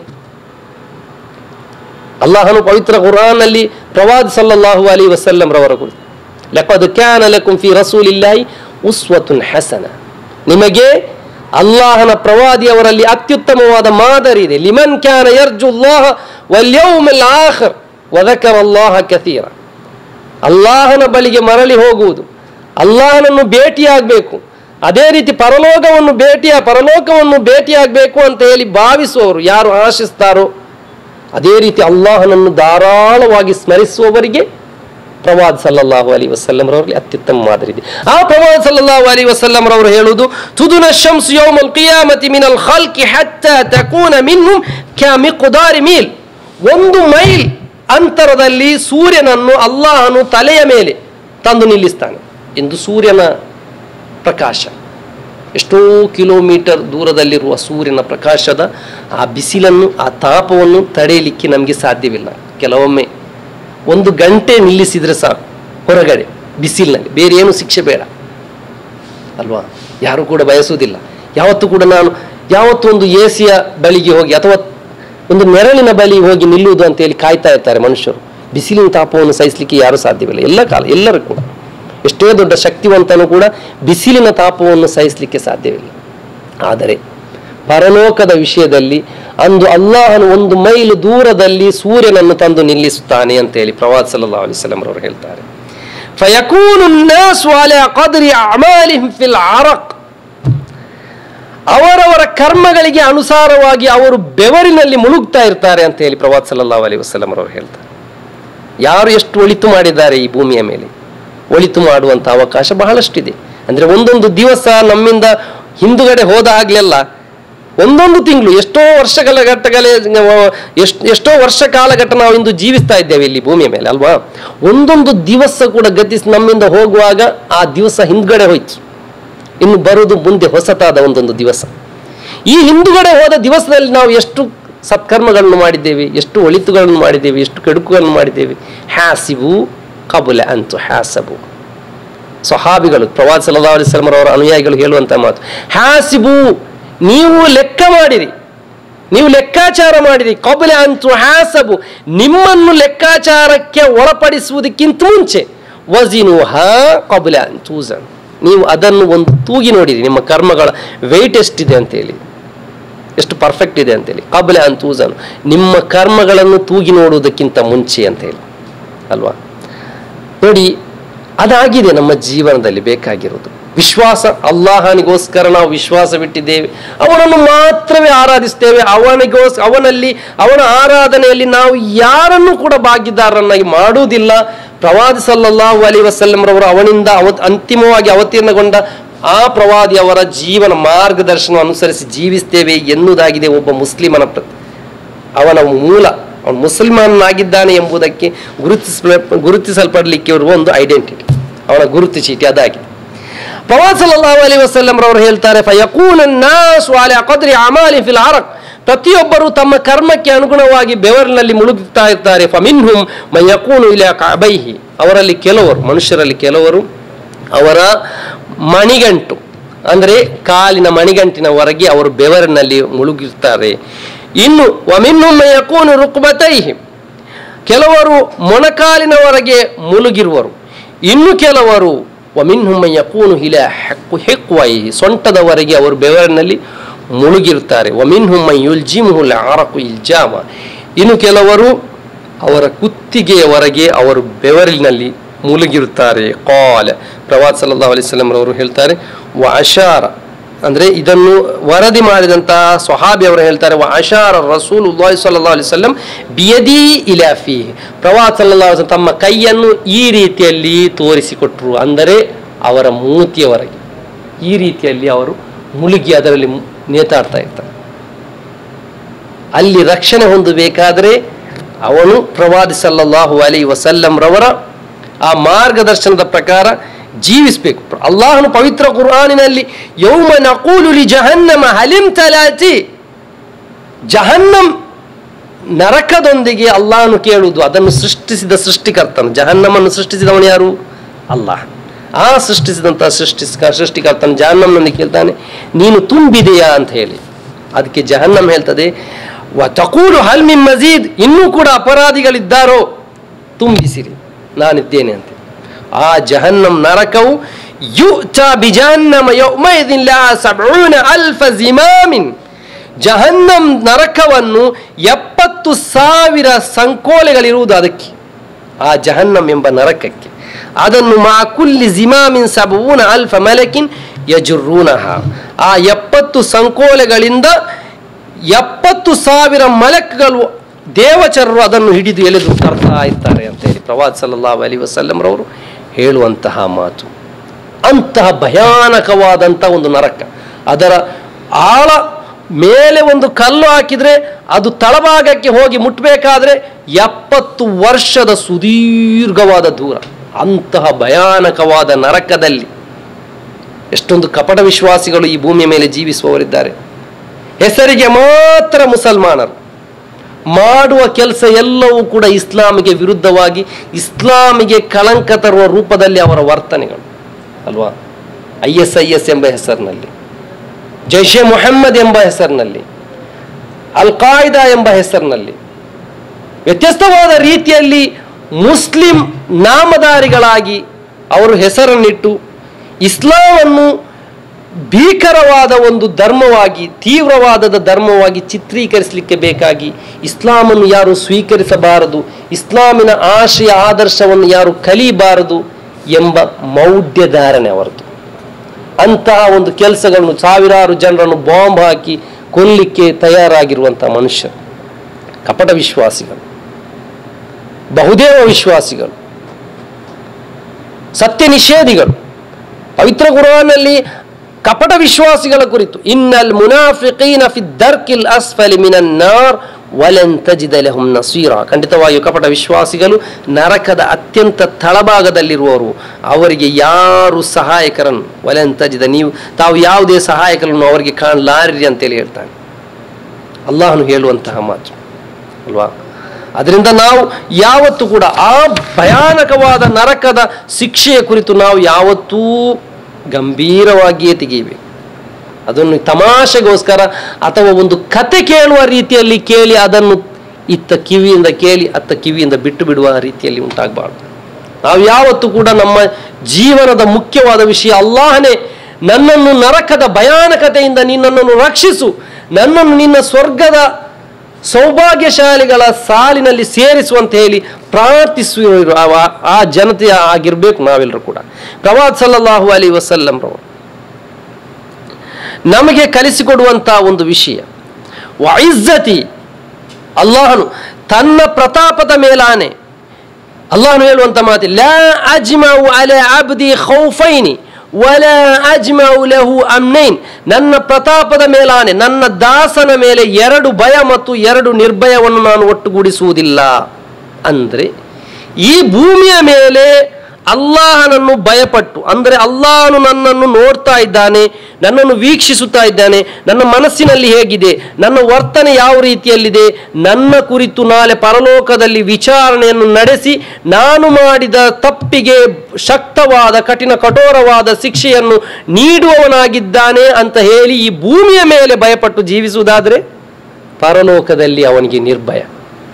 Speaker 4: ಅಲ್ಲಾಹನು ಪವಿತ್ರ ಕುರಾನ್ನಲ್ಲಿ ಪ್ರವಾದಿ ಸಲ್ಲಲ್ಲಾಹು ಅಲಿ ವಸಲ್ಲಂ ರವರ ಕುರಿತು ಲಕದ್ ಕ್ಯಾನ ಲಕುಂ ಫಿ ರಸೂಲಿಲ್ಲಾಹಿ ಉಸ್ವತುನ್ ಹಸನ ನಿಮಗೆ ಅಲ್ಲಾಹನ ಪ್ರವಾದಿಯವರಲ್ಲಿ ಅತ್ಯುತ್ತಮವಾದ ಮಾದರಿ ಇದೆ ಲಿಮನ್ ಕ್ಯಾನ ಯರ್ಜುಲ್ಲಾಹ ವಲ್ ಯೌಮಲ್ ಆಖರ್ ವದಕರ ಅಲ್ಲಾಹ ಕತೀರ ಅಲ್ಲಾಹನ ಬಳಿಗೆ ಮರಳಿ ಹೋಗುವುದು ಅಲ್ಲಾಹನನ್ನು ಭೇಟಿಯಾಗಬೇಕು ಅದೇ ರೀತಿ ಪರಲೋಕವನ್ನು ಭೇಟಿಯ ಪರಲೋಕವನ್ನು ಭೇಟಿಯಾಗಬೇಕು ಅಂತ ಹೇಳಿ ಭಾವಿಸುವವರು ಯಾರು ಆಶಿಸ್ತಾರೋ ಅದೇ ರೀತಿ ಅಲ್ಲಾಹನನ್ನು ಧಾರಾಳವಾಗಿ ಸ್ಮರಿಸುವವರಿಗೆ ಪ್ರವಾದ್ ಸಲ್ಲಲ್ಲಾಹು ಅಲಿ ವಸಲ್ಲಂರವರಲ್ಲಿ ಅತ್ಯುತ್ತಮ ಮಾದರಿ ಇದೆ ಆ ಪ್ರವಾದ್ ಸಲ್ಲಲ್ಲಾಹು ಅಲಿ ವಸಲ್ಲಂರವರು ಹೇಳುವುದು ತುದುನ ಶಂಸ್ ಯೌಮಲ್ ಕಿಯಾಮತಿ ಮಿನಲ್ ಖಲ್ಕಿ ಹತ್ತ ತಕೂನ ಮಿನ್ಹುಂ ಕ್ಯಾಮಿಕುದಾರಿ ಮೀಲ್ ಒಂದು ಮೈಲ್ ಅಂತರದಲ್ಲಿ ಸೂರ್ಯನನ್ನು ಅಲ್ಲಾಹನು ತಲೆಯ ಮೇಲೆ ತಂದು ನಿಲ್ಲಿಸ್ತಾನೆ ಎಂದು ಸೂರ್ಯನ ಪ್ರಕಾಶ ಎಷ್ಟೋ ಕಿಲೋಮೀಟರ್ ದೂರದಲ್ಲಿರುವ ಸೂರ್ಯನ ಪ್ರಕಾಶದ ಆ ಬಿಸಿಲನ್ನು ಆ ತಾಪವನ್ನು ತಡೆಯಲಿಕ್ಕೆ ನಮಗೆ ಸಾಧ್ಯವಿಲ್ಲ ಕೆಲವೊಮ್ಮೆ ಒಂದು ಗಂಟೆ ನಿಲ್ಲಿಸಿದರೆ ಸಾಕು ಹೊರಗಡೆ ಬಿಸಿಲಿನಲ್ಲಿ ಬೇರೆ ಏನು ಶಿಕ್ಷೆ ಬೇಡ ಅಲ್ವಾ ಯಾರು ಕೂಡ ಬಯಸುವುದಿಲ್ಲ ಯಾವತ್ತೂ ಕೂಡ ನಾನು ಯಾವತ್ತೂ ಒಂದು ಎ ಸಿಯ ಬಳಿಗೆ ಹೋಗಿ ಅಥವಾ ಒಂದು ನೆರಳಿನ ಬಳಿ ಹೋಗಿ ನಿಲ್ಲುವುದು ಅಂತೇಳಿ ಕಾಯ್ತಾ ಇರ್ತಾರೆ ಮನುಷ್ಯರು ಬಿಸಿಲಿನ ತಾಪವನ್ನು ಸಹಿಸಲಿಕ್ಕೆ ಯಾರು ಸಾಧ್ಯವಿಲ್ಲ ಎಲ್ಲ ಕಾಲ ಎಲ್ಲರೂ ಕೂಡ ಎಷ್ಟೇ ದೊಡ್ಡ ಶಕ್ತಿವಂತನೂ ಕೂಡ ಬಿಸಿಲಿನ ತಾಪವನ್ನು ಸಹಿಸಲಿಕ್ಕೆ ಸಾಧ್ಯವಿಲ್ಲ ಆದರೆ ಪರಲೋಕದ ವಿಷಯದಲ್ಲಿ ಅಂದು ಅಲ್ಲಾಹನು ಒಂದು ಮೈಲು ದೂರದಲ್ಲಿ ಸೂರ್ಯನನ್ನು ತಂದು ನಿಲ್ಲಿಸುತ್ತಾನೆ ಅಂತೇಳಿ ಪ್ರವಾದ ಸಲ್ಲಾ ಅಲಿಸ್ಲಾಂ ಅವರು ಹೇಳ್ತಾರೆ فيكون الناس على قدر أعمالهم في العرق ಅವರವರ ಕರ್ಮಗಳಿಗೆ ಅನುಸಾರವಾಗಿ ಅವರು ಬೆವರಿನಲ್ಲಿ ಮುಳುಗ್ತಾ ಇರ್ತಾರೆ ಅಂತ ಹೇಳಿ ಪ್ರವಾದ ಸಲ್ಲಲ್ಲಾಹು ಅಲೈಹಿ ವಸಲ್ಲಂ ಅವರು ಹೇಳ್ತಾರೆ ಯಾರು ಎಷ್ಟು ಒಳಿತು ಮಾಡಿದ್ದಾರೆ ಈ ಭೂಮಿಯ ಮೇಲೆ ಒಳಿತು ಮಾಡುವಂಥ ಅವಕಾಶ ಬಹಳಷ್ಟಿದೆ ಅಂದರೆ ಒಂದೊಂದು ದಿವಸ ನಮ್ಮಿಂದ ಹಿಂದುಗಡೆ ಹೋದ ಆಗ್ಲೆಲ್ಲ ಒಂದೊಂದು ತಿಂಗಳು ಎಷ್ಟೋ ವರ್ಷಗಳ ಘಟ್ಟಗಳೇ ಎಷ್ಟು ಎಷ್ಟೋ ವರ್ಷ ಕಾಲಘಟ್ಟ ನಾವು ಇಂದು ಜೀವಿಸ್ತಾ ಇದ್ದೇವೆ ಇಲ್ಲಿ ಭೂಮಿಯ ಮೇಲೆ ಅಲ್ವಾ ಒಂದೊಂದು ದಿವಸ ಕೂಡ ಗತಿಸಿ ನಮ್ಮಿಂದ ಹೋಗುವಾಗ ಆ ದಿವಸ ಹಿಂದ್ಗಡೆ ಹೋಯ್ತು ಇನ್ನು ಬರುವುದು ಮುಂದೆ ಹೊಸತಾದ ಒಂದೊಂದು ದಿವಸ ಈ ಹಿಂದುಗಡೆ ಹೋದ ದಿವಸದಲ್ಲಿ ನಾವು ಎಷ್ಟು ಸತ್ಕರ್ಮಗಳನ್ನು ಮಾಡಿದ್ದೇವೆ ಎಷ್ಟು ಒಳಿತುಗಳನ್ನು ಮಾಡಿದ್ದೇವೆ ಎಷ್ಟು ಕೆಡುಕುಗಳನ್ನು ಮಾಡಿದ್ದೇವೆ ಹ್ಯಾಸಿಬು ಕಬುಲ ಅಂತು ಹ್ಯಾಸಬು ಸ್ವಹಾಬಿಗಳು ಪ್ರವಾದ ಸಲ್ಲಾ ಅಲಿಸ್ಲಮರವರ ಅನುಯಾಯಿಗಳು ಹೇಳುವಂಥ ಮಾತು ಹ್ಯಾಸಿಬು ನೀವು ಲೆಕ್ಕ ಮಾಡಿರಿ ನೀವು ಲೆಕ್ಕಾಚಾರ ಮಾಡಿರಿ ಕಬಲೆ ಅಂತು ಹ್ಯಾಸಬು ನಿಮ್ಮನ್ನು ಲೆಕ್ಕಾಚಾರಕ್ಕೆ ಒಳಪಡಿಸುವುದಕ್ಕಿಂತ ಮುಂಚೆ ವಜಿನು ಹ ಕಬಲೆ ಅಂತೂಸನ್ ನೀವು ಅದನ್ನು ಒಂದು ತೂಗಿ ನೋಡಿರಿ ನಿಮ್ಮ ಕರ್ಮಗಳ ವೆಯ್ಟ್ ಎಷ್ಟಿದೆ ಅಂತೇಳಿ ಎಷ್ಟು ಪರ್ಫೆಕ್ಟ್ ಇದೆ ಅಂತೇಳಿ ಕಬಲೆ ಅಂತೂಸನ್ ನಿಮ್ಮ ಕರ್ಮಗಳನ್ನು ತೂಗಿ ನೋಡುವುದಕ್ಕಿಂತ ಮುಂಚೆ ಅಂತೇಳಿ ಅಲ್ವಾ ನೋಡಿ ಅದಾಗಿದೆ ನಮ್ಮ ಜೀವನದಲ್ಲಿ ಬೇಕಾಗಿರೋದು ವಿಶ್ವಾಸ ಅಲ್ಲಾಹನಿಗೋಸ್ಕರ ನಾವು ವಿಶ್ವಾಸವಿಟ್ಟಿದ್ದೇವೆ ಅವನನ್ನು ಮಾತ್ರವೇ ಆರಾಧಿಸ್ತೇವೆ ಅವನಿಗೋಸ್ ಅವನಲ್ಲಿ ಅವನ ಆರಾಧನೆಯಲ್ಲಿ ನಾವು ಯಾರನ್ನು ಕೂಡ ಭಾಗಿದಾರರನ್ನಾಗಿ ಮಾಡುವುದಿಲ್ಲ ಪ್ರವಾದಿ ಸಲ್ಲಲ್ಲಾಹು ಅಲಿ ವಸಲ್ಲಂರವರು ಅವನಿಂದ ಅವ ಅಂತಿಮವಾಗಿ ಅವತೀರ್ಣಗೊಂಡ ಆ ಪ್ರವಾದಿ ಅವರ ಜೀವನ ಮಾರ್ಗದರ್ಶನ ಅನುಸರಿಸಿ ಜೀವಿಸ್ತೇವೆ ಎನ್ನುವುದಾಗಿದೆ ಒಬ್ಬ ಮುಸ್ಲಿಮನ ಪ್ರ ಅವನ ಮೂಲ ಅವನು ಮುಸಲ್ಮಾನನಾಗಿದ್ದಾನೆ ಎಂಬುದಕ್ಕೆ ಗುರುತಿಸ ಗುರುತಿಸಲ್ಪಡಲಿಕ್ಕೆ ಇರುವ ಒಂದು ಐಡೆಂಟಿಟಿ ಅವನ ಗುರುತು ಚೀಟಿ ಅದಾಗಿದೆ ಪ್ರವಾದ ಸಲ್ಲಲ್ಲಾಹು ಅಲೈಹಿ ವಸಲ್ಲಂ ರವರು ಹೇಳ್ತಾರೆ ಫಯಕೂನ ನಾಸು ಅಲಾ ಕದ್ರಿ ಅಮಾಲಿ ಫಿಲ್ ಅರಕ್ ಪ್ರತಿಯೊಬ್ಬರು ತಮ್ಮ ಕರ್ಮಕ್ಕೆ ಅನುಗುಣವಾಗಿ ಬೆವರಿನಲ್ಲಿ ಮುಳುಗುತ್ತಾ ಇರ್ತಾರೆ ಫಮಿನ್ಹುಂ ಮಯಕೂನು ಇಲ ಕಬೈಹಿ ಅವರಲ್ಲಿ ಕೆಲವರು ಮನುಷ್ಯರಲ್ಲಿ ಕೆಲವರು ಅವರ ಮಣಿಗಂಟು ಅಂದರೆ ಕಾಲಿನ ಮಣಿಗಂಟಿನವರೆಗೆ ಅವರು ಬೆವರಿನಲ್ಲಿ ಮುಳುಗಿರ್ತಾರೆ ಇನ್ನು ವಮಿನ್ಹುಂ ಮಯಕೂನು ರುಕ್ಬತೈಹಿ ಕೆಲವರು ಮೊಣಕಾಲಿನವರೆಗೆ ಮುಳುಗಿರುವರು ಇನ್ನು ಕೆಲವರು ಒಮಿನ್ಹುಮ್ಮ ಯಕೂನು ಹಿಲ ಹೆಕ್ಕು ಹೆಕ್ಕುವೈ ಸೊಂಟದವರೆಗೆ ಅವರು ಬೆವರಿನಲ್ಲಿ ಮುಳುಗಿರುತ್ತಾರೆ ಒಮಿನ್ಹುಮ್ಮ ಯುಲ್ಜಿಮುಹುಲ ಆರಕು ಇಲ್ಜಾಮ ಇನ್ನು ಕೆಲವರು ಅವರ ಕುತ್ತಿಗೆಯವರೆಗೆ ಅವರು ಬೆವರಿನಲ್ಲಿ ಮುಳುಗಿರುತ್ತಾರೆ ಕಾಲ ಪ್ರವಾದ್ ಸಲ್ಲಾ ಅಲಿಸ್ಲಂ ರವರು ಹೇಳ್ತಾರೆ ವ ಅಶಾರ ಅಂದರೆ ಇದನ್ನು ವರದಿ ಮಾಡಿದಂತಹ ಸ್ವಹಾಬಿ ಅವರು ಹೇಳ್ತಾರೆ ವ ಅಶಾರ ರಸೂಲ್ ಉಲ್ಲಾಹಿ ಸಲ್ಲಾ ಅಲಿಸ್ಲಂ ಬಿಯದಿ ಇಲಾಫಿ ಪ್ರವಾದ್ ಸಲ್ಲಾ ತಮ್ಮ ಕೈಯನ್ನು ಈ ರೀತಿಯಲ್ಲಿ ತೋರಿಸಿಕೊಟ್ರು ಅಂದರೆ ಅವರ ಮೂತಿಯವರೆಗೆ ಈ ರೀತಿಯಲ್ಲಿ ಅವರು ಮುಳುಗಿ ಅದರಲ್ಲಿ ಮು- ನೇತಾಡ್ತಾ ಇರ್ತಾರೆ ಅಲ್ಲಿ ರಕ್ಷಣೆ ಹೊಂದಬೇಕಾದರೆ ಅವನು ಪ್ರವಾದಿ ಸಲ್ಲಲ್ಲಾಹು ಅಲಿ ವಸಲ್ಲಂ ರವರ ಆ ಮಾರ್ಗದರ್ಶನದ ಪ್ರಕಾರ ಜೀವಿಸಬೇಕು ಅಲ್ಲಾಹನು ಪವಿತ್ರ ಕುರ್ಆನಿನಲ್ಲಿ ಯೌಮ ನಕೂಲು ಲಿ ಜಹನ್ನಮ ಹಲಿಂ ತಲಾತಿ ಜಹನ್ನಂ ನರಕದೊಂದಿಗೆ ಅಲ್ಲಾಹನು ಕೇಳುವುದು ಅದನ್ನು ಸೃಷ್ಟಿಸಿದ ಸೃಷ್ಟಿಕರ್ತನು ಜಹನ್ನಮನ್ನು ಸೃಷ್ಟಿಸಿದವನು ಯಾರು ಅಲ್ಲಾಹ್ ಆ ಸೃಷ್ಟಿಸಿದಂತಹ ಸೃಷ್ಟಿ ಸೃಷ್ಟಿಕರ್ತನು ಜಹನ್ನಂನಲ್ಲಿ ಕೇಳ್ತಾನೆ ನೀನು ತುಂಬಿದೆಯಾ ಅಂತ ಹೇಳಿ ಅದಕ್ಕೆ ಜಹನ್ನಂ ಹೇಳ್ತದೆ ವ ತಕೂಲು ಹಲ್ ಮಿನ್ ಮಜೀದ್ ಇನ್ನೂ ಕೂಡ ಅಪರಾಧಿಗಳಿದ್ದಾರೋ ತುಂಬಿಸಿರಿ ನಾನಿದ್ದೇನೆ ಅಂತ ಆ ಜಹನ್ನಂ ನರಕವು ಯುಚ ಬಿಜಹನ್ನಮ ಯೌಮೈದಿನ್ ಲಾ ಸಬ್ಊನ ಅಲ್ಫ ಜಿಮಾಮಿನ್ ಜಹನ್ನಂ ನರಕವನ್ನು ಎಪ್ಪತ್ತು ಸಾವಿರ ಸಂಕೋಲೆಗಳಿರುವುದು ಅದಕ್ಕೆ ಆ ಜಹನ್ನಂ ಎಂಬ ನರಕಕ್ಕೆ ಅದನ್ನು ಮಾ ಕುಲ್ಲಿ ಜಿಮಾಮಿನ್ ಸಬೂನ ಅಲ್ಫ ಮಲಕಿನ್ ಯಜುರ್ರೂನಹ ಆ ಎಪ್ಪತ್ತು ಸಂಕೋಲೆಗಳಿಂದ ಎಪ್ಪತ್ತು ಸಾವಿರ ಮಲಕ್ಗಳು ದೇವಚರರು ಅದನ್ನು ಹಿಡಿದು ಎಳೆದು ತರ್ತಾ ಇರ್ತಾರೆ ಅಂತ ಹೇಳಿ ಪ್ರವಾದ್ ಸಲ್ಲಲ್ಲಾಹು ಅಲಿ ವಸಲ್ಲಂರವರು ಹೇಳುವಂತಹ ಮಾತು ಅಂತಹ ಭಯಾನಕವಾದಂಥ ಒಂದು ನರಕ ಅದರ ಆಳ ಮೇಲೆ ಒಂದು ಕಲ್ಲು ಹಾಕಿದ್ರೆ ಅದು ತಳಭಾಗಕ್ಕೆ ಹೋಗಿ ಮುಟ್ಟಬೇಕಾದ್ರೆ ಎಪ್ಪತ್ತು ವರ್ಷದ ಸುದೀರ್ಘವಾದ ದೂರ ಅಂತಹ ಭಯಾನಕವಾದ ನರಕದಲ್ಲಿ ಎಷ್ಟೊಂದು ಕಪಟ ವಿಶ್ವಾಸಿಗಳು ಈ ಭೂಮಿಯ ಮೇಲೆ ಜೀವಿಸುವವರಿದ್ದಾರೆ ಹೆಸರಿಗೆ ಮಾತ್ರ ಮುಸಲ್ಮಾನರು ಮಾಡುವ ಕೆಲಸ ಎಲ್ಲವೂ ಕೂಡ ಇಸ್ಲಾಮಿಗೆ ವಿರುದ್ಧವಾಗಿ ಇಸ್ಲಾಮಿಗೆ ಕಳಂಕ ತರುವ ರೂಪದಲ್ಲಿ ಅವರ ವರ್ತನೆಗಳು ಅಲ್ವಾ ಐ ಎಸ್ ಐ ಎಸ್ ಎಂಬ ಹೆಸರಿನಲ್ಲಿ ಜೈಷೆ ಮೊಹಮ್ಮದ್ ಎಂಬ ಹೆಸರಿನಲ್ಲಿ ಅಲ್ ಕಾಯ್ದಾ ಎಂಬ ಹೆಸರಿನಲ್ಲಿ ವ್ಯತ್ಯಸ್ತವಾದ ರೀತಿಯಲ್ಲಿ ಮುಸ್ಲಿಂ ನಾಮಧಾರಿಗಳಾಗಿ ಅವರು ಹೆಸರನ್ನಿಟ್ಟು ಇಸ್ಲಾಮನ್ನು ಭೀಕರವಾದ ಒಂದು ಧರ್ಮವಾಗಿ ತೀವ್ರವಾದದ ಧರ್ಮವಾಗಿ ಚಿತ್ರೀಕರಿಸಲಿಕ್ಕೆ ಬೇಕಾಗಿ ಇಸ್ಲಾಮನ್ನು ಯಾರು ಸ್ವೀಕರಿಸಬಾರದು ಇಸ್ಲಾಮಿನ ಆಶಯ ಆದರ್ಶವನ್ನು ಯಾರು ಕಲಿಬಾರದು ಎಂಬ ಮೌಢ್ಯಧಾರಣೆ ಅವರದು ಅಂತಹ ಒಂದು ಕೆಲಸಗಳನ್ನು ಸಾವಿರಾರು ಜನರನ್ನು ಬಾಂಬ್ ಹಾಕಿ ಕೊಲ್ಲಿಕ್ಕೆ ತಯಾರಾಗಿರುವಂತಹ ಮನುಷ್ಯರು ಕಪಟ ವಿಶ್ವಾಸಿಗಳು ಬಹುದೇವ ವಿಶ್ವಾಸಿಗಳು ಸತ್ಯ ನಿಷೇಧಿಗಳು ಪವಿತ್ರ ಕುರಾನಲ್ಲಿ ಕಪಟ ವಿಶ್ವಾಸಿಗಳ ಕುರಿತು ಇನ್ನಲ್ ಮುನಾಫಿಕೀನ ಫಿ ದರ್ಕಿಲ್ ಅಸ್ಫಲಿ ಮಿನನ್ ನಾರ್ ವಲನ್ ತಜಿದ ಲಹುಂ ನಸೀರ ಖಂಡಿತವಾಗಿಯೂ ಕಪಟ ವಿಶ್ವಾಸಿಗಳು ನರಕದ ಅತ್ಯಂತ ತಳಭಾಗದಲ್ಲಿರುವವರು ಅವರಿಗೆ ಯಾರು ಸಹಾಯಕರನ್ನು ವಲನ್ ತಜಿದ ನೀವು ತಾವು ಯಾವುದೇ ಸಹಾಯಕರನ್ನು ಅವರಿಗೆ ಕಾಣಲಾರಿರಿ ಅಂತೇಳಿ ಹೇಳ್ತಾನೆ ಅಲ್ಲಾಹನು ಹೇಳುವಂತಹ ಮಾತು ಅಲ್ವಾ ಅದರಿಂದ ನಾವು ಯಾವತ್ತೂ ಕೂಡ ಆ ಭಯಾನಕವಾದ ನರಕದ ಶಿಕ್ಷೆಯ ಕುರಿತು ನಾವು ಯಾವತ್ತೂ ಗಂಭೀರವಾಗಿಯೇ ತೆಗೆಯಬೇಕು ಅದನ್ನು ತಮಾಷೆಗೋಸ್ಕರ ಅಥವಾ ಒಂದು ಕತೆ ಕೇಳುವ ರೀತಿಯಲ್ಲಿ ಕೇಳಿ ಅದನ್ನು ಇತ್ತ ಕಿವಿಯಿಂದ ಕೇಳಿ ಅತ್ತ ಕಿವಿಯಿಂದ ಬಿಟ್ಟು ಬಿಡುವ ರೀತಿಯಲ್ಲಿ ಉಂಟಾಗಬಾರ್ದು ನಾವು ಯಾವತ್ತೂ ಕೂಡ ನಮ್ಮ ಜೀವನದ ಮುಖ್ಯವಾದ ವಿಷಯ ಅಲ್ಲಾಹನೇ ನನ್ನನ್ನು ನರಕದ ಭಯಾನಕತೆಯಿಂದ ನಿನ್ನನ್ನು ರಕ್ಷಿಸು ನನ್ನನ್ನು ನಿನ್ನ ಸ್ವರ್ಗದ ಸೌಭಾಗ್ಯಶಾಲಿಗಳ ಸಾಲಿನಲ್ಲಿ ಸೇರಿಸುವಂತ ಹೇಳಿ ಪ್ರಾರ್ಥಿಸುವ ಆ ಜನತೆ ಆಗಿರ್ಬೇಕು ನಾವೆಲ್ಲರೂ ಕೂಡ ಪ್ರವಾದ್ ಸಲ್ಲಲ್ಲಾಹು ಅಲಿ ವಸಲ್ಲಂರವರು ನಮಗೆ ಕಲಿಸಿಕೊಡುವಂಥ ಒಂದು ವಿಷಯ ವೈಜ್ಜತಿ ಅಲ್ಲಾಹನು ತನ್ನ ಪ್ರತಾಪದ ಮೇಲಾನೆ ಅಲ್ಲಾಹನು ಹೇಳುವಂತ ಮಾತಿ ಲಾ ಅಜ್ಮೌ ಅಲ ಅಬ್ದಿ ಖೌಫೈನಿ ವಲ ಅಜ್ಮೌ ಲಹು ಅಮ್ನೈನ್ ನನ್ನ ಪ್ರತಾಪದ ಮೇಲಾನೆ ನನ್ನ ದಾಸನ ಮೇಲೆ ಎರಡು ಭಯ ಮತ್ತು ಎರಡು ನಿರ್ಭಯವನ್ನು ನಾನು ಒಟ್ಟುಗೂಡಿಸುವುದಿಲ್ಲ ಅಂದ್ರೆ ಈ ಭೂಮಿಯ ಮೇಲೆ ಅಲ್ಲಾಹನನ್ನು ಭಯಪಟ್ಟು ಅಂದರೆ ಅಲ್ಲಾಹನು ನನ್ನನ್ನು ನೋಡ್ತಾ ಇದ್ದಾನೆ ನನ್ನನ್ನು ವೀಕ್ಷಿಸುತ್ತಾ ಇದ್ದಾನೆ ನನ್ನ ಮನಸ್ಸಿನಲ್ಲಿ ಹೇಗಿದೆ ನನ್ನ ವರ್ತನೆ ಯಾವ ರೀತಿಯಲ್ಲಿದೆ ನನ್ನ ಕುರಿತು ನಾಳೆ ಪರಲೋಕದಲ್ಲಿ ವಿಚಾರಣೆಯನ್ನು ನಡೆಸಿ ನಾನು ಮಾಡಿದ ತಪ್ಪಿಗೆ ಶಕ್ತವಾದ ಕಠಿಣ ಕಠೋರವಾದ ಶಿಕ್ಷೆಯನ್ನು ನೀಡುವವನಾಗಿದ್ದಾನೆ ಅಂತ ಹೇಳಿ ಈ ಭೂಮಿಯ ಮೇಲೆ ಭಯಪಟ್ಟು ಜೀವಿಸುವುದಾದರೆ ಪರಲೋಕದಲ್ಲಿ ಅವನಿಗೆ ನಿರ್ಭಯ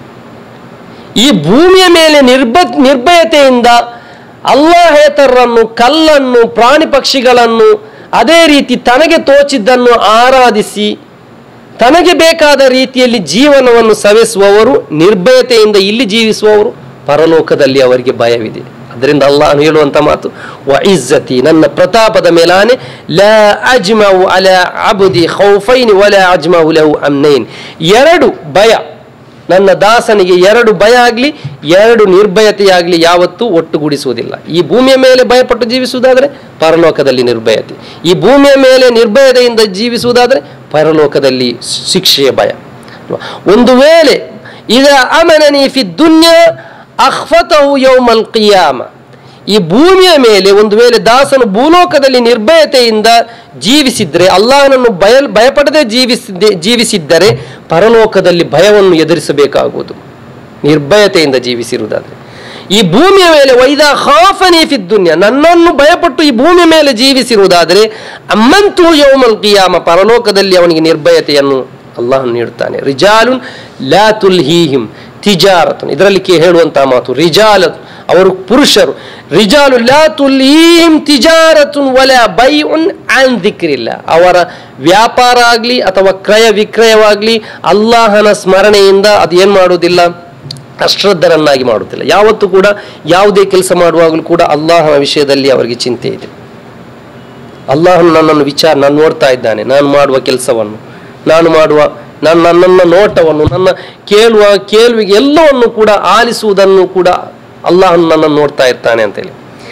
Speaker 4: ಈ ಭೂಮಿಯ ಮೇಲೆ ನಿರ್ಭ ನಿರ್ಭಯತೆಯಿಂದ ಅಲ್ಲಾಹೇತರನ್ನು ಕಲ್ಲನ್ನು ಪ್ರಾಣಿ ಪಕ್ಷಿಗಳನ್ನು ಅದೇ ರೀತಿ ತನಗೆ ತೋಚಿದ್ದನ್ನು ಆರಾಧಿಸಿ ತನಗೆ ಬೇಕಾದ ರೀತಿಯಲ್ಲಿ ಜೀವನವನ್ನು ಸವೆಸುವವರು ನಿರ್ಭಯತೆಯಿಂದ ಇಲ್ಲಿ ಜೀವಿಸುವವರು ಪರಲೋಕದಲ್ಲಿ ಅವರಿಗೆ ಭಯವಿದೆ ಅದರಿಂದ ಅಲ್ಲಾಹನು ಹೇಳುವಂತ ಮಾತು ವ ಇಜ್ಜತಿ ನನ್ನ ಪ್ರತಾಪದ ಮೇಲಾನೆ ಲ ಅಜ್ಮವು ಅಲ ಅಬುದಿ ಖೌಫೈನಿ ವಲ ಅಜ್ಮವು ಲಹು ಅಮ್ನೈನ್ ಎರಡು ಭಯ ನನ್ನ ದಾಸನಿಗೆ ಎರಡು ಭಯ ಆಗಲಿ ಎರಡು ನಿರ್ಭಯತೆಯಾಗಲಿ ಯಾವತ್ತೂ ಒಟ್ಟುಗೂಡಿಸುವುದಿಲ್ಲ ಈ ಭೂಮಿಯ ಮೇಲೆ ಭಯಪಟ್ಟು ಜೀವಿಸುವುದಾದರೆ ಪರಲೋಕದಲ್ಲಿ ನಿರ್ಭಯತೆ ಈ ಭೂಮಿಯ ಮೇಲೆ ನಿರ್ಭಯತೆಯಿಂದ ಜೀವಿಸುವುದಾದರೆ ಪರಲೋಕದಲ್ಲಿ ಶಿಕ್ಷೆಯ ಭಯ ಒಂದು ವೇಳೆ ಇದ ಅಮನನಿ ಫಿ ದುನ್ಯ ಅಖ್ಫತಹು ಯೌಮಲ್ ಕಿಯಾಮ ಈ ಭೂಮಿಯ ಮೇಲೆ ಒಂದು ವೇಳೆ ದಾಸನು ಭೂಲೋಕದಲ್ಲಿ ನಿರ್ಭಯತೆಯಿಂದ ಜೀವಿಸಿದ್ರೆ ಅಲ್ಲಾಹನನ್ನು ಭಯ ಭಯಪಡದೆ ಜೀವಿಸಿದ್ದೆ ಜೀವಿಸಿದ್ದರೆ ಪರಲೋಕದಲ್ಲಿ ಭಯವನ್ನು ಎದುರಿಸಬೇಕಾಗುವುದು ನಿರ್ಭಯತೆಯಿಂದ ಜೀವಿಸಿರುವುದಾದ್ರೆ ಈ ಭೂಮಿಯ ಮೇಲೆ ವೈದ ಖಾಫನಿ ದುನ್ಯ ನನ್ನನ್ನು ಭಯಪಟ್ಟು ಈ ಭೂಮಿಯ ಮೇಲೆ ಜೀವಿಸಿರುವುದಾದರೆ ಅಮ್ಮಂತು ಯೌಮಲ್ ಕಿಯಾಮ ಪರಲೋಕದಲ್ಲಿ ಅವನಿಗೆ ನಿರ್ಭಯತೆಯನ್ನು ಅಲ್ಲಾಹನು ನೀಡುತ್ತಾನೆ ರಿಜಾಲುನ್ ಲಾ ತುಲ್ಹೀಹಿಂ ತಿಜಾರತನ್ ಇದರಲ್ಲಿ ಕೇ ಹೇಳುವಂತಹ ಮಾತು ರಿಜಾಲ ಅವರು ಪುರುಷರು ರಿಜಾಲು ಲಾ ತುಲ್ಹೀಹಿಂ ತಿಜಾರತುನ್ ವಲ ಬೈಉನ್ ಆನ್ ದಿಕ್ರಿಲ್ಲ ಅವರ ವ್ಯಾಪಾರ ಆಗಲಿ ಅಥವಾ ಕ್ರಯ ವಿಕ್ರಯವಾಗಲಿ ಅಲ್ಲಾಹನ ಸ್ಮರಣೆಯಿಂದ ಅದು ಏನು ಮಾಡುವುದಿಲ್ಲ ಅಶ್ರದ್ಧರನ್ನಾಗಿ ಮಾಡುತ್ತಿಲ್ಲ ಯಾವತ್ತೂ ಕೂಡ ಯಾವುದೇ ಕೆಲಸ ಮಾಡುವಾಗಲೂ ಕೂಡ ಅಲ್ಲಾಹನ ವಿಷಯದಲ್ಲಿ ಅವರಿಗೆ ಚಿಂತೆ ಇದೆ ಅಲ್ಲಾಹನು ನನ್ನನ್ನು ವಿಚಾರ ನಾನು ನೋಡ್ತಾ ಇದ್ದಾನೆ ನಾನು ಮಾಡುವ ಕೆಲಸವನ್ನು ನಾನು ಮಾಡುವ ನನ್ನ ನನ್ನ ನೋಟವನ್ನು ನನ್ನ ಕೇಳುವ ಕೇಳುವಿಗೆ ಎಲ್ಲವನ್ನು ಕೂಡ ಆಲಿಸುವುದನ್ನು ಕೂಡ ಅಲ್ಲಾಹನು ನನ್ನನ್ನು ನೋಡ್ತಾ ಇರ್ತಾನೆ ಅಂತೇಳಿ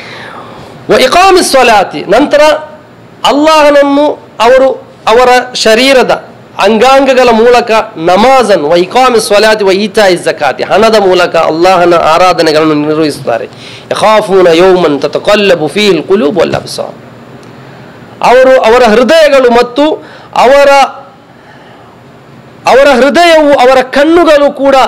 Speaker 4: ವ ಇಕಾಮಿ ಸ್ವಲಾತಿ ನಂತರ ಅಲ್ಲಾಹನನ್ನು ಅವರು ಅವರ ಶರೀರದ ಅಂಗಾಂಗಗಳ ಮೂಲಕ ನಮಾಜನ್ನು ವ ಇಕಾಮಿ ಸ್ವಲಾತಿ ವ ಈತಾ ಜಕಾತಿ ಹಣದ ಮೂಲಕ ಅಲ್ಲಾಹನ ಆರಾಧನೆಗಳನ್ನು ನಿರ್ವಹಿಸುತ್ತಾರೆ ಯಖಾಫೂನ ಯೌಮನ್ ತತಕಲ್ಲಬು ಫೀಲ್ ಕುಲೂಬ್ ವಲ್ ಅಬ್ಸಾರ್ ಅವರು ಅವರ ಹೃದಯಗಳು ಮತ್ತು ಅವರ ಅವರ ಹೃದಯವು ಅವರ ಕಣ್ಣುಗಳು ಕೂಡ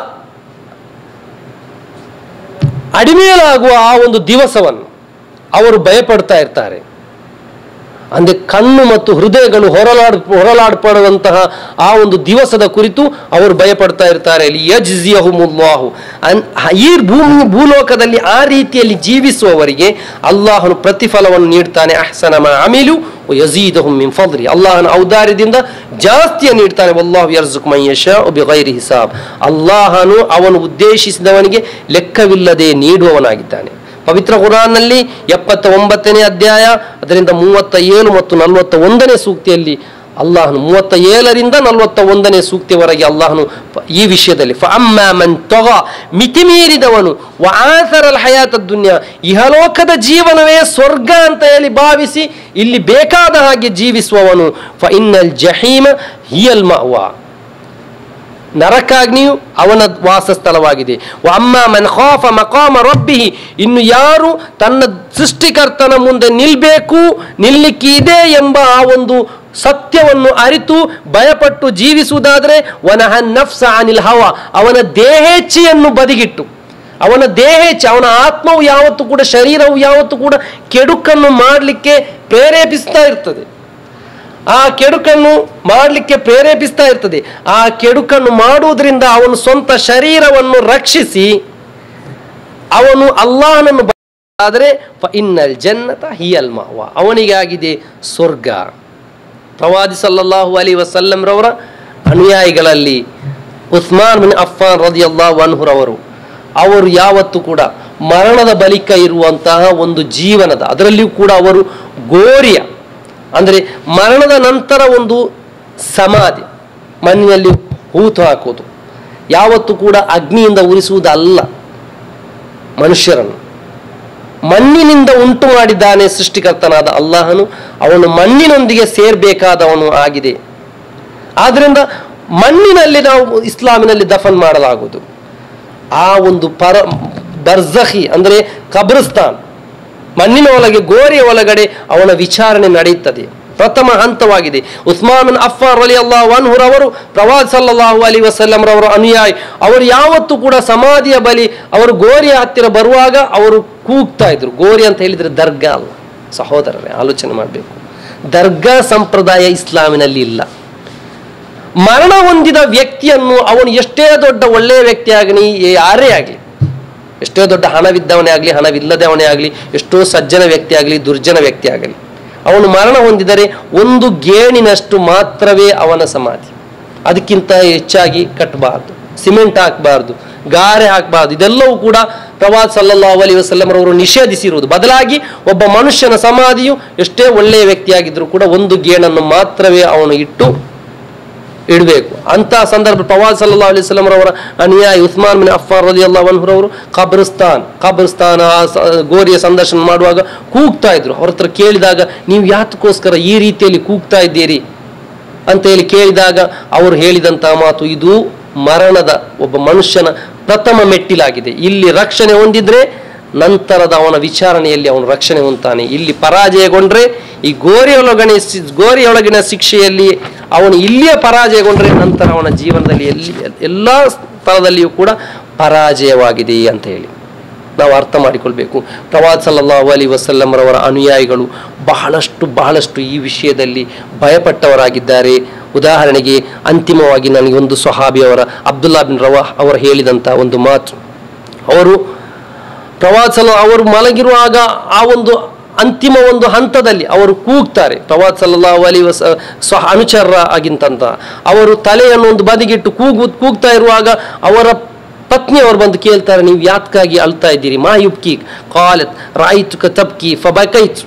Speaker 4: ಅಡಿಮೇಲಾಗುವ ಆ ಒಂದು ದಿವಸವನ್ನು ಅವರು ಭಯಪಡ್ತಾ ಇರ್ತಾರೆ ಅಂದ್ರೆ ಕಣ್ಣು ಮತ್ತು ಹೃದಯಗಳು ಹೊರಲಾಡ್ ಹೊರಲಾಡ್ಪಡುವಂತಹ ಆ ಒಂದು ದಿವಸದ ಕುರಿತು ಅವರು ಭಯಪಡ್ತಾ ಇರ್ತಾರೆ ಯಜ್ಜಿಯಹುಮುಲ್ಲಾಹು ಅನ್ ಈ ಭೂಮಿ ಭೂಲೋಕದಲ್ಲಿ ಆ ರೀತಿಯಲ್ಲಿ ಜೀವಿಸುವವರಿಗೆ ಅಲ್ಲಾಹನು ಪ್ರತಿಫಲವನ್ನು ನೀಡ್ತಾನೆ ಅಹ್ಸನ ಮಾ ಅಮಿಲು ಯಜೀದಹುಂ ಮಿನ್ ಫದ್ರಿ ಅಲ್ಲಾಹನ ಔದಾರ್ಯದಿಂದ ಜಾಸ್ತಿಯ ನೀಡ್ತಾನೆ ವಲ್ಲಾಹು ಯರ್ಜುಕ್ ಮನ್ ಯಶಾ ಬಿಗೈರಿ ಹಿಸಾಬ್ ಅಲ್ಲಾಹನು ಅವನು ಉದ್ದೇಶಿಸಿದವನಿಗೆ ಲೆಕ್ಕವಿಲ್ಲದೆ ನೀಡುವವನಾಗಿದ್ದಾನೆ ಪವಿತ್ರ ಕುರಾನ್ನಲ್ಲಿ ಎಪ್ಪತ್ತ ಒಂಬತ್ತನೇ ಅಧ್ಯಾಯ ಅದರಿಂದ ಮೂವತ್ತ ಏಳು ಮತ್ತು ನಲವತ್ತ ಒಂದನೇ ಸೂಕ್ತಿಯಲ್ಲಿ ಅಲ್ಲಾಹನು ಮೂವತ್ತ ಏಳರಿಂದ ನಲವತ್ತ ಒಂದನೇ ಸೂಕ್ತಿಯವರೆಗೆ ಅಲ್ಲಾಹನು ಪ- ಈ ವಿಷಯದಲ್ಲಿ ಫಅಮ್ಮಾ ಮನ್ ತೊಗ ಮಿತಿಮೀರಿದವನು ವಾಸರಲ್ ಹಯಾತ ದುನ್ಯ ಇಹಲೋಕದ ಜೀವನವೇ ಸ್ವರ್ಗ ಅಂತ ಹೇಳಿ ಭಾವಿಸಿ ಇಲ್ಲಿ ಬೇಕಾದ ಹಾಗೆ ಜೀವಿಸುವವನು ಫ ಇನ್ನಲ್ ಜಹೀಮ ಹಿಯಲ್ ಮಅವಾ ನರಕಾಗ್ನಿಯು ಅವನ ವಾಸಸ್ಥಳವಾಗಿದೆ ಅಮ್ಮ ಮನ್ ಖಾಫ ಮಕಾಮ ರಬ್ಬಿಹಿ ಇನ್ನು ಯಾರು ತನ್ನ ಸೃಷ್ಟಿಕರ್ತನ ಮುಂದೆ ನಿಲ್ಬೇಕು ನಿಲ್ಲಿಕ್ಕೆ ಇದೆ ಎಂಬ ಆ ಒಂದು ಸತ್ಯವನ್ನು ಅರಿತು ಭಯಪಟ್ಟು ಜೀವಿಸುವುದಾದರೆ ವನಹ ನಫ್ಸ ಅನಿಲ್ ಹವ ಅವನ ದೇಹೇಚ್ಛೆಯನ್ನು ಬದಿಗಿಟ್ಟು ಅವನ ದೇಹೇಚ್ಛೆ ಅವನ ಆತ್ಮವು ಯಾವತ್ತೂ ಕೂಡ ಶರೀರವು ಯಾವತ್ತೂ ಕೂಡ ಕೆಡುಕನ್ನು ಮಾಡಲಿಕ್ಕೆ ಪ್ರೇರೇಪಿಸ್ತಾ ಇರ್ತದೆ ಆ ಕೆಡುಕನ್ನು ಮಾಡಲಿಕ್ಕೆ ಪ್ರೇರೇಪಿಸ್ತಾ ಇರ್ತದೆ ಆ ಕೆಡುಕನ್ನು ಮಾಡುವುದರಿಂದ ಅವನು ಸ್ವಂತ ಶರೀರವನ್ನು ರಕ್ಷಿಸಿ ಅವನು ಅಲ್ಲಾಹನನ್ನು ಆದರೆ ಇನ್ನಲ್ ಜನ್ನತ ಹಿಯಲ್ ಮಾವ ಅವನಿಗಾಗಿದೆ ಸ್ವರ್ಗ ಪ್ರವಾದಿ ಸಲ್ಲಲ್ಲಾಹು ಅಲಿ ವಸಲ್ಲಂರವರ ಅನುಯಾಯಿಗಳಲ್ಲಿ ಉಸ್ಮಾನ್ ಬಿನ್ ಅಫ್ಫಾನ್ ರದಿಯಲ್ಲಾಹು ಅನ್ಹುರವರು ಅವರು ಯಾವತ್ತೂ ಕೂಡ ಮರಣದ ಬಳಿಕ ಇರುವಂತಹ ಒಂದು ಜೀವನದ ಅದರಲ್ಲಿಯೂ ಕೂಡ ಅವರು ಗೋರಿಯ ಅಂದರೆ ಮರಣದ ನಂತರ ಒಂದು ಸಮಾಧಿ ಮಣ್ಣಿನಲ್ಲಿ ಹೂತು ಹಾಕೋದು ಯಾವತ್ತೂ ಕೂಡ ಅಗ್ನಿಯಿಂದ ಉರಿಸುವುದಲ್ಲ ಮನುಷ್ಯರನ್ನು ಮಣ್ಣಿನಿಂದ ಉಂಟು ಮಾಡಿದ್ದಾನೆ ಸೃಷ್ಟಿಕರ್ತನಾದ ಅಲ್ಲಾಹನು ಅವನು ಮಣ್ಣಿನೊಂದಿಗೆ ಸೇರ್ಬೇಕಾದವನು ಆಗಿದೆ ಆದ್ರಿಂದ ಮಣ್ಣಿನಲ್ಲಿ ನಾವು ಇಸ್ಲಾಮಿನಲ್ಲಿ ದಫನ್ ಮಾಡಲಾಗುವುದು ಆ ಒಂದು ಪರ ಬರ್ಜಹಿ ಅಂದರೆ ಕಬ್ರಸ್ತಾನ್ ಮಣ್ಣಿನ ಒಳಗೆ ಗೋರಿಯ ಒಳಗಡೆ ಅವನ ವಿಚಾರಣೆ ನಡೆಯುತ್ತದೆ ಪ್ರಥಮ ಹಂತವಾಗಿದೆ ಉಸ್ಮಾನ್ ಅಫ್ಫಾರ್ ಅಲಿ ಅಲ್ಲಾಹ್ ಅವರು ಪ್ರವಾದ್ ಸಲ್ಲಲ್ಲಾಹು ಅಲಿ ವಸಲ್ಲಂ ರವರ ಅನುಯಾಯಿ ಅವರು ಯಾವತ್ತೂ ಕೂಡ ಸಮಾಧಿಯ ಬಳಿ ಅವರು ಗೋರಿಯ ಹತ್ತಿರ ಬರುವಾಗ ಅವರು ಕೂಗ್ತಾ ಇದ್ರು ಗೋರಿ ಅಂತ ಹೇಳಿದ್ರೆ ದರ್ಗಾ ಅಲ್ಲ ಸಹೋದರರೇ ಆಲೋಚನೆ ಮಾಡಬೇಕು ದರ್ಗಾ ಸಂಪ್ರದಾಯ ಇಸ್ಲಾಮಿನಲ್ಲಿ ಇಲ್ಲ ಮರಣ ಹೊಂದಿದ ವ್ಯಕ್ತಿಯನ್ನು ಅವನು ಎಷ್ಟೇ ದೊಡ್ಡ ಒಳ್ಳೆಯ ವ್ಯಕ್ತಿ ಆಗಲಿ ಯಾರೇ ಆಗಲಿ ಎಷ್ಟೋ ದೊಡ್ಡ ಹಣವಿದ್ದವನೇ ಆಗಲಿ ಹಣವಿಲ್ಲದವನೇ ಆಗಲಿ ಎಷ್ಟೋ ಸಜ್ಜನ ವ್ಯಕ್ತಿ ಆಗಲಿ ದುರ್ಜನ ವ್ಯಕ್ತಿ ಆಗಲಿ ಅವನು ಮರಣ ಹೊಂದಿದರೆ ಒಂದು ಗೇಣಿನಷ್ಟು ಮಾತ್ರವೇ ಅವನ ಸಮಾಧಿ ಅದಕ್ಕಿಂತ ಹೆಚ್ಚಾಗಿ ಕಟ್ಟಬಾರ್ದು ಸಿಮೆಂಟ್ ಹಾಕಬಾರ್ದು ಗಾರೆ ಹಾಕಬಾರ್ದು ಇದೆಲ್ಲವೂ ಕೂಡ ಪ್ರವಾದ್ ಸಲ್ಲಲ್ಲಾಹು ಅಲಿ ವಸಲ್ಲಂರವರು ನಿಷೇಧಿಸಿರುವುದು ಬದಲಾಗಿ ಒಬ್ಬ ಮನುಷ್ಯನ ಸಮಾಧಿಯು ಎಷ್ಟೇ ಒಳ್ಳೆಯ ವ್ಯಕ್ತಿಯಾಗಿದ್ದರೂ ಕೂಡ ಒಂದು ಗೇಣನ್ನು ಮಾತ್ರವೇ ಅವನು ಇಟ್ಟು ಇಡಬೇಕು ಅಂತ ಸಂದರ್ಭ ಪ್ರವಾದ್ ಸಲ್ಲಾ ಅಲಿ ರವರ ಅನುಯಾಯಿ ಉಸ್ಮಾನ್ ಬಿನ್ ಅಫ್ಫಾರ್ ರದಿ ಅಲ್ಲಾಹರವರು ಕಬ್ರಸ್ತಾನ್ ಕಬ್ರಸ್ತಾನ ಆ ಸ- ಗೋರಿಯ ಸಂದರ್ಶನ ಮಾಡುವಾಗ ಕೂಗ್ತಾ ಇದ್ರು ಅವ್ರ ಹತ್ರ ಕೇಳಿದಾಗ ನೀವು ಯಾತಕ್ಕೋಸ್ಕರ ಈ ರೀತಿಯಲ್ಲಿ ಕೂಗ್ತಾ ಇದ್ದೀರಿ ಅಂತ ಹೇಳಿ ಕೇಳಿದಾಗ ಅವರು ಹೇಳಿದಂತಹ ಮಾತು ಇದು ಮರಣದ ಒಬ್ಬ ಮನುಷ್ಯನ ಪ್ರಥಮ ಮೆಟ್ಟಿಲಾಗಿದೆ ಇಲ್ಲಿ ರಕ್ಷಣೆ ಹೊಂದಿದ್ರೆ ನಂತರದ ಅವನ ವಿಚಾರಣೆಯಲ್ಲಿ ಅವನು ರಕ್ಷಣೆ ಹೊಂದ್ತಾನೆ ಇಲ್ಲಿ ಪರಾಜಯಗೊಂಡ್ರೆ ಈ ಗೋರಿಯೊಳಗನೆ ಗೋರಿಯೊಳಗಿನ ಶಿಕ್ಷೆಯಲ್ಲಿ ಅವನು ಇಲ್ಲಿಯೇ ಪರಾಜಯಗೊಂಡ್ರೆ ನಂತರ ಅವನ ಜೀವನದಲ್ಲಿ ಎಲ್ಲಿ ಎಲ್ಲ ಸ್ಥಳದಲ್ಲಿಯೂ ಕೂಡ ಪರಾಜಯವಾಗಿದೆ ಅಂತ ಹೇಳಿ ನಾವು ಅರ್ಥ ಮಾಡಿಕೊಳ್ಬೇಕು ಪ್ರವಾದ್ ಸಲ್ಲಲ್ಲಾಹು ಅಲಿ ವಸಲ್ಲಂರವರ ಅನುಯಾಯಿಗಳು ಬಹಳಷ್ಟು ಬಹಳಷ್ಟು ಈ ವಿಷಯದಲ್ಲಿ ಭಯಪಟ್ಟವರಾಗಿದ್ದಾರೆ ಉದಾಹರಣೆಗೆ ಅಂತಿಮವಾಗಿ ನನಗೆ ಒಂದು ಸ್ವಹಾಬಿಯವರ ಅಬ್ದುಲ್ಲಾ ಬಿನ್ ರವಾಹ್ ಅವರು ಹೇಳಿದಂಥ ಒಂದು ಮಾತು ಅವರು ಪ್ರವಾದ್ ಸಲ್ಲ ಅವರು ಮಲಗಿರುವಾಗ ಆ ಒಂದು ಅಂತಿಮ ಒಂದು ಹಂತದಲ್ಲಿ ಅವರು ಕೂಗ್ತಾರೆ ಪ್ರವಾದ್ ಸಲ್ಲಲ್ಲಾಹು ಅಲಿ ವಸ ಸ್ವ ಅನುಚರ ಆಗಿಂತಂತ ಅವರು ತಲೆಯನ್ನು ಒಂದು ಬದಿಗಿಟ್ಟು ಕೂಗು ಕೂಗ್ತಾ ಇರುವಾಗ ಅವರ ಪತ್ನಿಯವರು ಬಂದು ಕೇಳ್ತಾರೆ ನೀವು ಯಾತಕ್ಕಾಗಿ ಅಳ್ತಾ ಇದ್ದೀರಿ ಮಾ ಯುಬ್ಕಿ ಕಾಲತ್ ರಾಯಿತು ಕ ತಬ್ಕಿ ಫಬಕೈತ್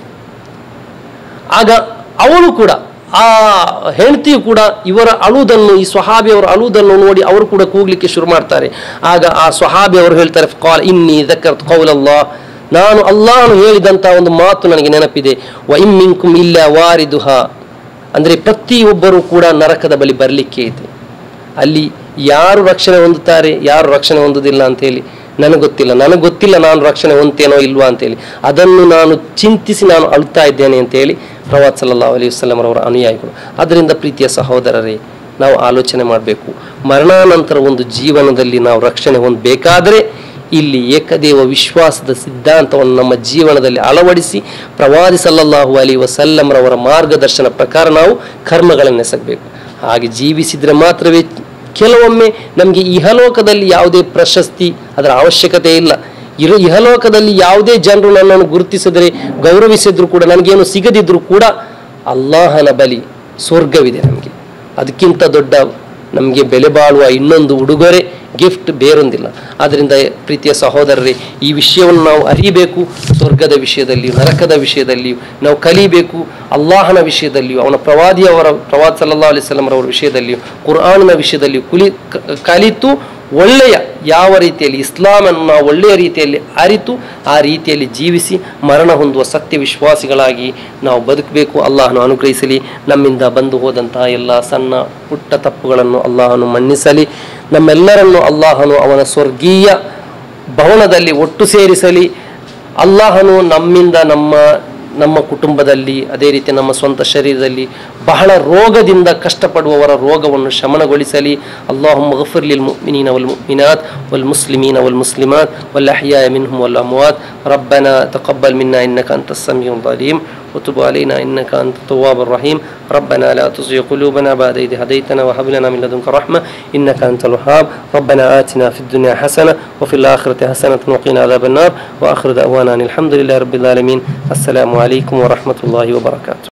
Speaker 4: ಆಗ ಅವಳು ಕೂಡ ಆ ಹೆಂಡತಿಯು ಕೂಡ ಇವರ ಅಳುವುದನ್ನು ಈ ಸ್ವಹಾಬಿಯವರ ಅಳುವುದನ್ನು ನೋಡಿ ಅವರು ಕೂಡ ಕೂಗ್ಲಿಕ್ಕೆ ಶುರು ಮಾಡ್ತಾರೆ ಆಗ ಆ ಸ್ವಹಾಬಿ ಅವರು ಹೇಳ್ತಾರೆ ಕಾಲ್ ಇನ್ನಿ ದಕ್ಕರ್ತ್ ಕೌಲಲ್ಲಾ ನಾನು ಅಲ್ಲಾಹನು ಹೇಳಿದಂತ ಒಂದು ಮಾತು ನನಗೆ ನೆನಪಿದೆ ವ ಇಮ್ಮಿಂಕುಮ್ ಇಲ್ಲ ವಾರಿದುಹ ಅಂದ್ರೆ ಪ್ರತಿಯೊಬ್ಬರು ಕೂಡ ನರಕದ ಬಳಿ ಬರಲಿಕ್ಕೆ ಇದೆ ಅಲ್ಲಿ ಯಾರು ರಕ್ಷಣೆ ಹೊಂದುತ್ತಾರೆ ಯಾರು ರಕ್ಷಣೆ ಹೊಂದುವುದಿಲ್ಲ ಅಂತ ಹೇಳಿ ನನಗೆ ಗೊತ್ತಿಲ್ಲ ನನಗೆ ಗೊತ್ತಿಲ್ಲ ನಾನು ರಕ್ಷಣೆ ಹೊಂದ್ತೇನೋ ಇಲ್ವಾ ಅಂತೇಳಿ ಅದನ್ನು ನಾನು ಚಿಂತಿಸಿ ನಾನು ಅಳ್ತಾ ಇದ್ದೇನೆ ಅಂತೇಳಿ ಪ್ರವಾದ್ ಸಲ್ಲಲ್ಲಾಹು ಅಲೈಹಿ ವಸಲ್ಲಮರವರ ಅನುಯಾಯಿಗಳು ಅದರಿಂದ ಪ್ರೀತಿಯ ಸಹೋದರರೇ ನಾವು ಆಲೋಚನೆ ಮಾಡಬೇಕು ಮರಣಾನಂತರ ಒಂದು ಜೀವನದಲ್ಲಿ ನಾವು ರಕ್ಷಣೆ ಹೊಂದಬೇಕಾದರೆ ಇಲ್ಲಿ ಏಕದೇವ ವಿಶ್ವಾಸದ ಸಿದ್ಧಾಂತವನ್ನು ನಮ್ಮ ಜೀವನದಲ್ಲಿ ಅಳವಡಿಸಿ ಪ್ರವಾದಿ ಸಲ್ಲಲ್ಲಾಹು ಅಲಿ ವಸಲ್ಲಂರವರ ಮಾರ್ಗದರ್ಶನ ಪ್ರಕಾರ ನಾವು ಕರ್ಮಗಳನ್ನೆಸಗಬೇಕು ಹಾಗೆ ಜೀವಿಸಿದರೆ ಮಾತ್ರವೇ ಕೆಲವೊಮ್ಮೆ ನಮಗೆ ಇಹಲೋಕದಲ್ಲಿ ಯಾವುದೇ ಪ್ರಶಸ್ತಿ ಅದರ ಅವಶ್ಯಕತೆ ಇಲ್ಲ ಇರೋ ಇಹಲೋಕದಲ್ಲಿ ಯಾವುದೇ ಜನರು ನನ್ನನ್ನು ಗುರುತಿಸಿದರೆ ಗೌರವಿಸಿದ್ರು ಕೂಡ ನನಗೇನು ಸಿಗದಿದ್ರೂ ಕೂಡ ಅಲ್ಲಾಹನ ಬಲಿ ಸ್ವರ್ಗವಿದೆ ನಮಗೆ ಅದಕ್ಕಿಂತ ದೊಡ್ಡ ನಮಗೆ ಬೆಲೆ ಬಾಳುವ ಇನ್ನೊಂದು ಉಡುಗೊರೆ ಗಿಫ್ಟ್ ಬೇರೊಂದಿಲ್ಲ ಆದ್ದರಿಂದ ಪ್ರೀತಿಯ ಸಹೋದರರೇ ಈ ವಿಷಯವನ್ನು ನಾವು ಅರಿಯಬೇಕು ಸ್ವರ್ಗದ ವಿಷಯದಲ್ಲಿಯೂ ನರಕದ ವಿಷಯದಲ್ಲಿಯೂ ನಾವು ಕಲಿಬೇಕು ಅಲ್ಲಾಹನ ವಿಷಯದಲ್ಲಿಯೂ ಅವನ ಪ್ರವಾದಿಯವರ ಪ್ರವಾದ್ ಸಲ್ಲಾ ಅಲಿಸ್ಲಂರವರ ವಿಷಯದಲ್ಲಿಯೂ ಕುರ್ಆನಿನ ವಿಷಯದಲ್ಲಿಯೂ ಕುಲಿ ಕ- ಕಲಿತು ಒಳ್ಳೆಯ ಯಾವ ರೀತಿಯಲ್ಲಿ ಇಸ್ಲಾಮನ್ನು ನಾವು ಒಳ್ಳೆಯ ರೀತಿಯಲ್ಲಿ ಅರಿತು ಆ ರೀತಿಯಲ್ಲಿ ಜೀವಿಸಿ ಮರಣ ಹೊಂದುವ ಸತ್ಯ ವಿಶ್ವಾಸಿಗಳಾಗಿ ನಾವು ಬದುಕಬೇಕು ಅಲ್ಲಾಹನು ಅನುಗ್ರಹಿಸಲಿ ನಮ್ಮಿಂದ ಬಂದು ಹೋದಂತಹ ಎಲ್ಲ ಸಣ್ಣ ಪುಟ್ಟ ತಪ್ಪುಗಳನ್ನು ಅಲ್ಲಾಹನು ಮನ್ನಿಸಲಿ ನಮ್ಮೆಲ್ಲರನ್ನು ಅಲ್ಲಾಹನು ಅವನ ಸ್ವರ್ಗೀಯ ಭವನದಲ್ಲಿ ಒಟ್ಟು ಸೇರಿಸಲಿ ಅಲ್ಲಾಹನು ನಮ್ಮಿಂದ ನಮ್ಮ ನಮ್ಮ ಕುಟುಂಬದಲ್ಲಿ ಅದೇ ರೀತಿ ನಮ್ಮ ಸ್ವಂತ ಶರೀರದಲ್ಲಿ ಬಹಳ ರೋಗದಿಂದ ಕಷ್ಟಪಡುವವರ ರೋಗವನ್ನು ಶಮನಗೊಳಿಸಲಿ ಅಲ್ಲಾಹು ಮಗಫಿರ್ ಲಿಲ್ ಮುಮಿನೀನ ವಲ್ ಮುಮಿನಾತ್ ವಲ್ ಮುಸ್ಲಿಮೀನ ವಲ್ ಮುಸ್ಲಿಮಾತ್ ವಲ್ ಅಹ್ಯಾಯ ಮಿನ್ಹುಮ್ ವಲ್ ಅಮ್ವಾತ್ ربنا تقبل منا إنك أنت السميع العليم وتب علينا إنك أنت التواب الرحيم ربنا لا تزغ قلوبنا بعد إذ هديتنا وهب لنا من لدنك رحمة إنك أنت الوهاب ربنا آتنا في الدنيا حسنة وفي الآخرة حسنة وقنا عذاب النار وآخر دعوانا أن الحمد لله رب العالمين السلام عليكم ورحمة الله وبركاته